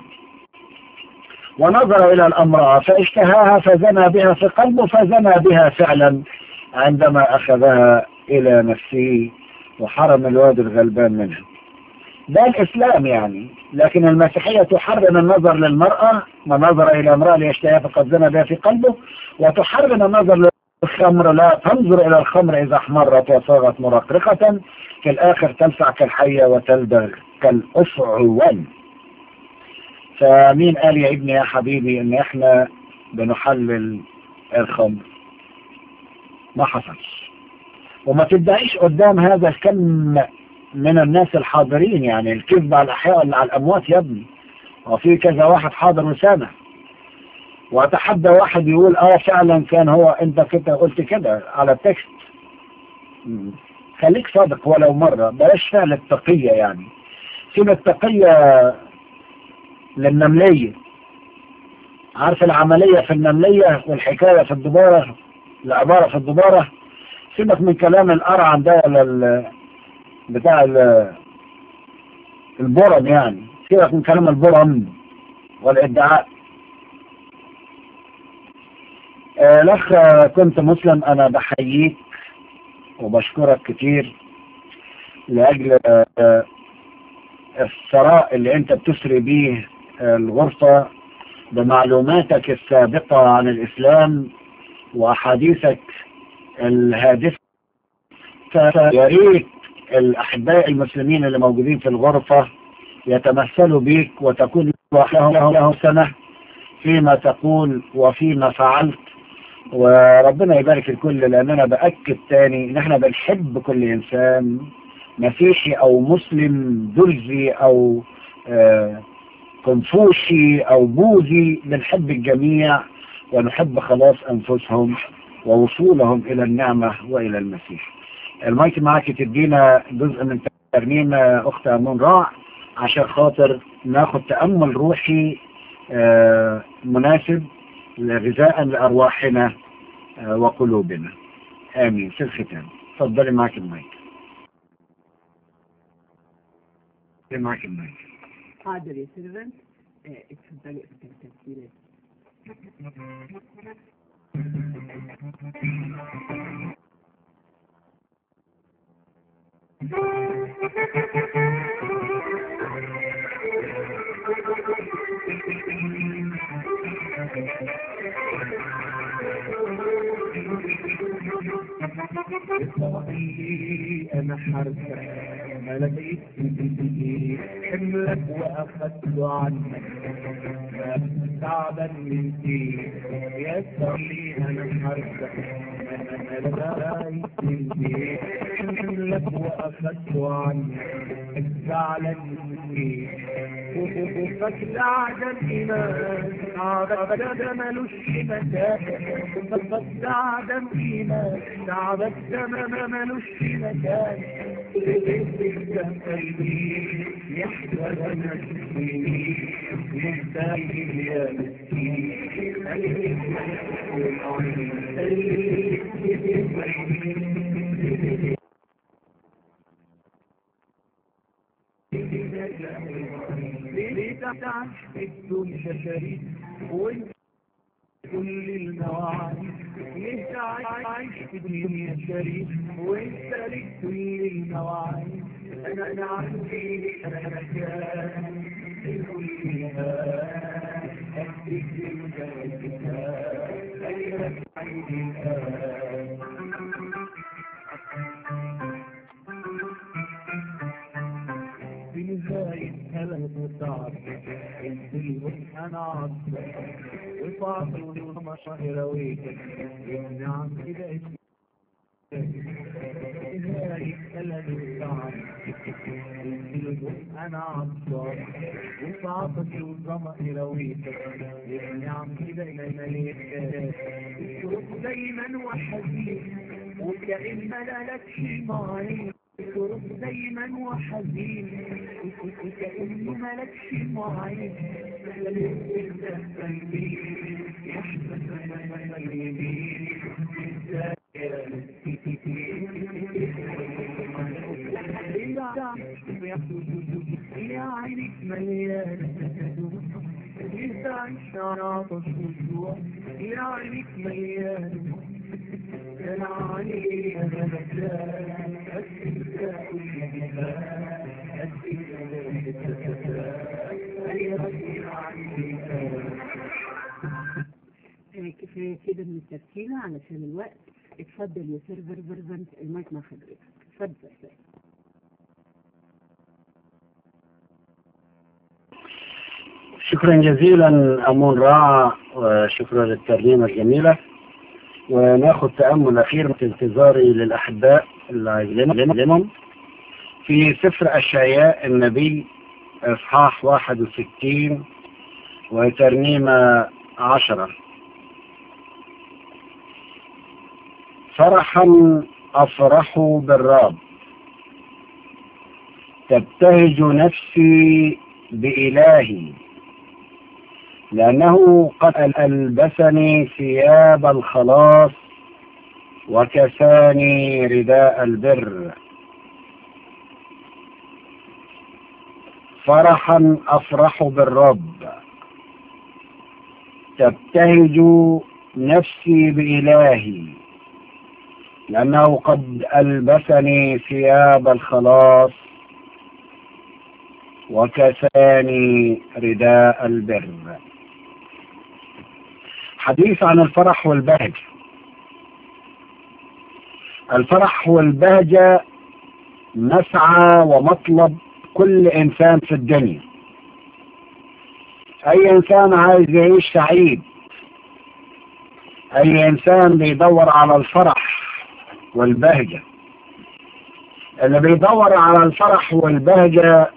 A: ونظر إلى الأمرأة فاشتهاها فزنى بها في قلبه فزنى بها فعلا عندما أخذها إلى نفسه وحرم الواد الغلبان منها ده الإسلام يعني لكن المسيحية تحرم النظر للمرأة ما نظر إلى امرأة ليشتهيها فقد زنى بها في قلبه وتحرم النظر للخمر لا تنظر إلى الخمر إذا احمرت وصاغت مرقرقة في الآخر تلسع كالحية وتلدغ كالأفعوان فمين قال يا ابني يا حبيبي ان احنا بنحلل الخمر ما حصلش وما تدعيش قدام هذا الكم من الناس الحاضرين يعني الكذب على الأحياء ولا على الأموات يا ابني وفي كذا واحد حاضر وسامع وأتحدى واحد يقول اه فعلا كان هو انت كده قلت كده على التكست خليك صادق ولو مرة بلاش فعل التقية يعني سيب التقية للنملية عارف العملية في النملية والحكاية في الدبارة العبارة في الدبارة سيبك من كلام الأرعن ده ولا بتاع البرم يعني سيبك من كلام البرم والادعاء الاخ كنت مسلم انا بحييك وبشكرك كتير لاجل الثراء اللي انت بتسري بيه الغرفة بمعلوماتك السابقة عن الاسلام واحاديثك الهادفة يا ريت الأحباء المسلمين اللي موجودين في الغرفة يتمثلوا بيك وتكون لهم له سنة فيما تقول وفيما فعلت وربنا يبارك الكل لان انا باكد تاني ان احنا بنحب كل انسان مسيحي او مسلم درزي او آه كونفوشي او بوذي بنحب الجميع ونحب خلاص انفسهم ووصولهم الى النعمة والى المسيح المايك معاك تدينا جزء من ترنيمة اخت امون راع عشان خاطر ناخد تأمل روحي آه مناسب غذاء لأرواحنا آه وقلوبنا آمين في الختام تفضلي معك المايك معك المايك
B: حاضر يا سيرفنت اتفضلي اختي التسجيلات
O: انا حركة ملكيت حملك واخدت عنك تعبا من فيك يا صلي انا حركة ملكيت من فيك حملك واخدت عنك زعلان من فيك وقوفك لعدم إيمان تعبك ده ملوش مكان وقوفك لعدم إيمان تعبك ده ما ملوش مكان ده قلبي يحضر أنا سنين محتاج يا مسكين ليه تعيش في الدنيا شريك وانت كل المواعيد ليه تعيش في الدنيا شريك وانت لك كل المواعيد انا انا عندي انا مكان في كل مكان اديك المكان ايوه عندي بنهاية هلك صعب الدين انا عصب وصعب ومشاهر ويك النعم كده نهاية هلك صعب الدين انا عصب وصعب ومشاهر ويك النعم كده مليك الشروق دايما وحزين وكأن ملكش معين الشروق دايما وحزين وكأنه ملكش معين يا عينك مليانة يستعيش عطش وجوع يا عينك مليانة كان عليك أنا مكان أسئلك كل جبال
B: كفاية كده من التسجيل علشان الوقت اتفضل يا سيرفر فيرفنت المايك مع حضرتك اتفضل
A: شكرا جزيلا أمون راعة وشكرا للترجمة الجميلة وناخد تأمل أخير في انتظاري للأحباء اللي عايزينهم في سفر أشعياء النبي إصحاح 61 وترنيمة عشرة فرحا أفرح بالرب تبتهج نفسي بإلهي لأنه قد ألبسني ثياب الخلاص وكساني رداء البر فرحا أفرح بالرب تبتهج نفسي بإلهي لأنه قد ألبسني ثياب الخلاص وكساني رداء البر حديث عن الفرح والبهجة الفرح والبهجة مسعى ومطلب كل إنسان في الدنيا أي إنسان عايز يعيش سعيد أي إنسان بيدور على الفرح والبهجة اللي بيدور على الفرح والبهجة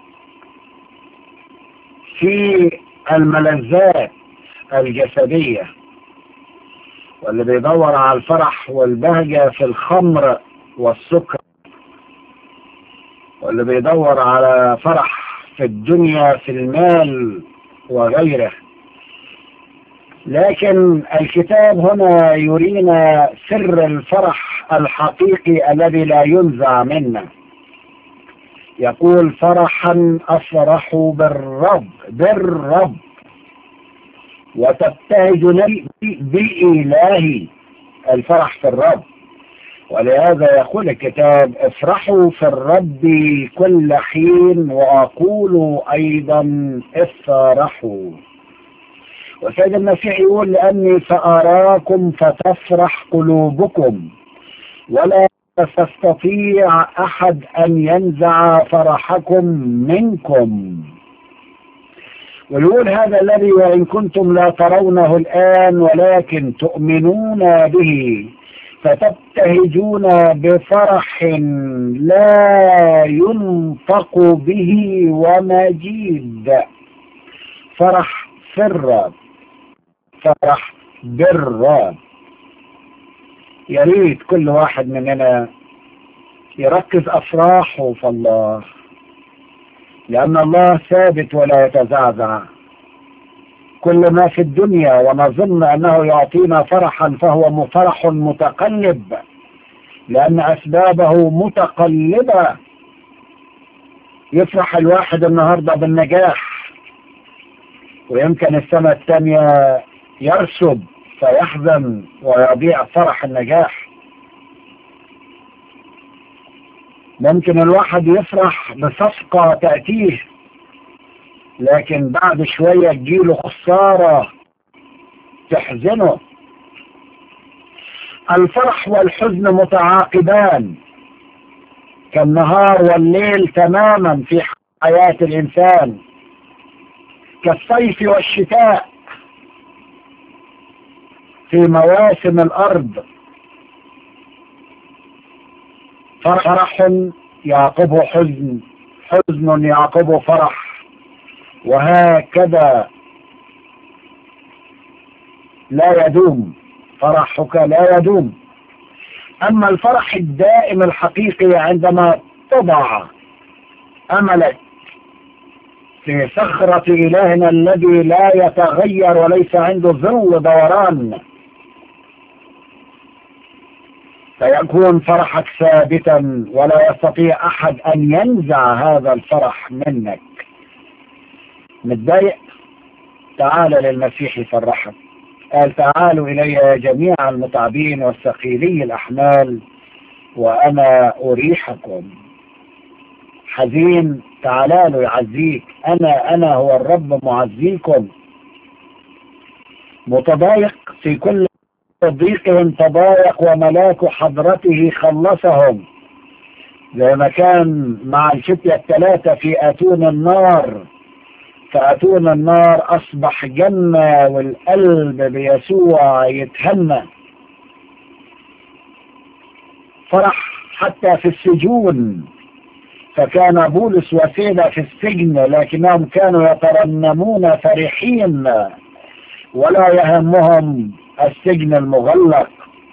A: في الملذات الجسدية واللي بيدور على الفرح والبهجة في الخمر والسكر واللي بيدور على فرح في الدنيا في المال وغيره لكن الكتاب هنا يرينا سر الفرح الحقيقي الذي لا ينزع منا يقول فرحا أفرح بالرب بالرب وتبتهج بإلهي الفرح في الرب ولهذا يقول الكتاب افرحوا في الرب كل حين وأقول أيضا افرحوا وسيد المسيح يقول لأني سأراكم فتفرح قلوبكم ولا تستطيع أحد أن ينزع فرحكم منكم ويقول هذا الذي وإن كنتم لا ترونه الآن ولكن تؤمنون به فتبتهجون بفرح لا ينطق به ومجيد فرح في الرب فرح بالرب يا ريت كل واحد مننا يركز أفراحه في الله لأن الله ثابت ولا يتزعزع كل ما في الدنيا ونظن أنه يعطينا فرحا فهو فرح متقلب لأن أسبابه متقلبة يفرح الواحد النهاردة بالنجاح ويمكن السنة الثانية يرسب فيحزن ويضيع فرح النجاح ممكن الواحد يفرح بصفقة تأتيه لكن بعد شوية تجيله خسارة تحزنه الفرح والحزن متعاقبان كالنهار والليل تماما في حياة الإنسان كالصيف والشتاء في مواسم الأرض فرح يعقبه حزن حزن يعقبه فرح وهكذا لا يدوم فرحك لا يدوم أما الفرح الدائم الحقيقي عندما تضع أملك في صخرة إلهنا الذي لا يتغير وليس عنده ظل دوران فيكون فرحك ثابتا ولا يستطيع أحد أن ينزع هذا الفرح منك متضايق تعال للمسيح يفرحك قال تعالوا إلي يا جميع المتعبين والثقيلي الأحمال وأنا أريحكم حزين تعالى له يعزيك أنا أنا هو الرب معزيكم متضايق في كل ضيقهم تضايق وملاك حضرته خلصهم زي ما كان مع الفتية الثلاثة في أتون النار فأتون النار أصبح جنة والقلب بيسوع يتهنى فرح حتى في السجون فكان بولس وسيلة في السجن لكنهم كانوا يترنمون فرحين ولا يهمهم السجن المغلق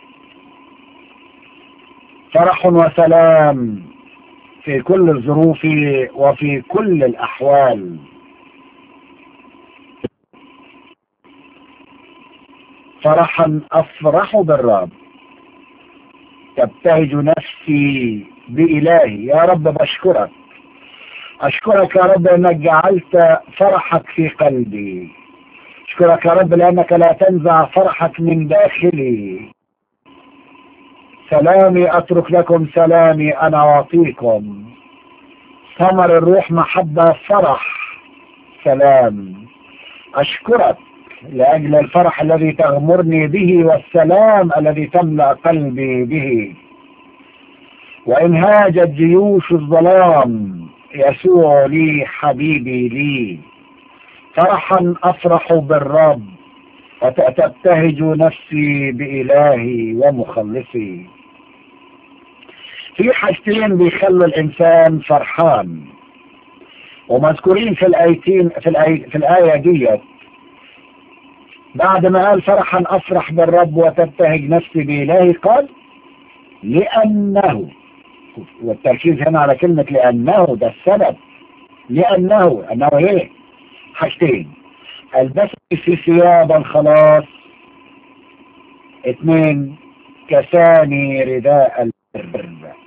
A: فرح وسلام في كل الظروف وفي كل الأحوال فرحا أفرح بالرب تبتهج نفسي بإلهي يا رب بشكرك أشكرك يا رب أنك جعلت فرحك في قلبي أشكرك يا رب لأنك لا تنزع فرحك من داخلي سلامي أترك لكم سلامي أنا أعطيكم ثمر الروح محبة فرح سلام أشكرك لأجل الفرح الذي تغمرني به والسلام الذي تملأ قلبي به وإن هاجت جيوش الظلام يسوع لي حبيبي لي فرحا أفرح بالرب وتبتهج نفسي بإلهي ومخلصي في حاجتين بيخلوا الإنسان فرحان ومذكورين في الآيتين في, الآي في الآية ديت بعد ما قال فرحا أفرح بالرب وتبتهج نفسي بإلهي قال لأنه والتركيز هنا على كلمة لأنه ده السبب لأنه أنه إيه حاجتين البسني في ثياب الخلاص اثنين كساني رداء البر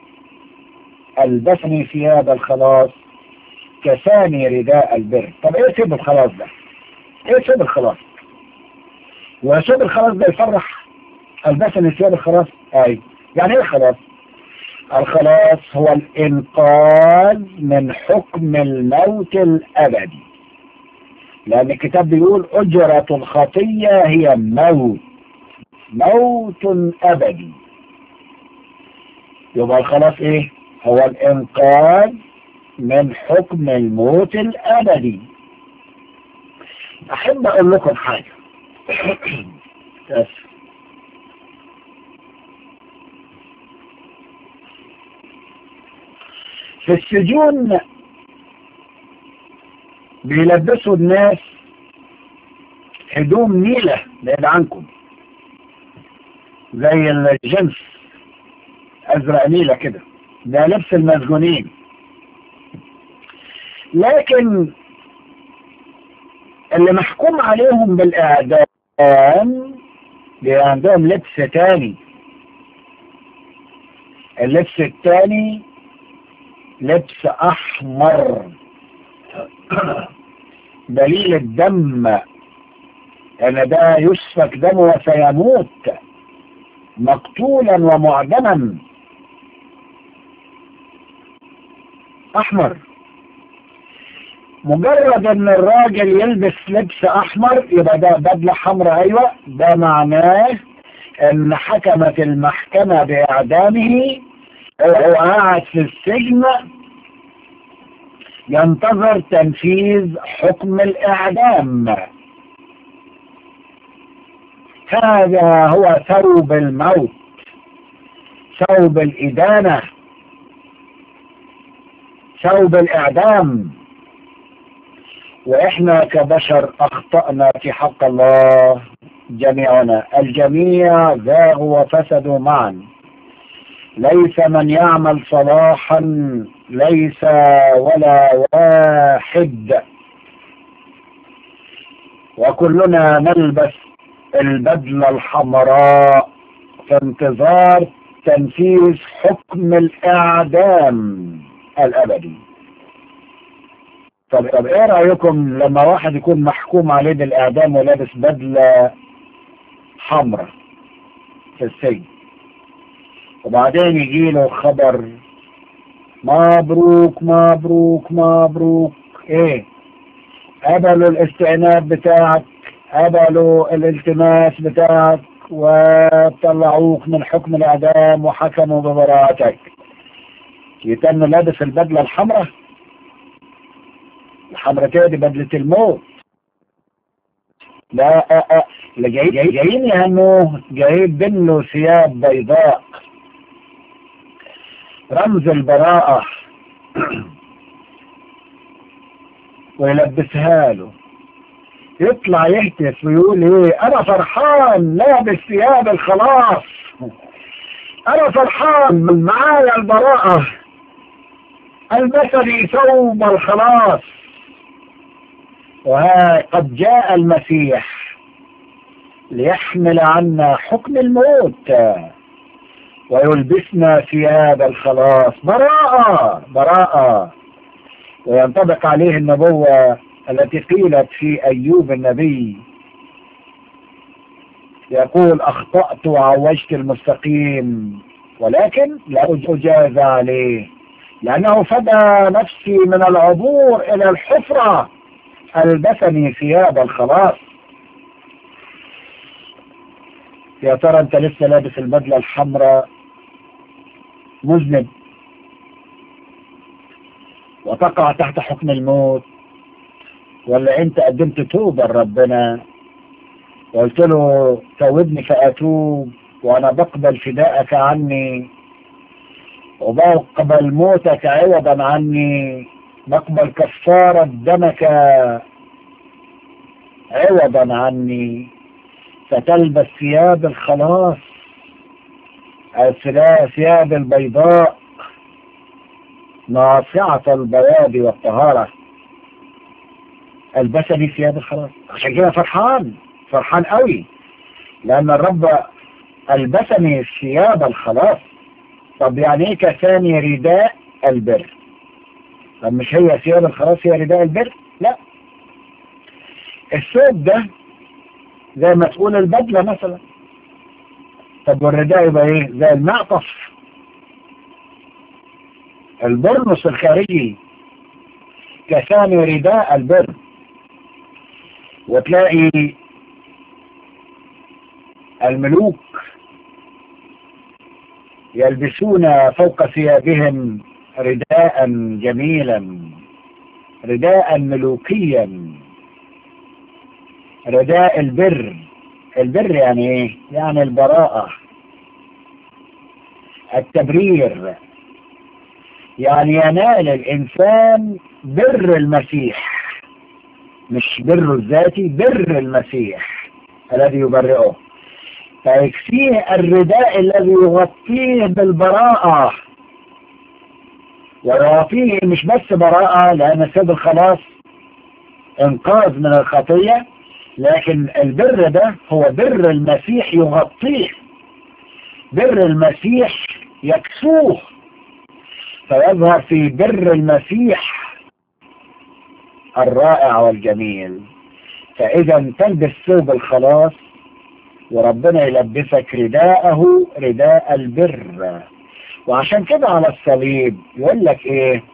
A: البسني ثياب الخلاص كساني رداء البر طب ايه سبب الخلاص ده ايه سبب الخلاص وسبب الخلاص ده يفرح البسني ثياب الخلاص اي يعني ايه الخلاص الخلاص هو الانقاذ من حكم الموت الابدي لان الكتاب بيقول اجرة الخطية هي موت موت ابدي يبقى الخلاص ايه هو الانقاذ من حكم الموت الابدي احب اقول لكم حاجة اسف في السجون بيلبسوا الناس هدوم نيلة بعيد عنكم زي الجنس ازرق نيلة كده ده لبس المسجونين لكن اللي محكوم عليهم بالاعدام بيبقى عندهم لبس تاني اللبس التاني لبس احمر دليل الدم ان ده يسفك دمه وسيموت مقتولا ومعدما احمر مجرد ان الراجل يلبس لبس احمر يبقى ده بدلة حمراء ايوه ده معناه ان حكمت المحكمة باعدامه وهو قاعد في السجن ينتظر تنفيذ حكم الاعدام هذا هو ثوب الموت ثوب الادانة ثوب الاعدام واحنا كبشر اخطأنا في حق الله جميعنا الجميع زاغوا وفسدوا معا ليس من يعمل صلاحا ليس ولا واحد وكلنا نلبس البدلة الحمراء في انتظار تنفيذ حكم الاعدام الابدي طب طب ايه رايكم لما واحد يكون محكوم عليه بالاعدام ولابس بدله حمراء في السجن وبعدين يجي له خبر مبروك مبروك مبروك ايه قبلوا الاستئناف بتاعك قبلوا الالتماس بتاعك وطلعوك من حكم الاعدام وحكموا ببراءتك يتم لابس البدله الحمراء الحمراء كده دي بدله الموت لا اللي جاي جاي جايين يهنوه جايبين له ثياب بيضاء رمز البراءة ويلبسها له يطلع يهتف ويقول ايه انا فرحان لابس ثياب الخلاص انا فرحان معايا البراءة البسني ثوب الخلاص وها قد جاء المسيح ليحمل عنا حكم الموت ويلبسنا ثياب الخلاص براءة براءة وينطبق عليه النبوة التي قيلت في أيوب النبي يقول أخطأت وعوجت المستقيم ولكن لا أجاز عليه لأنه فدى نفسي من العبور إلى الحفرة ألبسني ثياب الخلاص يا ترى أنت لسه لابس البدلة الحمراء مذنب وتقع تحت حكم الموت ولا انت قدمت توبة لربنا وقلت له توبني فأتوب وأنا بقبل فداءك عني وبقبل موتك عوضا عني بقبل كفارة دمك عوضا عني فتلبس ثياب الخلاص ثياب البيضاء ناصعة البياض والطهارة البسني ثياب الخلاص عشان كده فرحان فرحان قوي لأن الرب البسني ثياب الخلاص طب يعني ايه كثاني رداء البر طب مش هي ثياب الخلاص هي رداء البر لا الثوب ده زي ما تقول البدلة مثلا طب والرداء يبقى ايه زي المعطف البرنس الخارجي كثاني رداء البر وتلاقي الملوك يلبسون فوق ثيابهم رداء جميلا رداء ملوكيا رداء البر البر يعني ايه يعني البراءة التبرير يعني ينال الانسان بر المسيح مش بره الذاتي بر المسيح الذي يبرئه فيكفيه الرداء الذي يغطيه بالبراءة ويعطيه مش بس براءة لأن سيد الخلاص انقاذ من الخطية لكن البر ده هو بر المسيح يغطيه بر المسيح يكسوه فيظهر في بر المسيح الرائع والجميل فإذا تلبس ثوب الخلاص وربنا يلبسك رداءه رداء البر وعشان كده على الصليب يقول لك ايه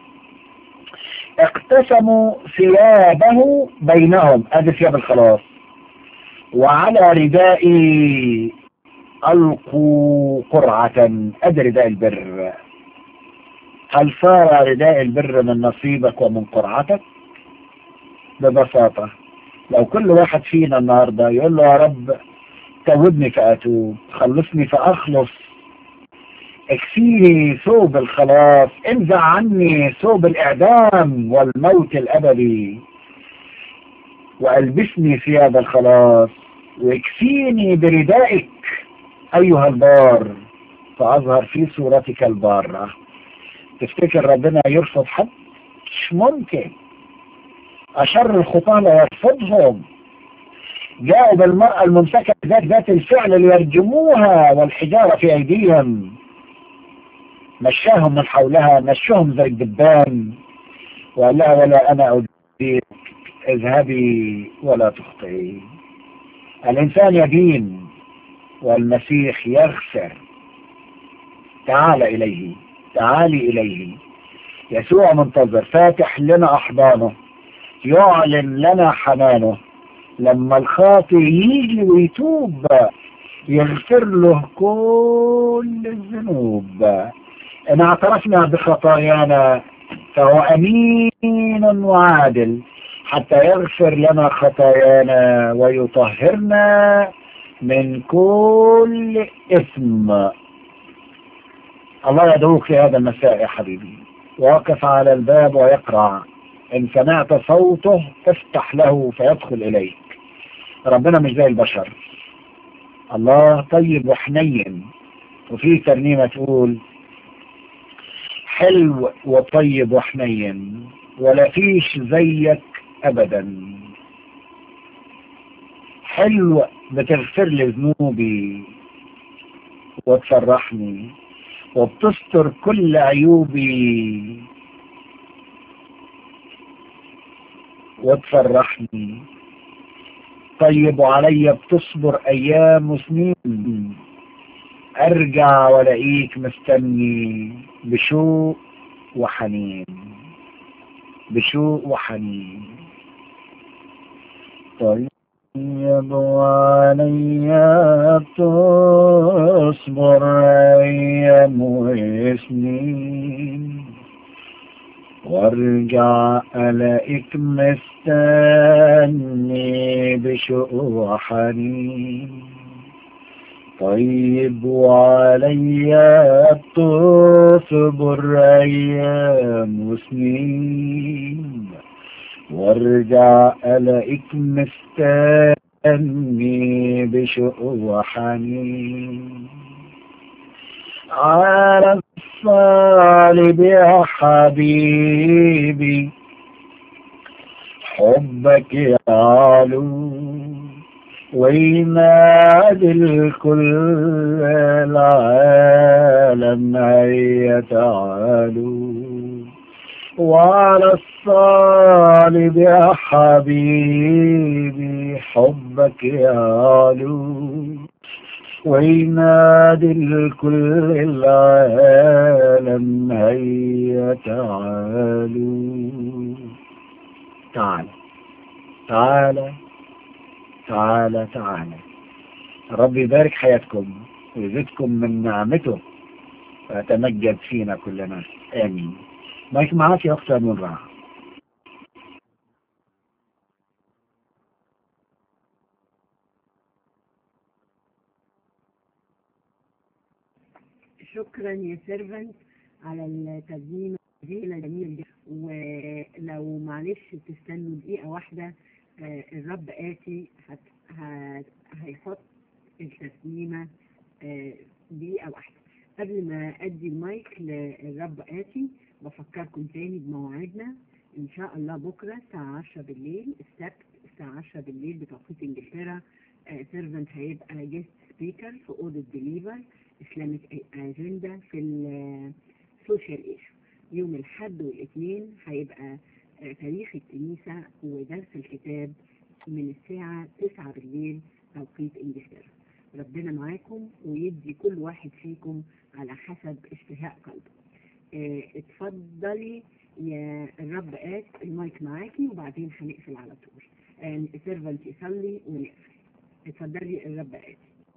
A: اقتسموا ثيابه بينهم ادي ثياب الخلاص وعلى ردائي القوا قرعة ادي رداء البر هل صار رداء البر من نصيبك ومن قرعتك ببساطة لو كل واحد فينا النهاردة يقول له يا رب توبني فأتوب خلصني فأخلص اكفيني ثوب الخلاص انزع عني ثوب الإعدام والموت الأبدي وألبسني ثياب الخلاص واكفيني بردائك أيها البار فأظهر في صورتك البارة تفتكر ربنا يرفض حد مش ممكن أشر الخطاة لا يرفضهم جاءوا بالمرأة الممسكة ذات ذات الفعل ليرجموها والحجارة في أيديهم مشاهم من حولها مشوهم زي الدبان وقال لها ولا أنا أديك اذهبي ولا تخطئي الإنسان يدين والمسيح يغفر تعال إليه تعالي إليه يسوع منتظر فاتح لنا أحضانه يعلن لنا حنانه لما الخاطئ يجي ويتوب يغفر له كل الذنوب إن اعترفنا بخطايانا فهو أمين وعادل حتى يغفر لنا خطايانا ويطهرنا من كل إثم الله يدعوك في هذا المساء يا حبيبي واقف على الباب ويقرع إن سمعت صوته افتح له فيدخل إليك ربنا مش زي البشر الله طيب وحنين وفي ترنيمة تقول حلو وطيب وحنين ولا فيش زيك أبدا حلو بتغفر لي ذنوبي وتفرحني وبتستر كل عيوبي وتفرحني طيب علي بتصبر ايام وسنين ارجع والاقيك مستني بشوق وحنين بشوق وحنين طيب علي بتصبر ايام وسنين وارجع الاقيك مستني بشوق وحنين طيب وعلي تصبر أيام وسنين وارجع ألاقيك مستني بشوق وحنين على الصالب يا حبيبي حبك يعلو وينادي الكل العالم هيا تعالوا وعلى الصالب يا حبيبي حبك يعلو وينادي الكل العالم هيا تعالوا تعال تعال تعالى تعالى رب يبارك حياتكم ويزيدكم من نعمته ويتمجد فينا كلنا آمين مايك معاك يا أخت من رعا
B: شكرا يا سيرفنت على التقديم الجميل ده ولو معلش تستنوا دقيقة واحدة آه، الرب آتي هت... هت... هيحط التسليمة آه، دقيقة واحدة قبل ما أدي المايك للرب آتي بفكركم تاني بمواعيدنا إن شاء الله بكرة الساعة 10 بالليل السبت الساعة 10 بالليل بتوقيت إنجلترا سيرفنت هيبقى جيست سبيكر في أوضة ديليفر إسلامك أجندة في السوشيال إيشو يوم الحد والاثنين هيبقى آه، تاريخ الكنيسة ودرس الكتاب من الساعة 9 بالليل توقيت انجلترا ربنا معاكم ويدي كل واحد فيكم على حسب اشتهاء قلبه اه اتفضلي يا الرب آت المايك معاكي وبعدين هنقفل على طول سيرفنت يصلي ونقفل اتفضلي الرب آت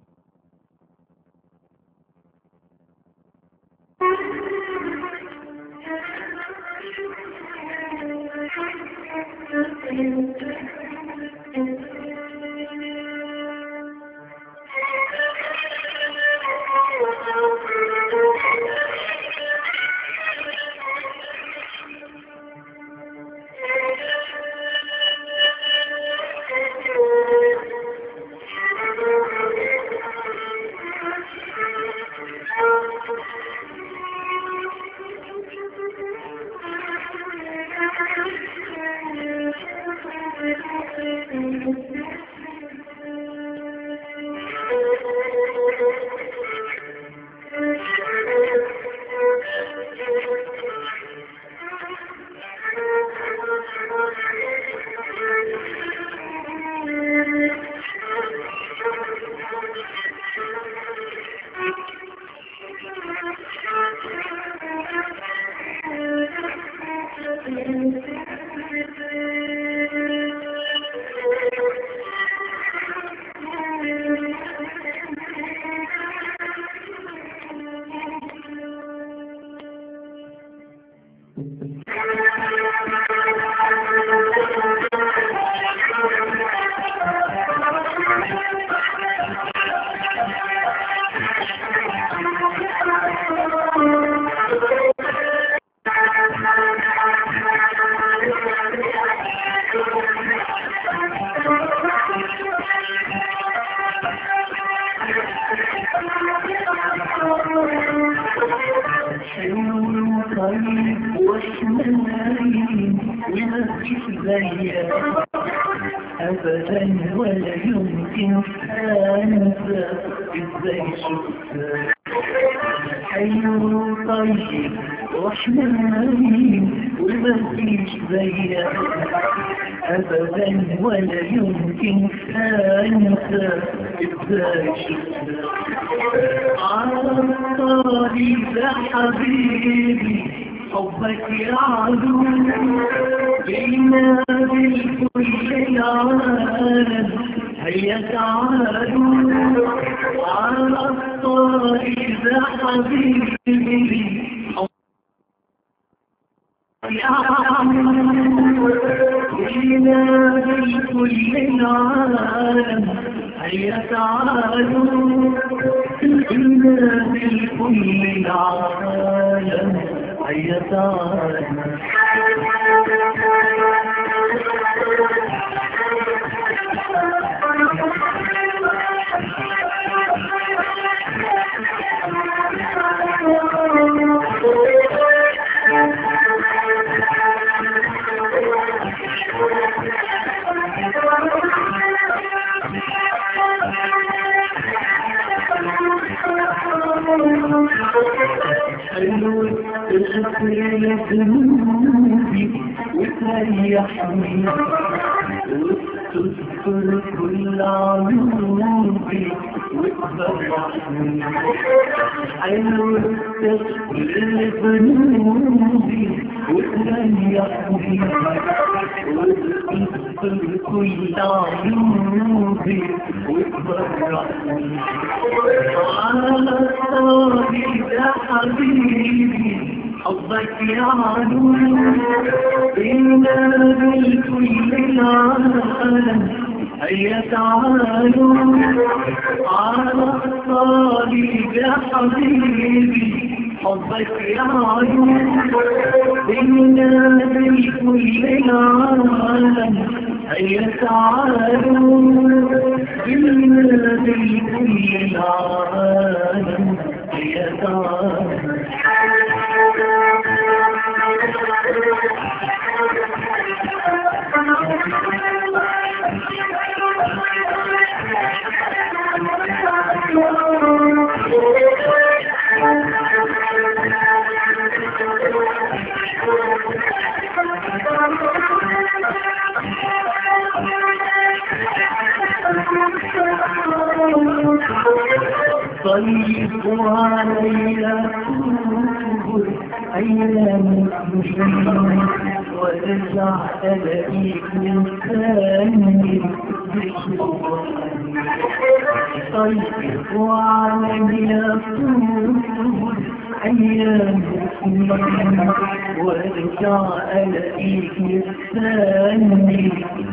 O: أبدا ولا يمكن أنسى إزاي شفتك حلو طيب رحمن وما فيش زيك أبدا ولا يمكن أنسى إزاي شفتك عطاري ده حبيبي حبك يعلو بينا بالكل العالم هيا تعالوا على الطريق ده حبيبي إلى كل العالم هيا تعالوا إلى كل العالم هيا تعالوا حلو الأسر يسلوني وتريحني وتذكر كل عيوبي وتفرحني حلو الأسر يسلوني وتريحني وتذكر كل عيوبي وتفرحني على الطريق يا حبيبي حبك يعلو إنا بالكل العالم هيا تعالوا على الطريق يا حبيبي حبك يعلو إنا بالكل العالم هيا تعالوا إنا بالكل العالم هيا تعالوا طيب علي طول أيام المسلمين وارجع ألاقيك من ثاني طيب علي طول أيام المسلمين وارجع ألاقيك من ثاني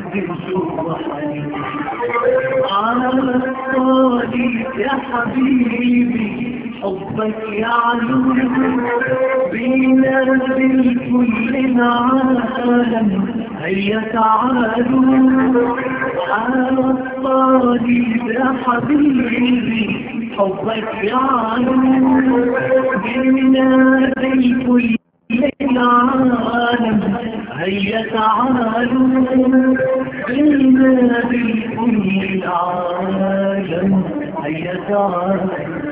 O: على الصليب يا حبيبي حبك يعلو بينا بالكل العالم هيا تعالوا على الصليب يا حبيبي حبك يعلو بينا بالكل العالم هيا تعالوا بينا بالكل العالم هيا تعالوا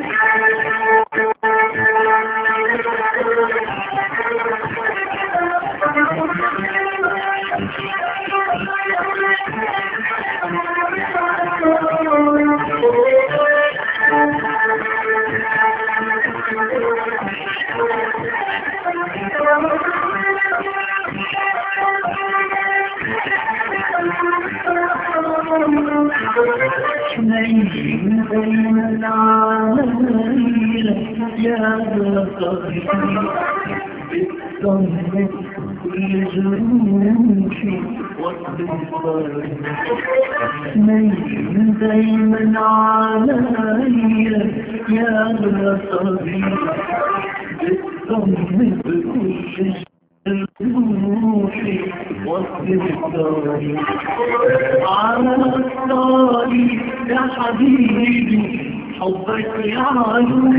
O: حنين بين العالمين يا بطري بالضم كل جروحي واصبر حنين بين العالمين يا بطري بالضم كل روحي واصبر على الطريق يا حبيبي حبك يعلو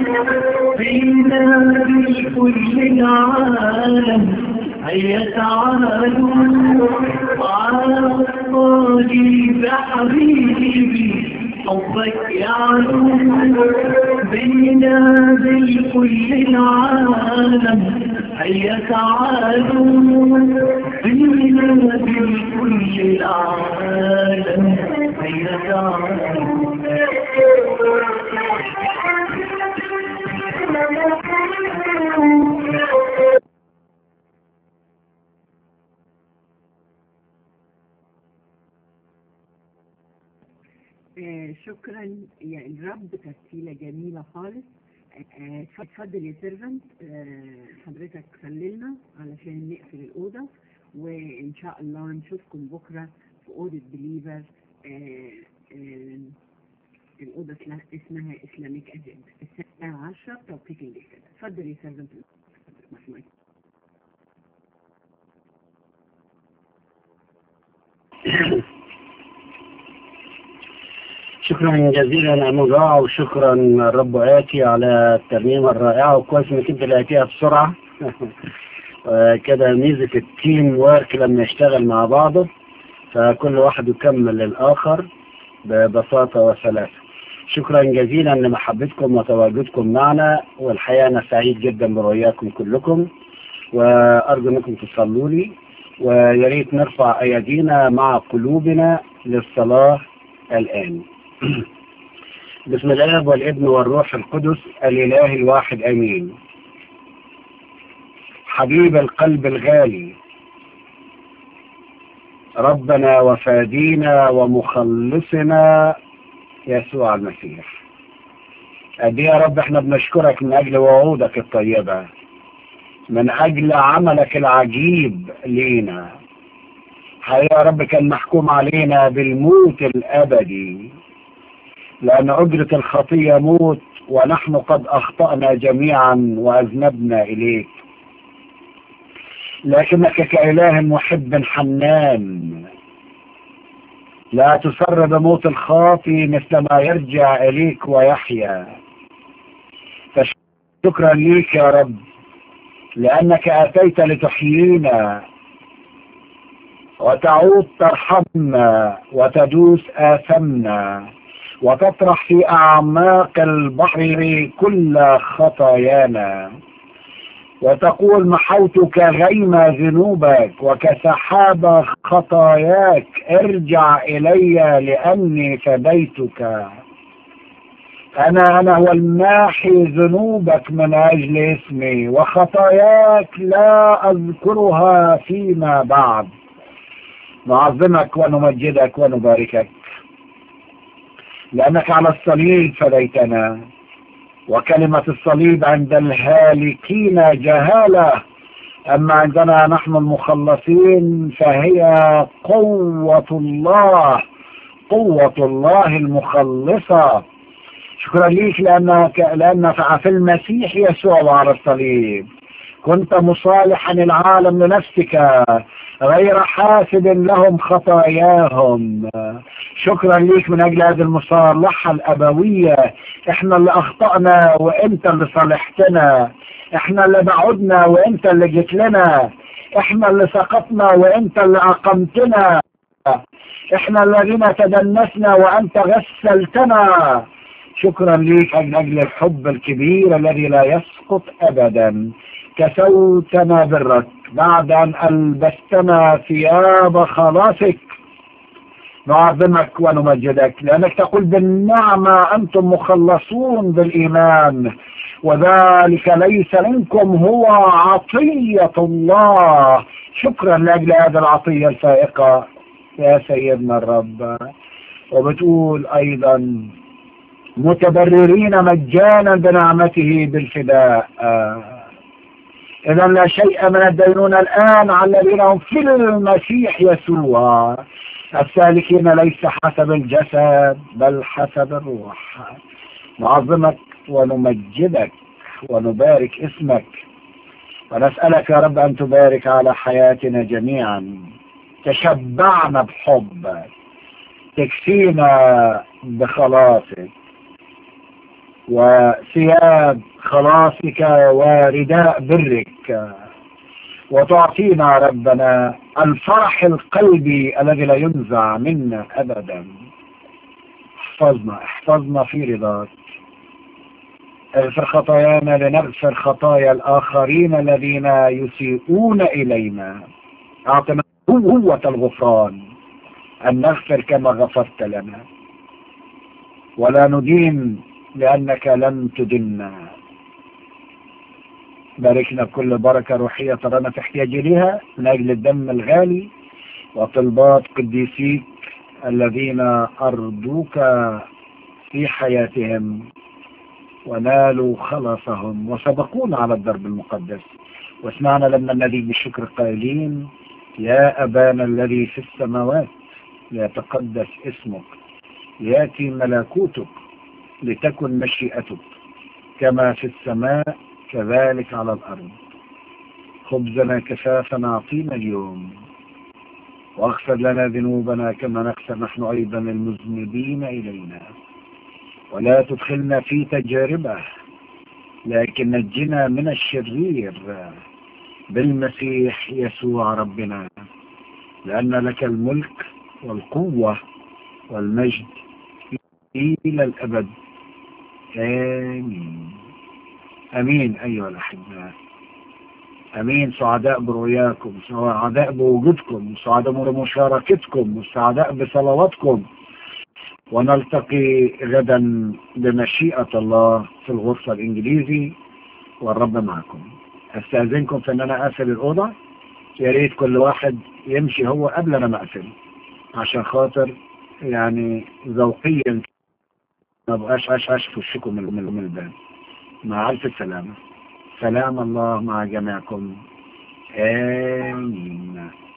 O: بينا بكل العالم هيا تعالوا على الطريق يا حبيبي حبك يعلو بينا بكل العالم هيا تعالوا بينا بكل العالم هيا تعالوا
B: آه، شكرا يا الرب تسهيلة جميلة خالص آه، اتفضل يا سيرفنت حضرتك خلينا علشان نقفل الأوضة وإن شاء الله نشوفكم بكرة في أوضة بليفر الأوضة اسمها- اسمها إسلاميك أجند الساعة 10 توقيت الليل اتفضل يا سيرفنت مسموعك
A: شكرا جزيلا أموجا وشكرا الرب آتي على الترنيمة الرائعة وكويس انك انت لقيتيها بسرعة آه، كده ميزة التيم وورك لما يشتغل مع بعضه فكل واحد يكمل للآخر ببساطة وسلاسة شكرا جزيلا لمحبتكم وتواجدكم معنا والحقيقة أنا سعيد جدا برؤياكم كلكم وأرجو أنكم تصلوا لي ويا ريت نرفع أيدينا مع قلوبنا للصلاة الآن بسم الله والابن والروح القدس الإله الواحد أمين حبيب القلب الغالي ربنا وفادينا ومخلصنا يسوع المسيح أدي يا رب احنا بنشكرك من أجل وعودك الطيبة من أجل عملك العجيب لينا حقيقة يا رب كان محكوم علينا بالموت الأبدي لأن أجرة الخطية موت ونحن قد أخطأنا جميعا وأذنبنا إليك لكنك كإله محب حنان لا تسر بموت الخاطي مثلما يرجع إليك ويحيا فشكرا ليك يا رب لأنك أتيت لتحيينا وتعود ترحمنا وتدوس آثمنا وتطرح في أعماق البحر كل خطايانا وتقول محوتك غيم ذنوبك وكسحاب خطاياك ارجع إلي لأني فديتك أنا أنا هو الماحي ذنوبك من أجل اسمي وخطاياك لا أذكرها فيما بعد نعظمك ونمجدك ونباركك لأنك على الصليب فديتنا وكلمة الصليب عند الهالكين جهالة أما عندنا نحن المخلصين فهي قوة الله قوة الله المخلصة شكرا ليك لأنك لأن في المسيح يسوع وعلى الصليب كنت مصالحا العالم لنفسك غير حاسب لهم خطاياهم شكرا ليك من أجل هذه المصالحة الأبوية احنا اللي أخطأنا وانت اللي صالحتنا احنا اللي بعدنا وانت اللي جيت لنا احنا اللي سقطنا وانت اللي أقمتنا احنا الذين تدنسنا وانت غسلتنا شكرا ليك من أجل الحب الكبير الذي لا يسقط أبدا كسوتنا برك بعد أن ألبستنا ثياب خلاصك نعظمك ونمجدك لأنك تقول بالنعمة أنتم مخلصون بالإيمان وذلك ليس منكم هو عطية الله شكرا لأجل هذه العطية الفائقة يا سيدنا الرب وبتقول أيضا متبررين مجانا بنعمته بالفداء إذا لا شيء من الدينون الآن على الذين هم في المسيح يسوع السالكين ليس حسب الجسد بل حسب الروح نعظمك ونمجدك ونبارك اسمك ونسألك يا رب أن تبارك على حياتنا جميعا تشبعنا بحبك تكفينا بخلاصك وثياب خلاصك ورداء برك وتعطينا ربنا الفرح القلبي الذي لا ينزع منا ابدا احفظنا احفظنا في رضاك اغفر خطايانا لنغفر خطايا الاخرين الذين يسيئون الينا اعطنا قوة الغفران ان نغفر كما غفرت لنا ولا ندين لانك لن تدنا باركنا بكل بركة روحية ترانا في احتياج لها من أجل الدم الغالي وطلبات قديسيك الذين أرضوك في حياتهم نسألك يا رب أن تبارك على حياتنا جميعا تشبعنا بحبك تكفينا بخلاصك وثياب خلاصك وتعطينا ربنا الفرح القلبي الذي لا ينزع منا أبدا احفظنا احفظنا في رضاك اغفر خطايانا لنغفر كما غفرت لنا ولا ندين لأنك لن تدنا ونالوا خلاصهم وسبقونا على الدرب المقدس واسمعنا لما النبي بالشكر قائلين يا أبانا الذي في السماوات ليتقدس اسمك ياتي ملكوتك لتكن مشيئتك كما في السماء كذلك على الأرض خبزنا كفافنا أعطينا اليوم واغفر لنا ذنوبنا كما نغفر نحن أيضا المذنبين إلينا ولا تدخلنا في تجاربه لكن نجنا من الشرير بالمسيح يسوع ربنا لأن لك الملك والقوة والمجد إلى الأبد آمين أمين أيها الأحباء أمين سعداء برؤياكم سعداء بوجودكم سعداء بمشاركتكم وسعداء بصلواتكم ونلتقي غدا بمشيئة الله في الغرفة الإنجليزي والرب معكم استاذنكم في ان انا اقفل الاوضه يا ريت كل واحد يمشي هو قبل انا ما اقفل عشان خاطر يعني ذوقيا ما بقاش عاش عاش في وشكم من من الباب مع الف سلامه سلام الله مع جميعكم امين